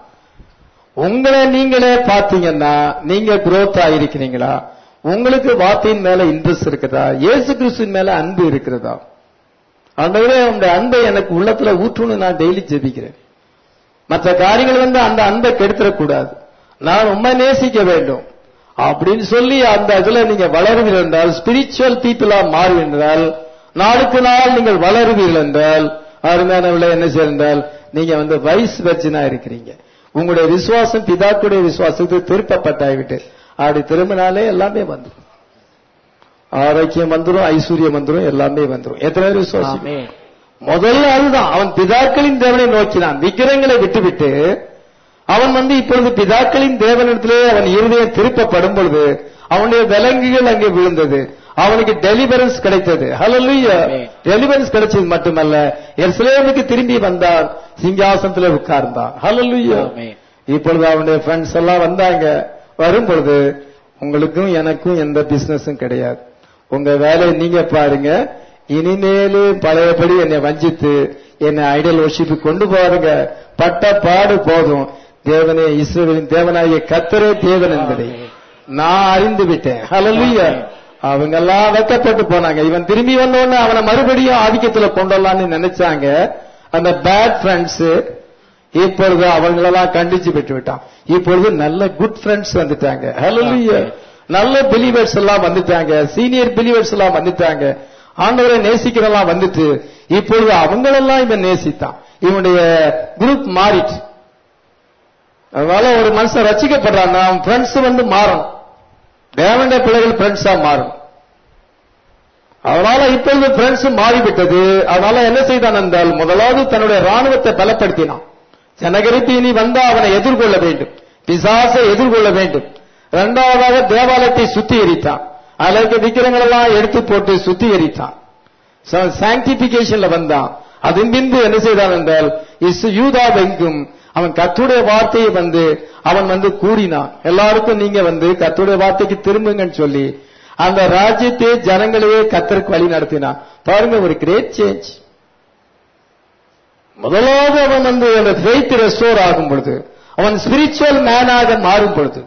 உங்களை நீங்களே பார்த்தீங்கன்னா நீங்க growth ஆயிருக்கிறீங்களா உங்களுக்கு வார்த்தையின் மேல இன்ட்ரெஸ்ட் இருக்குதா இயேசு கிறிஸ்துவின் மேல அன்பு இருக்கிறதா ஆண்டவரே உங்களுடைய அன்பை எனக்கு உள்ளத்துல ஊற்றணும்னு நான் டெய்லி ஜெபிக்கிறேன் மற்ற காரியங்கள் வந்து அந்த அன்பை கெடுத்துடக்கூடாது நான் உண்மை நேசிக்க வேண்டும் அப்படின்னு சொல்லி அந்த இதுல நீங்க வளருவீர்கள் என்றால் ஸ்பிரிச்சுவல் பீப்புளா மாறுவீர்கள் நாளுக்கு நாள் நீங்கள் வளருவீர்கள் என்றால் அருமையானவர்களே என்ன செய்தால் நீங்க வந்து வைஸ் வெர்ஜனா இருக்கிறீங்க உங்களுடைய விசுவாசம் பிதாக்குடைய விசுவாசத்துக்கு திருப்பப்பட்டாய்விட்டு அப்படி திரும்பினாலே எல்லாமே வந்துடும் ஆரோக்கியம் வந்துடும் ஐஸ்வர்யம் வந்துடும் எல்லாமே வந்துடும் எத்தனை பேர் விசுவாசம் ஆமென் முதல்ல அதுதான் அவன் பிதாக்களின் தேவனை நோக்கினான் விக்கிரங்களை விட்டுவிட்டு அவன் வந்து இப்பொழுது பிதாக்களின் தேவனிடத்திலே அவன் இருதயம் திருப்பப்படும் பொழுது அவனுடைய விலங்குகள் அங்கே விழுந்தது அவனுக்கு டெலிவரன்ஸ் கிடைத்தது ஹalleluya Amen. டெலிவரன்ஸ் கிடைச்சது மட்டுமல்ல எருசலேமுக்கு திரும்பி வந்தான் சிங்காசனத்தில் உட்கார்ந்தான் ஹalleluya ஆமென் இப்பொழுது அவனுடைய ஃப்ரெண்ட்ஸ் எல்லாம் வந்தாங்க வரும் பொழுது உங்களுக்கும் எனக்கும் எந்த பிசினஸும் கிடையாது உங்க வேலையை நீங்க பாருங்க இனிமேலு பழையபடி என்னை வஞ்சித்து என்னை ஐடியல் ஒர்ஷிப்பு கொண்டு போறங்க பட்ட பாடு போதும் தேவனே இஸ்ரவேலின் தேவனாகிய கத்தரே தேவன் என்பதை நான் அறிந்து விட்டேன் ஹalleluya அவங்க எல்லாம் வெக்கப்பட்டு போனாங்க இவன் திரும்பி வந்தோடனே அவனை மறுபடியும் ஆதிக்கத்துல கொண்டு வரலாம்னு நினைச்சாங்க அந்த பேட் ஃப்ரெண்ட்ஸ் இப்பொழுது அவங்களெல்லாம் கண்டிச்சு விட்டு விட்டான் இப்பொழுது நல்ல குட் ஃப்ரெண்ட்ஸ் வந்துட்டாங்க ஹalleluya நல்ல பிலீவர்ஸ் எல்லாம் வந்துட்டாங்க சீனியர் பிலீவர்ஸ் எல்லாம் வந்துட்டாங்க ஆண்டவரை நேசிக்கிறெல்லாம் வந்துட்டு இப்பொழுது அவங்களெல்லாம் இவன் நேசித்தான் இவனுடைய குரூப் மாறிட்டு அதனால ஒரு மனுஷன் ரசிக்கப்படுறான் அவன் ஃப்ரெண்ட்ஸ் வந்து மாறணும் தேவனுடைய பிள்ளைகள் ஃப்ரெண்ட்ஸா மாறும் அதனால இப்பொழுது ஃப்ரெண்ட்ஸ் மாறிவிட்டது அதனால என்ன செய்தான் என்றால் முதலாவது தன்னுடைய ராணுவத்தை பலப்படுத்தினான் ஜனகரிப்பு இனி வந்தா அவனை எதிர்கொள்ள வேண்டும் பிசாசை எதிர்கொள்ள வேண்டும் இரண்டாவதாக தேவாலயத்தை சுத்திகரித்தான் அதுல இருக்க விக்கிரங்கள் எல்லாம் எடுத்து போட்டு சுத்திகரித்தான் சாங்டிபிகேஷன்ல வந்தான் அதன் பின்பு என்ன செய்தான் என்றால் இஸ் யூதாவெங்கும் அவன் கத்துடைய வார்த்தையை வந்து அவன் வந்து கூறினான் எல்லாருக்கும் நீங்க வந்து கத்துடைய வார்த்தைக்கு திரும்புங்கன்னு சொல்லி அந்த ராஜ்யத்தை ஜனங்களையே கத்தருக்கு வழி நடத்தினான் பாருங்க ஒரு கிரேட் சேஞ்ச் முதலாவது அவன் வந்து அந்த ஃபெய்த் ரெஸ்டோர் ஆகும் பொழுது அவன் ஸ்பிரிச்சுவல் மேனாக மாறும் பொழுது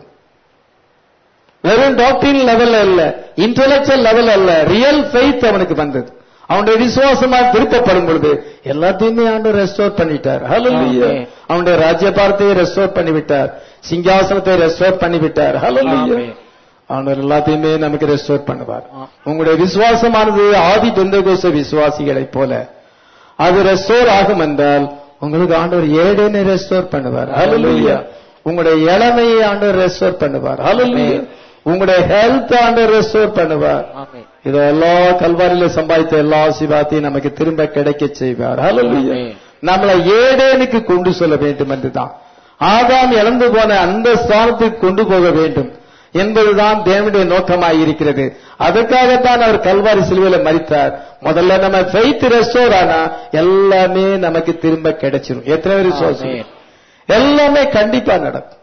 வெறும் டாக்டரின் லெவல் அல்ல இன்டலெக்சுவல் லெவல் அல்ல ரியல் ஃபெய்த் அவனுக்கு வந்தது அவனுடைய விசுவாசமா திருப்பப்படும் பொழுது எல்லாத்தையுமே ஆண்டு ரெஸ்டோர் பண்ணிட்டார் ஹalleluya ஆமென். அவனுடைய ராஜ்யபாரத்தை ரெஸ்டோர் பண்ணிவிட்டார் சிங்காசனத்தை ரெஸ்டோர் பண்ணிவிட்டார் ஹalleluya ஆமென். ஆண்டவர் எல்லாத்தையுமே நமக்கு ரெஸ்டோர் பண்ணுவார் ஆ. உங்களுடைய விசுவாசமானது ஆதி பெந்தகோச விசுவாசிகளைப் போல அது ரெஸ்டோர் ஆகும் என்றால் உங்களுக்கு ஆண்டவர் ஏடேனை ரெஸ்டோர் பண்ணுவார் ஹalleluya உங்களுடைய இளமையை ஆண்டவர் ரெஸ்டோர் பண்ணுவார் ஹalleluya உங்களுடைய ஹெல்த் ஆண்டவர் ரெஸ்டோர் பண்ணுவார் ஆமென். இதை எல்லா கல்வாரியில சம்பாதித்த எல்லா சிவாத்தையும் நமக்கு திரும்ப கிடைக்க செய்வார் ஹalleluya ஆமென். நம்மளை ஏடேனுக்கு கொண்டு செல்ல வேண்டும் என்றுதான் ஆதாம் இழந்து போன அந்த ஸ்தானத்துக்கு கொண்டு போக வேண்டும் என்பதுதான் தேவனுடைய நோக்கமாய் இருக்கிறது அதற்காகத்தான் அவர் கல்வாரி சிலுவையில மறித்தார் முதல்ல நம்ம ஃபெய்த் ரெஸ்டோர் ஆனா எல்லாமே நமக்கு திரும்ப கிடைச்சிரும் எத்தனை பேர் விசுவாசம் ஆமென். எல்லாமே கண்டிப்பா நடக்கும்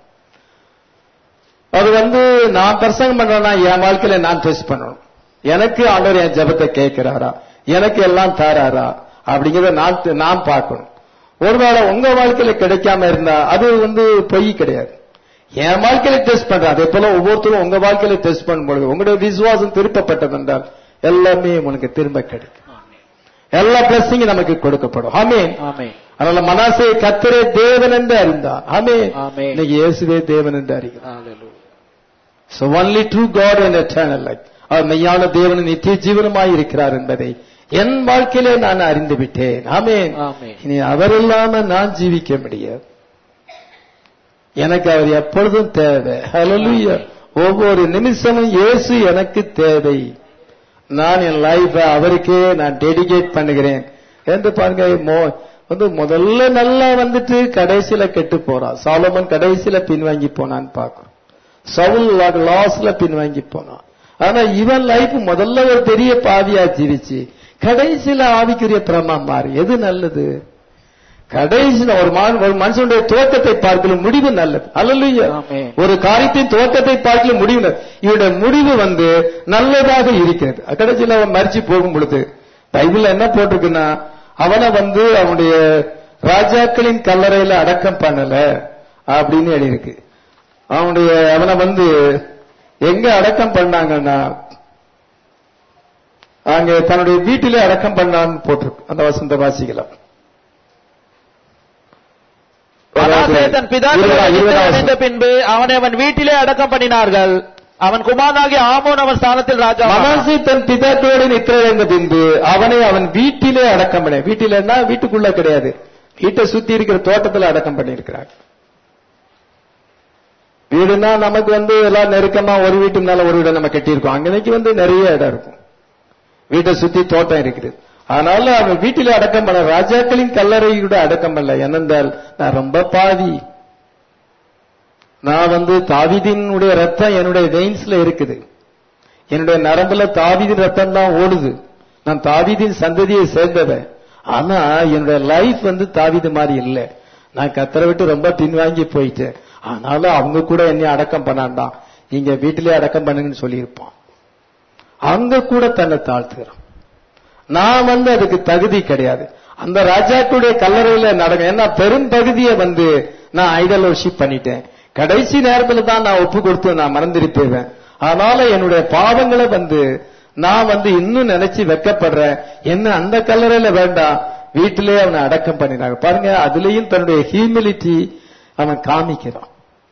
அது வந்து நான் பிரசங்கம் பண்றேன்னா என் வாழ்க்கையில நான் டெஸ்ட் பண்ணணும் எனக்கு ஆண்டவர் என் ஜெபத்தை கேட்கிறாரா எனக்கு எல்லாம் தாராரா அப்படிங்கறத நான் நான் பார்க்கணும் ஒருவேளை உங்க வாழ்க்கையில கிடைக்காம இருந்தா அது வந்து பொய் கிடையாது என் வாழ்க்கையில டெஸ்ட் பண்றேன் அதே போல ஒவ்வொருத்தரும் உங்க வாழ்க்கையில டெஸ்ட் பண்ணும்பொழுது உங்களுடைய விசுவாசம் திருப்பப்பட்டது என்றால் எல்லாமே உனக்கு திரும்ப கிடைக்கும் எல்லா பிளஸிங்கும் நமக்கு கொடுக்கப்படும் ஆமென் ஆமென். அதனால மனாசே கத்தரே தேவன் என்று அறிந்தார் ஆமென் ஆமென். இன்னைக்கு இயேசுவே தேவன் என்று அறிகிறார் Hallelujah. So only true God and eternal life. அவர் மெய்யான தேவன் நித்திய ஜீவனமாய் இருக்கிறார் என்பதை என் வாழ்க்கையிலே நான் அறிந்து விட்டேன் ஆமென் ஆமென். இனி அவர் இல்லாம நான் ஜீவிக்க முடியாது எனக்கு அவர் எப்பொழுதும் தேவை ஹalleluya ஒவ்வொரு நிமிஷமும் இயேசு எனக்கு தேவை நான் என் லைஃப அவருக்கே நான் டெடிகேட் பண்ணுகிறேன் என்று பாருங்க மோ- வந்து முதல்ல நல்லா வந்துட்டு கடைசியில கெட்டு போறான் சாலமன் கடைசியில பின்வாங்கி போனான்னு பார்க்கிறோம் சவுல் லாஸ்ல பின்வாங்கி போனான் ஆனா இவன் லைஃப் முதல்ல ஒரு பெரிய பாவியா ஜீவிச்சு கடைசியில ஆவிக்குரிய பிரமா மாறி எது நல்லது கடைசியில ஒரு மன- ஒரு மனுஷனுடைய துவக்கத்தை பார்க்கலும் முடிவு நல்லது அல்லல்லையா ஆமென். ஒரு காரியத்தின் துவக்கத்தை பார்க்கலும் முடிவு நல்லது. இவனுடைய முடிவு வந்து நல்லதாக இருக்கிறது கடைசியில அவன் மறிச்சு போகும் பொழுது பைபிள்ல என்ன போட்டிருக்குன்னா அவனை வந்து அவனுடைய ராஜாக்களின் கல்லறையில அடக்கம் பண்ணல அப்படின்னு எழுதியிருக்கு அவனுடைய அவனை வந்து எங்க அடக்கம் பண்ணாங்கன்னா அங்க தன்னுடைய வீட்டிலே அடக்கம் பண்ணான்னு போட்டிருக்கு அந்த வசந்த வாசிக்கலாம் மனாசே தன் பிதாக்களை இருபதாம் அழித்து அடைந்த வசனம். பின்பு அவனை அவன் வீட்டிலே அடக்கம் பண்ணினார்கள் அவன் குமாரனாகிய ஆமோன் அவன் ஸ்தானத்தில் ராஜா மனாசே தன் பிதாக்களோடு நித்திரையடைந்த பின்பு அவனை அவன் வீட்டிலே அடக்கம் பண்ண வீட்டிலன்னா வீட்டுக்குள்ள கிடையாது வீட்டை சுத்தி இருக்கிற தோட்டத்துல அடக்கம் பண்ணியிருக்கிறார் வீடுனா நமக்கு வந்து எல்லாம் நெருக்கமா ஒரு வீட்டு மேல ஒரு வீடு நம்ம கட்டியிருக்கோம் அங்கனைக்கு வந்து நிறைய இடம் இருக்கும் வீட்டை சுத்தி தோட்டம் இருக்குது அதனால அவன் வீட்டிலே அடக்கம் பண்ண ராஜாக்களின் கல்லறையோட அடக்கம் பண்ணல என்னென்றால் நான் ரொம்ப பாவி நான் வந்து தாவீதினுடைய ரத்தம் என்னுடைய வெயின்ஸ்ல இருக்குது என்னுடைய நரம்புல தாவீதின் ரத்தம் தான் ஓடுது நான் தாவீதின் சந்ததியை சேர்ந்தவன் ஆனா என்னுடைய லைஃப் வந்து தாவீது மாதிரி இல்லை நான் கத்தரை விட்டு ரொம்ப பின்வாங்கி போயிட்டேன் ஆனாலும் அவங்க கூட என்னை அடக்கம் பண்ணாண்டாம் இங்க வீட்டிலே அடக்கம் பண்ணுங்கன்னு சொல்லியிருப்பான் அங்க கூட தன்னை தாழ்த்துகிறான் நான் வந்து அதுக்கு தகுதி கிடையாது அந்த ராஜாக்களுடைய கல்லறையில நடக்கும் ஏன்னா பெரும் பகுதியை வந்து நான் ஐடல் வர்ஷிப் பண்ணிட்டேன் கடைசி நேரத்துல தான் நான் ஒப்பு கொடுத்து நான் மறந்திருப்பேன் அதனால என்னுடைய பாவங்களை வந்து நான் வந்து இன்னும் நினைச்சு வெக்கப்படுறேன் என்ன அந்த கல்லறையில வேண்டாம் வீட்டிலே அவனை அடக்கம் பண்ணினாங்க பாருங்க அதுலயும் தன்னுடைய ஹியூமிலிட்டி அவன் காமிக்கிறான்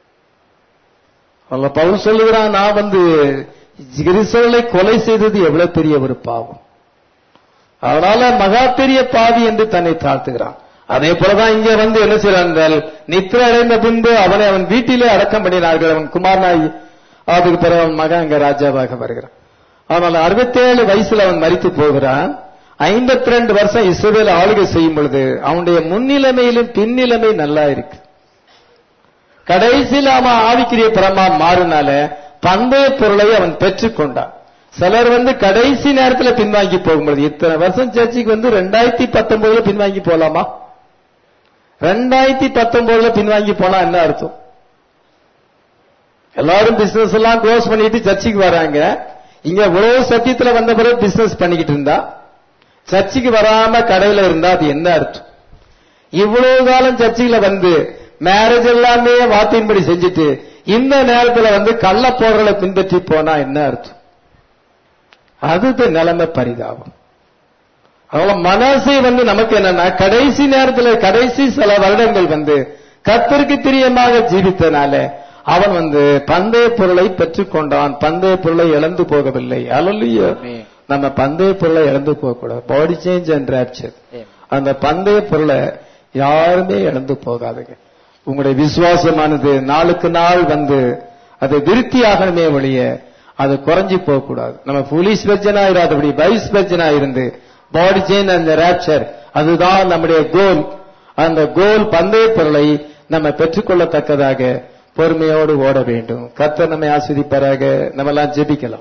அல்ல பவுல் சொல்லுகிறான் நான் வந்து கிறிஸ்தவர்களை கொலை செய்தது எவ்வளவு பெரிய ஒரு பாவம் அதனால மகா பெரிய பாவி என்று தன்னை தாழ்த்துகிறான் அதே போலதான் இங்க வந்து என்ன செய்யறான் என்றால் நித்திர அடைந்த பின்பு அவனை அவன் வீட்டிலே அடக்கம் பண்ணினார்கள் அவன் குமாரனாய் அதுக்கு பிறகு அவன் மகன் அங்க ராஜாவாக வருகிறான் ஆனால் அறுபத்தேழு வயசுல அவன் மரித்து போகிறான் ஐம்பத்தி ரெண்டு வருஷம் இஸ்ரேல் ஆளுகை செய்யும் பொழுது அவனுடைய முன்னிலைமையிலும் பின்னிலைமை நல்லா இருக்கு கடைசியில் அவன் ஆவிக்கிரிய பரமா மாறினால பந்தய பொருளை அவன் பெற்றுக்கொண்டான் சிலர் வந்து கடைசி நேரத்துல பின்வாங்கி போகும்பொழுது இத்தனை வருஷம் சர்ச்சுக்கு வந்து ரெண்டாயிரத்தி பத்தொன்பதுல பின்வாங்கி போலாமா ரெண்டாயிரத்தி பத்தொன்பதுல பின்வாங்கி போனா என்ன அர்த்தம் எல்லாரும் பிசினஸ் எல்லாம் க்ளோஸ் பண்ணிட்டு சர்ச்சுக்கு வராங்க இங்க இவ்வளவு சத்தியத்துல வந்த பிறகு பிசினஸ் பண்ணிக்கிட்டு இருந்தா சர்ச்சுக்கு வராம கடையில இருந்தா அது என்ன அர்த்தம் இவ்வளவு காலம் சர்ச்சுல வந்து மேரேஜ் எல்லாமே வார்த்தையின்படி செஞ்சுட்டு இந்த நேரத்துல வந்து கள்ள போர்களை பின்பற்றி போனா என்ன அர்த்தம் அது நிலைமை பரிதாபம் அதனால மனசை வந்து நமக்கு என்னன்னா கடைசி நேரத்துல கடைசி சில வருடங்கள் வந்து கத்திற்கு பிரியமாக ஜீவித்தனால அவன் வந்து பந்தய பொருளை பெற்றுக்கொண்டான் பந்தய பொருளை இழந்து போகவில்லை அலல்லையோ Amen. நம்ம பந்தய பொருளை இழந்து போக கூடாது பாடி சேஞ்ச் அண்ட் ராப்சர் அந்த பந்தய பொருளை யாருமே இழந்து போகாதுங்க உங்களுடைய விசுவாசமானது நாளுக்கு நாள் வந்து அது விருத்தியாகணுமே ஒழிய அது குறைஞ்சி போக கூடாது நம்ம புலிஸ் வெர்ஜனா இராதபடி வைஸ் வெர்ஜனா இருந்து பாடி சேஞ்ச் அந்த ராப்சர் அதுதான் நம்முடைய கோல் அந்த கோல் பந்தய பொருளை நம்ம பெற்றுக்கொள்ளத்தக்கதாக பொறுமையோடு ஓட வேண்டும் கர்த்தர் நம்மை ஆஸ்வதிப்பாராக நம்ம எல்லாம் ஜெபிக்கலாம்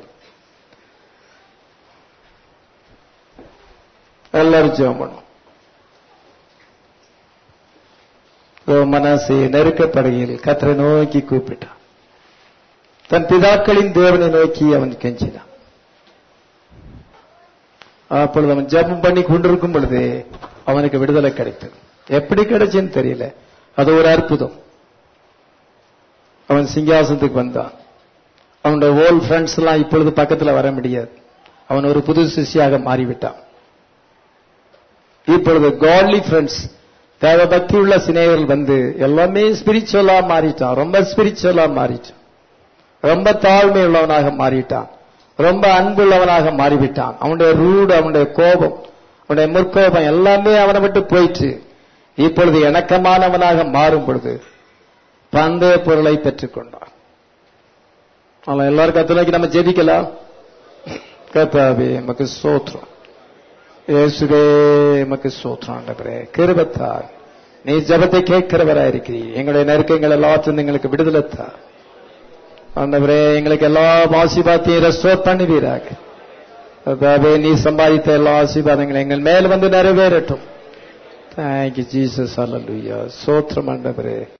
எல்லாரும் ஜெபம் பண்ணும் மனசு நெருக்கப்படுகையில் கத்தரை நோக்கி கூப்பிட்டான் தன் பிதாக்களின் தேவனை நோக்கி அவன் கெஞ்சினான் அப்பொழுது அவன் ஜெபம் பண்ணி கொண்டிருக்கும் பொழுது அவனுக்கு விடுதலை கிடைத்தது எப்படி கிடைச்சுன்னு தெரியல அது ஒரு அற்புதம் அவன் சிங்காசனத்துக்கு வந்தான் அவனுடைய ஓல்ட் ஃப்ரெண்ட்ஸ் எல்லாம் இப்பொழுது பக்கத்துல வர முடியாது அவன் ஒரு புது சிஷியாக மாறிவிட்டான் இப்பொழுது காட்லி ஃப்ரெண்ட்ஸ் தேவ பக்தி உள்ள சிநேகர்கள் வந்து எல்லாமே ஸ்பிரிச்சுவலா மாறிட்டான் ரொம்ப ஸ்பிரிச்சுவலா மாறிட்டான் ரொம்ப தாழ்மை உள்ளவனாக மாறிட்டான் ரொம்ப அன்புள்ளவனாக மாறிவிட்டான் அவனுடைய ரூடு அவனுடைய கோபம் அவனுடைய முற்கோபம் எல்லாமே அவனை விட்டு போயிற்று இப்பொழுது இணக்கமானவனாக மாறும் பொழுது பந்தய பொருளை பெற்றுக்கொண்டான் ஆனால் எல்லாரும் கத்தனைக்கு நம்ம ஜெபிக்கலாம் கத்தாவே நமக்கு சோத்திரம் இயேசுவே எமக்கு சோத்திரம் ஆண்டவரே கிருபத்தார் நீ ஜபத்தை கேட்கிறவராயிருக்கிறீர் எங்களுடைய நெருக்கங்கள் எல்லாத்திலும் எங்களுக்கு விடுதலைத்தார் ஆண்டவரே எங்களுக்கு எல்லா ஆசீர்வாதத்தையும் ரெஸ்டோர் பண்ணுவீராக அதாவது நீ சம்பாதித்த எல்லா ஆசீர்வாதங்களும் எங்கள் மேல் வந்து நிறைவேறட்டும் தேங்க்யூ ஜீசஸ் அல்லலுயா சோத்திரம் ஆண்டவரே